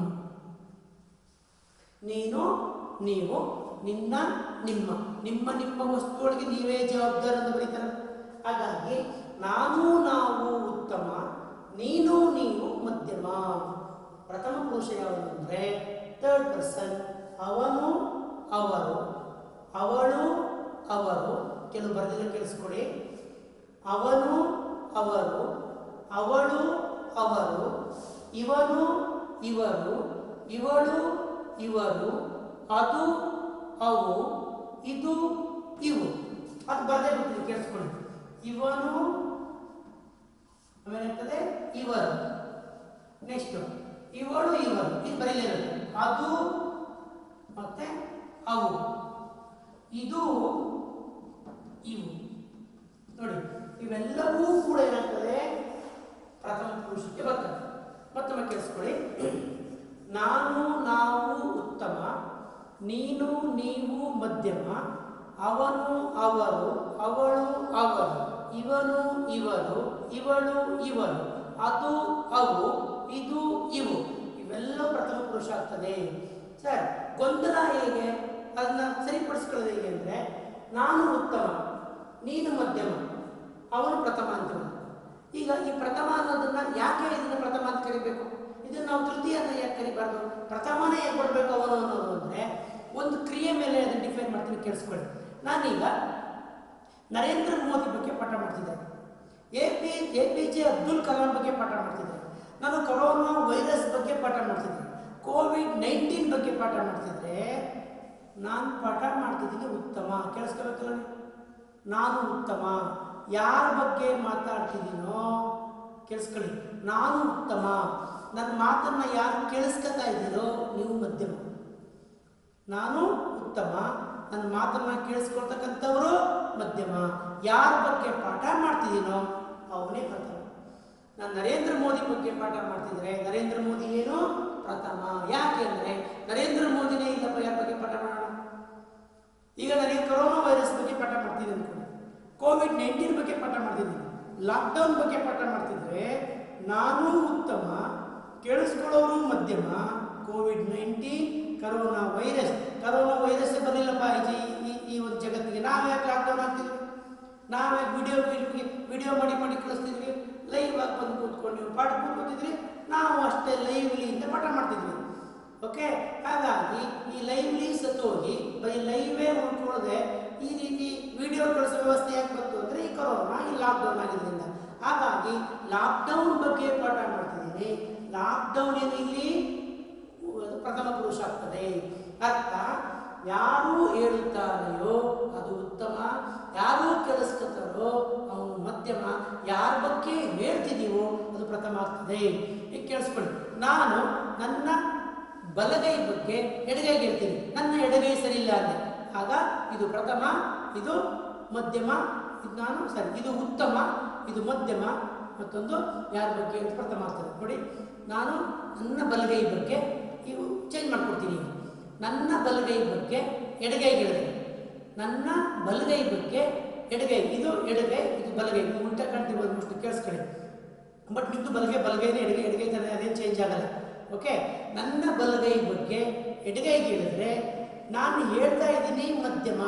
ನೀನು ನೀವು ನಿನ್ನ ನಿಮ್ಮ ನಿಮ್ಮ ನಿಮ್ಮ ವಸ್ತುಗಳಿಗೆ ನೀವೇ ಜವಾಬ್ದಾರ ಅಂತ ಬರೀತಾರೆ ಹಾಗಾಗಿ ನಾನು ನಾವು ಉತ್ತಮ ನೀನು ನೀವು ಮಧ್ಯಮ ಪ್ರಥಮ ಪುರುಷ ಯಾವುದು ಅಂದರೆ ಥರ್ಡ್ ಪರ್ಸನ್ ಅವನು ಅವರು ಅವಳು ಅವರು ಕೆಲವು ಬರೆದಿಲ್ಲ ಕೇಳಿಸ್ಕೊಡಿ ಅವನು ಅವರು ಅವಳು ಅವರು ಇವನು ಇವರು ಇವಳು ಇವರು ಅದು ಅವು ಇದು ಇವು ಅದು ಬರದೇ ಬಿಟ್ಟಿದೆ ಕೇಳಿಸ್ಕೊಳ್ಳಿ ಇವನು ಆಮೇಲೆ ಆಗ್ತದೆ ಇವರು ನೆಕ್ಸ್ಟ್ ಇವಳು ಇವರು ಇದು ಬರೀಲಿರೋದು ಅದು ಮತ್ತೆ ಅವು ಇದು ಇವು ನೋಡಿ ಇವೆಲ್ಲವೂ ಕೂಡ ಏನಾಗ್ತದೆ ಪ್ರಥಮ ಪುರುಷಕ್ಕೆ ಬರ್ತದೆ ಮತ್ತೊಮ್ಮೆ ಕೇಳಿಸ್ಕೊಳ್ಳಿ ನಾನು ನಾವು ಉತ್ತಮ ನೀನು ನೀವು ಮಧ್ಯಮ ಅವನು ಅವರು ಅವಳು ಅವರು ಇವನು ಇವರು ಇವಳು ಇವರು ಅದು ಅವು ಇದು ಇವು ಇವೆಲ್ಲ ಪ್ರಥಮ ಪುರುಷ ಆಗ್ತದೆ ಸರ್ ಗೊಂದಲ ಹೇಗೆ ಅದನ್ನ ಸರಿಪಡಿಸ್ಕೊಳ್ಳೋದು ಹೇಗೆ ಅಂದರೆ ನಾನು ಉತ್ತಮ ನೀನು ಮಧ್ಯಮ ಅವನು ಪ್ರಥಮ ಅಂತಿಮ ಈಗ ಈ ಪ್ರಥಮ ಅನ್ನೋದನ್ನ ಯಾಕೆ ಇದನ್ನ ಪ್ರಥಮ ಅಂತ ಕರಿಬೇಕು ಇದನ್ನ ನಾವು ತೃತೀಯ ಅಂತ ಯಾಕೆ ಕರಿಬಾರ್ದು ಪ್ರಥಮನೇ ಯಾಕೆ ಕೊಡಬೇಕು ಅವನು ಅನ್ನೋದು ಅಂದರೆ ಒಂದು ಕ್ರಿಯೆ ಮೇಲೆ ಅದನ್ನ ಡಿಫೈನ್ ಮಾಡ್ತೀನಿ ಕೇಳಿಸ್ಕೊಳ್ಳಿ ನಾನೀಗ ನರೇಂದ್ರ ಮೋದಿ ಬಗ್ಗೆ ಪಾಠ ಮಾಡ್ತಿದ್ದೆ A P A P J Abdul Kalam ಬಗ್ಗೆ ಪಾಠ ಮಾಡ್ತಿದ್ದೆ ನಾನು ಕೊರೋನಾ ವೈರಸ್ ಬಗ್ಗೆ ಪಾಠ ಮಾಡ್ತಿದ್ದೆ ಕೋವಿಡ್ ನೈನ್ಟೀನ್ ಬಗ್ಗೆ ಪಾಠ ಮಾಡ್ತಿದ್ರೆ ನಾನು ಪಾಠ ಮಾಡ್ತಿದ್ದೀನಿ ಉತ್ತಮ ಕೇಳಿಸ್ಕೋಬೇಕಲ್ಲ ನೀವು? ನಾನು ಉತ್ತಮ ಯಾರ ಬಗ್ಗೆ ಮಾತಾಡ್ತಿದ್ದೀನೋ ಕೇಳಿಸ್ಕೊಳ್ಳಿ ನಾನು ಉತ್ತಮ ನನ್ನ ಮಾತನ್ನ ಯಾರು ಕೇಳಿಸ್ಕೊತಾ ಇದ್ದೀರೋ ನೀವು ಮಧ್ಯಮ ನಾನು ಉತ್ತಮ ನನ್ನ ಮಾತನ್ನ ಕೇಳಿಸ್ಕೊಳ್ತಕ್ಕಂಥವರು ಮಧ್ಯಮ ಯಾರ ಬಗ್ಗೆ ಪಾಠ ಮಾಡ್ತಿದ್ದೀನೋ ಅವನೇ ಪ್ರಥಮ ನಾನು ನರೇಂದ್ರ ಮೋದಿ ಬಗ್ಗೆ ಪಾಠ ಮಾಡ್ತಿದ್ರೆ ನರೇಂದ್ರ ಮೋದಿ ಏನು ಪ್ರಥಮ ಯಾಕೆ ಅಂದರೆ ನರೇಂದ್ರ ಮೋದಿನೇ ಇಲ್ಲಪ್ಪ ಯಾರ ಬಗ್ಗೆ ಪಾಠ ಮಾಡೋಣ ಈಗ ನನಗೆ ಕೊರೋನಾ ವೈರಸ್ ಬಗ್ಗೆ ಪಾಠ ಮಾಡ್ತೀನಿ ಅನ್ಕೊಳ್ಳಿ ಕೋವಿಡ್ ನೈನ್ಟೀನ್ ಬಗ್ಗೆ ಪಾಠ ಮಾಡ್ತಿದ್ದೀನಿ ಲಾಕ್ಡೌನ್ ಬಗ್ಗೆ ಪಾಠ ಮಾಡ್ತಿದ್ರೆ ನಾನು ಉತ್ತಮ ಕೇಳಿಸ್ಕೊಳ್ಳೋರು ಮಧ್ಯಮ COVID nineteen corona virus corona virus ಬರಲಿಲ್ಲಪ್ಪ ಈ ಈ ಈ ಒಂದು ಜಗತ್ತಿಗೆ ನಾವು ಯಾಕೆ ಲಾಕ್ಡೌನ್ ಆಗ್ತಿದ್ವಿ ನಾವೇ ವಿಡಿಯೋ ವಿಡಿಯೋ ಮಾಡಿ ಮಾಡಿ ಕಳಿಸ್ತಿದ್ವಿ ಲೈವ್ ಆಗಿ ಬಂದು ಕೂತ್ಕೊಂಡು ನೀವು ಪಾಠ ಕೂತ್ಕೊತಿದ್ರಿ ನಾವು ಅಷ್ಟೇ ಲೈವ್ಲಿ ಅಂತ ಪಾಠ ಮಾಡ್ತಿದ್ವಿ ಓಕೆ ಹಾಗಾಗಿ ಈ ಲೈವ್ಲಿ ಸತ್ತೋಗಿ ಬರೀ ಲೈವೇ ಉಳ್ಕೊಳ್ಳದೆ ಈ ರೀತಿ ವಿಡಿಯೋ ಕಳಿಸೋ ವ್ಯವಸ್ಥೆ ಯಾಕೆ ಬಂತು ಅಂದರೆ ಈ ಕೊರೋನಾ ಈ ಲಾಕ್ಡೌನ್ ಆಗಿದ್ದರಿಂದ ಹಾಗಾಗಿ ಲಾಕ್ಡೌನ್ ಬಗ್ಗೆ ಪಾಠ ಮಾಡ್ತಿದ್ದೀನಿ ಲಾಕ್ಡೌನ್ ಏನು ಇಲ್ಲಿ ಅದು ಪ್ರಥಮ ಪುರುಷ ಆಗ್ತದೆ ಅರ್ಥ ಯಾರು ಹೇಳುತ್ತಾನೆಯೋ ಅದು ಉತ್ತಮ ಯಾರು ಕೇಳಿಸ್ಕೊತಾರೋ ಅವನು ಮಧ್ಯಮ ಯಾರ ಬಗ್ಗೆ ಹೇಳ್ತಿದೀವೋ ಅದು ಪ್ರಥಮ ಆಗ್ತದೆ ಈಗ ಕೇಳಿಸ್ಕೊಳ್ಳಿ ನಾನು ನನ್ನ ಬಲಗೈ ಬಗ್ಗೆ ಎಡಗೈಗೆ ಹೇಳ್ತೀನಿ ನನ್ನ ಎಡಗೈ ಸರಿ ಇಲ್ಲ ಅಂದೆ ಆಗ ಇದು ಪ್ರಥಮ ಇದು ಮಧ್ಯಮ ಇದು ನಾನು ಸರಿ ಇದು ಉತ್ತಮ ಇದು ಮಧ್ಯಮ ಮತ್ತೊಂದು ಯಾರ ಬಗ್ಗೆ ಅಂತ ಪ್ರಥಮ ಆಗ್ತದೆ ನೋಡಿ ನಾನು ನನ್ನ ಬಲಗೈ ಬಗ್ಗೆ ಇವು ಚೇಂಜ್ ಮಾಡ್ಕೊಡ್ತೀನಿ ಈಗ. ನನ್ನ ಬಲಗೈ ಬಗ್ಗೆ ಎಡಗೈ ಹೇಳಿದೆ ನನ್ನ ಬಲಗೈ ಬಗ್ಗೆ ಎಡಗೈ ಇದು ಎಡಗೈ ಇದು ಬಲಗೈ ನೀವು ಉಲ್ಟಾ ಕಾಣ್ತಿರ್ಬೋದು ಮೋಸ್ಟ್ಲಿ ಕೇಳಿಸ್ಕೊಳ್ಳಿ ಬಟ್ ನಿಮ್ಮದು ಬಲಗೈ ಬಲಗೈನೇ ಎಡಗೈ ಎಡಗೈ ತಾನೆ ಅದೇನು ಚೇಂಜ್ ಆಗಲ್ಲ ಓಕೆ ನನ್ನ ಬಲಗೈ ಬಗ್ಗೆ ಎಡಗೈಗೆ ಹೇಳಿದ್ರೆ ನಾನು ಹೇಳ್ತಾ ಇದ್ದೀನಿ ಮಧ್ಯಮ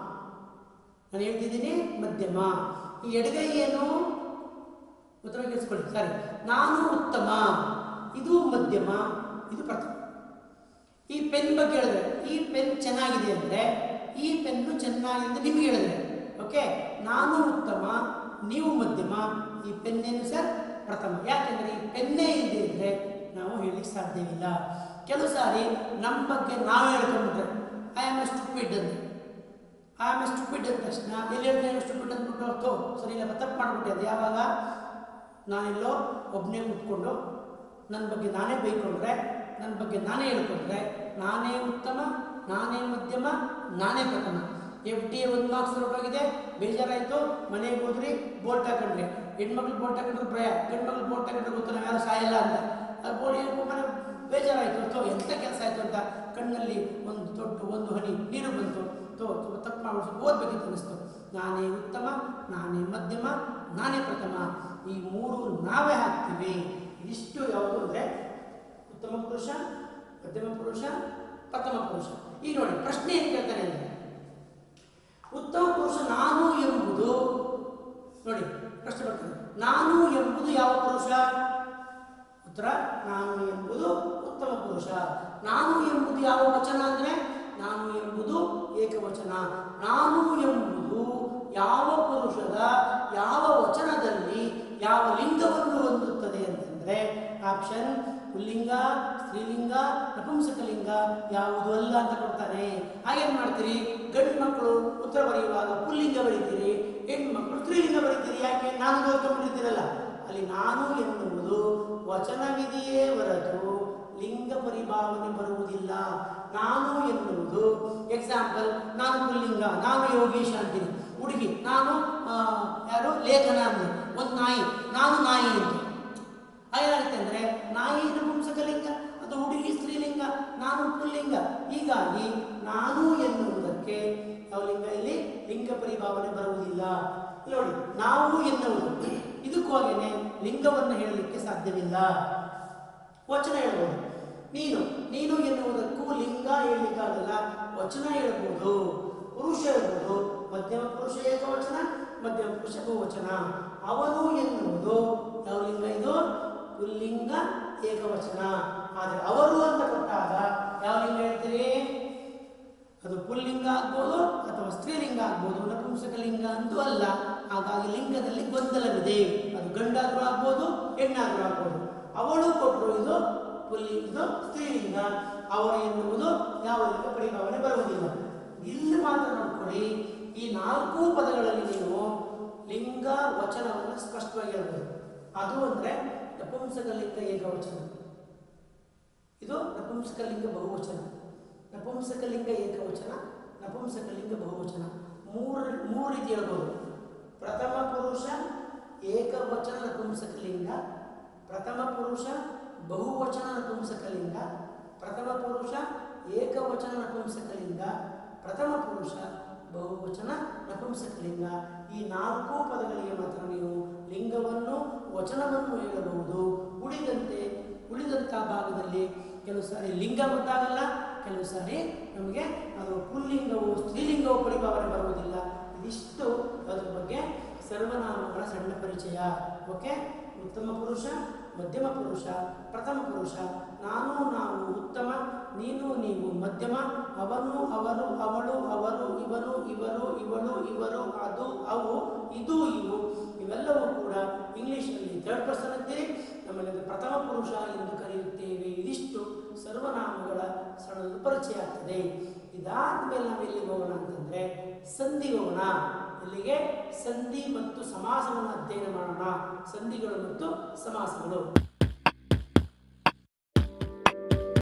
ನಾನು ಹೇಳ್ತಿದ್ದೀನಿ ಮಧ್ಯಮ ಈ ಎಡಗೈ ಏನು ಉತ್ತರ ಕೇಳಿಸ್ಕೊಳ್ಳಿ ಸಾರಿ ನಾನು ಉತ್ತಮ ಇದು ಮಧ್ಯಮ ಇದು ಪ್ರಥಮ ಈ ಪೆನ್ ಬಗ್ಗೆ ಹೇಳಿದ್ರೆ ಈ ಪೆನ್ ಚೆನ್ನಾಗಿದೆ ಅಂದರೆ ಈ ಪೆನ್ನು ಚೆನ್ನಾಗಿದೆ ಅಂತ ನಿಮಗೆ ಹೇಳಿದ್ರೆ ಓಕೆ ನಾನು ಉತ್ತಮ ನೀವು ಮಧ್ಯಮ ಈ ಪೆನ್ ಏನು ಸರ್ ಪ್ರಥಮ ಯಾಕೆಂದರೆ ಈ ಪೆನ್ನೇ ಇಲ್ಲದೆ ಇದ್ದರೆ ನಾವು ಹೇಳಲಿಕ್ಕೆ ಸಾಧ್ಯವಿಲ್ಲ ಕೆಲವು ಸಾರಿ ನಮ್ಮ ಬಗ್ಗೆ ನಾವು ಹೇಳ್ಕೊಂಡ್ಬಿಟ್ರೆ ಐ ಆಮ್ ಎ ಸ್ಟುಪಿಡ್ ಅಂತ ಐ ಆಮ್ ಎ ಸ್ಟುಪಿಡ್ ಅಂದ ತಕ್ಷಣ ಎಲ್ಲಿ ಹೇಳಿದ್ರೆ ಸ್ಟುಪಿಡ್ ಅಂದ್ಬಿಟ್ಟು ತೋ ಸರಿ ಇಲ್ಲ ತಪ್ಪು ಮಾಡಿಬಿಟ್ಟೆ ಅದು ಯಾವಾಗ ನಾನೆಲ್ಲೋ ಒಬ್ಬನೇ ಕೂತ್ಕೊಂಡು ನನ್ನ ಬಗ್ಗೆ ನಾನೇ ಬೈಕೊಂಡ್ರೆ ನನ್ನ ಬಗ್ಗೆ ನಾನೇ ಹೇಳ್ಕೊಂಡ್ರೆ ನಾನೇ ಉತ್ತಮ ನಾನೇ ಮಧ್ಯಮ ನಾನೇ ಪ್ರಥಮ ಎಫ್ ಡಿ ಒಂದು ಮಾರ್ಕ್ಸ್ ಹೊರಟೋಗಿದೆ ಬೇಜಾರಾಯಿತು ಮನೆಗೆ ಹೋದ್ರಿ ಬೋಲ್ಟ್ ಹಾಕೊಂಡ್ರಿ ಹೆಣ್ಮಕ್ಳು ಬೋಲ್ಟ್ ಹಾಕೊಂಡ್ರೆ ಭಯ ಗಂಡ್ಮಕ್ಳು ಬೋಲ್ಟ್ ಹಾಕೊಂಡ್ರೆ ಗೊತ್ತು ನಾವು ಯಾರು ಸಾಯಲ್ಲ ಅಂತ ಅದು ಬೋರ್ಡ್ ಮನೆ ಬೇಜಾರಾಯಿತು ಅಥವಾ ಎಂಥ ಕೆಲಸ ಆಯಿತು ಅಂತ ಕಣ್ಣಲ್ಲಿ ಒಂದು ದೊಡ್ಡ ಒಂದು ಹನಿ ನೀರು ಬಂತು ತೋ ತಪ್ಪು ಮಾಡ್ಬಿಟ್ಟು ಓದಬೇಕಿತ್ತು ಅನ್ನಿಸ್ತು ನಾನೇ ಉತ್ತಮ ನಾನೇ ಮಧ್ಯಮ ನಾನೇ ಪ್ರಥಮ ಈ ಮೂರು ನಾವೇ ಹಾಕ್ತೀವಿ ಇದಿಷ್ಟು ಯಾವುದು ಅಂದರೆ ಉತ್ತಮ ಪುರುಷ ಮಧ್ಯಮ ಪುರುಷ ಪ್ರಥಮ ಪುರುಷ ಈಗ ನೋಡಿ ಪ್ರಶ್ನೆ ಏನು ಕೇಳ್ತಾರೆ ಅಂದರೆ ಉತ್ತಮ ಪುರುಷ ನಾನು ಎಂಬುದು ನೋಡಿ ಪ್ರಶ್ನೆ ಬರ್ತದೆ ನಾನು ಎಂಬುದು ಯಾವ ಪುರುಷ ಉತ್ತರ ನಾನು ಎಂಬುದು ಉತ್ತಮ ಪುರುಷ ನಾನು ಎಂಬುದು ಯಾವ ವಚನ ಅಂದರೆ ನಾನು ಎಂಬುದು ಏಕವಚನ ನಾನು ಎಂಬುದು ಯಾವ ಪುರುಷದ ಯಾವ ವಚನದಲ್ಲಿ ಯಾವ ಲಿಂಗವನ್ನು ಹೊಂದುತ್ತದೆ ಅಂತಂದರೆ ಆಪ್ಷನ್ ಪುಲ್ಲಿಂಗ ಸ್ತ್ರೀಲಿಂಗ ನಪುಂಸಕಲಿಂಗ ಯಾವುದು ಅಲ್ಲ ಅಂತ ಕೊಡ್ತಾನೆ ಹಾಗೇನು ಮಾಡ್ತೀರಿ ಗಂಡು ಮಕ್ಕಳು ಉತ್ತರ ಬರೆಯುವಾಗ ಪುಲ್ಲಿಂಗ ಬರೀತೀರಿ ಹೆಣ್ಮಕ್ಳು ಸ್ತ್ರೀಲಿಂಗ ಬರೀತೀರಿ ಯಾಕೆ ನಾನು ಓದ್ಕೊಂಡ್ಬಿಟ್ಟಿದ್ದೀರಲ್ಲ ಅಲ್ಲಿ ನಾನು ಎನ್ನುವುದು ವಚನವಿದೆಯೇ ಹೊರತು ಲಿಂಗ ಪರಿಭಾವನೆ ಬರುವುದಿಲ್ಲ ನಾನು ಎನ್ನುವುದು ಎಕ್ಸಾಂಪಲ್ ನಾನು ಪುಲ್ಲಿಂಗ ನಾನು ಯೋಗೇಶ ಅಂತೀನಿ ಹುಡುಗಿ ನಾನು ಆ, ಯಾರು ಲೇಖನ ಅಂದೆ ಒಂದು ನಾಯಿ ನಾನು ನಾಯಿ ಅಂತ ಏನಾಗುತ್ತೆ ಅಂದರೆ ನಾಯಿ ನಪುಂಸಕಲಿಂಗ ಅದು ಹುಡುಗಿ ಸ್ತ್ರೀಲಿಂಗ ನಾನು ಪುಲ್ಲಿಂಗ ಹೀಗಾಗಿ ನಾನು ಎನ್ನುವುದಕ್ಕೆ ಯಾವ ಲಿಂಗ ಇಲ್ಲಿ ಲಿಂಗ ಪರಿಭಾವನೆ ಬರುವುದಿಲ್ಲ ಇಲ್ಲಿ ನೋಡಿ ನಾವು ಎನ್ನುವುದು ಇದಕ್ಕೂ ಹಾಗೇನೆ ಲಿಂಗವನ್ನು ಹೇಳಲಿಕ್ಕೆ ಸಾಧ್ಯವಿಲ್ಲ ವಚನ ಹೇಳ್ಬೋದು ನೀನು ನೀನು ಎನ್ನುವುದಕ್ಕೂ ಲಿಂಗ ಹೇಳಲಿಕ್ಕಾಗಲ್ಲ ವಚನ ಹೇಳ್ಬೋದು ಪುರುಷ ಹೇಳ್ಬೋದು ಮಧ್ಯಮ ಪುರುಷ ಏಕವಚನ ಮಧ್ಯಮ ಪುರುಷ ಬಹುವಚನ ಅವನು ಎನ್ನುವುದು ಯಾವ ಲಿಂಗ ಇದು ಪುಲ್ಲಿಂಗ ಏಕವಚನ ಆದರೆ ಅವರು ಅಂತ ಕೊಟ್ಟಾಗ ಯಾವ ಲಿಂಗ ಹೇಳ್ತೀರಿ ಅದು ಪುಲ್ಲಿಂಗ ಆಗ್ಬೋದು ಅಥವಾ ಸ್ತ್ರೀಲಿಂಗ ಆಗ್ಬೋದು ನಪುಂಸಕಲಿಂಗ ಅಂತೂ ಅಲ್ಲ ಹಾಗಾಗಿ ಲಿಂಗದಲ್ಲಿ ಗೊಂದಲವಿದೆ ಅದು ಗಂಡಾದ್ರೂ ಆಗ್ಬೋದು ಹೆಣ್ಣಾದ್ರೂ ಆಗ್ಬೋದು ಅವಳು ಕೊಟ್ಟರು ಇದು ಪುಲ್ಲಿ ಇದು ಸ್ತ್ರೀಲಿಂಗ ಅವರು ಎನ್ನುವುದು ಯಾವ ಲಿಂಗ ಪರಿಭಾವನೆ ಬರುವುದಿಲ್ಲ ಇಲ್ಲಿ ಮಾತ್ರ ನೋಡ್ಕೊಳ್ಳಿ ಈ ನಾಲ್ಕು ಪದಗಳಲ್ಲಿ ನೀವು ಲಿಂಗ ವಚನವನ್ನು ಸ್ಪಷ್ಟವಾಗಿ ಹೇಳ್ಬೋದು ಅದು ಅಂದರೆ ನಪುಂಸಕಲಿಂಗ ಏಕವಚನ ಇದು ನಪುಂಸಕಲಿಂಗ ಬಹುವಚನ ನಪುಂಸಕಲಿಂಗ ಏಕವಚನ ನಪುಂಸಕಲಿಂಗ ಬಹುವಚನ ಮೂರು ಮೂರು ರೀತಿ ಹೇಳ್ಬೋದು ಪ್ರಥಮ ಪುರುಷ ಏಕವಚನ ನಪುಂಸಕಲಿಂಗ ಪ್ರಥಮ ಪುರುಷ ಬಹುವಚನ ನಪುಂಸಕಲಿಂಗ ಪ್ರಥಮ ಪುರುಷ ಏಕವಚನ ನಪುಂಸಕಲಿಂಗ ಪ್ರಥಮ ಪುರುಷ ಬಹುವಚನ ನಪುಂಸಕಲಿಂಗ ಈ ನಾಲ್ಕು ಪದಗಳಿಗೆ ಮಾತ್ರ ನೀವು ಲಿಂಗವನ್ನು ವಚನವನ್ನು ಹೇಳಬಹುದು ಉಳಿದಂತೆ ಉಳಿದಂಥ ಭಾಗದಲ್ಲಿ ಕೆಲವು ಸಾರಿ ಲಿಂಗ ಗೊತ್ತಾಗಲ್ಲ ಕೆಲವು ಸಾರಿ ನಮಗೆ ಅದು ಪುಲ್ಲಿಂಗವು ಸ್ತ್ರೀಲಿಂಗವು ಪರಿಭಾವನೆ ಬರುವುದಿಲ್ಲ ಇದಿಷ್ಟು ಅದ್ರ ಬಗ್ಗೆ ಸರ್ವನಾಮಗಳ ಸಣ್ಣ ಪರಿಚಯ ಓಕೆ ಉತ್ತಮ ಪುರುಷ ಮಧ್ಯಮ ಪುರುಷ ಪ್ರಥಮ ಪುರುಷ ನಾನು ನಾವು ಉತ್ತಮ ನೀನು ನೀವು ಮಧ್ಯಮ ಅವನು ಅವರು ಅವಳು ಅವರು ಇವನು ಇವರು ಇವಳು ಇವರು ಅದು ಅವು ಇದು ಇವು ಇವೆಲ್ಲವೂ ಕೂಡ ಇಂಗ್ಲಿಷಲ್ಲಿ ಥರ್ಡ್ ಪರ್ಸನ್ ಅಂತೀರಿ ನಮ್ಮಲ್ಲಿ ಅದು ಪ್ರಥಮ ಪುರುಷ ಎಂದು ಕರೆಯುತ್ತೇವೆ ಇದಿಷ್ಟು ಸರ್ವನಾಮಗಳ ಸಣ್ಣ ಪರಿಚಯ ಆಗ್ತದೆ ಇದಾದ ಮೇಲೆ ನಾವು ಎಲ್ಲಿಗೆ ಹೋಗೋಣ ಅಂತಂದ್ರೆ ಸಂಧಿಗೆ ಹೋಗೋಣ ಇಲ್ಲಿಗೆ ಸಂಧಿ ಮತ್ತು ಸಮಾಸವನ್ನು ಅಧ್ಯಯನ ಮಾಡೋಣ ಸಂಧಿಗಳು ಮತ್ತು ಸಮಾಸಗಳು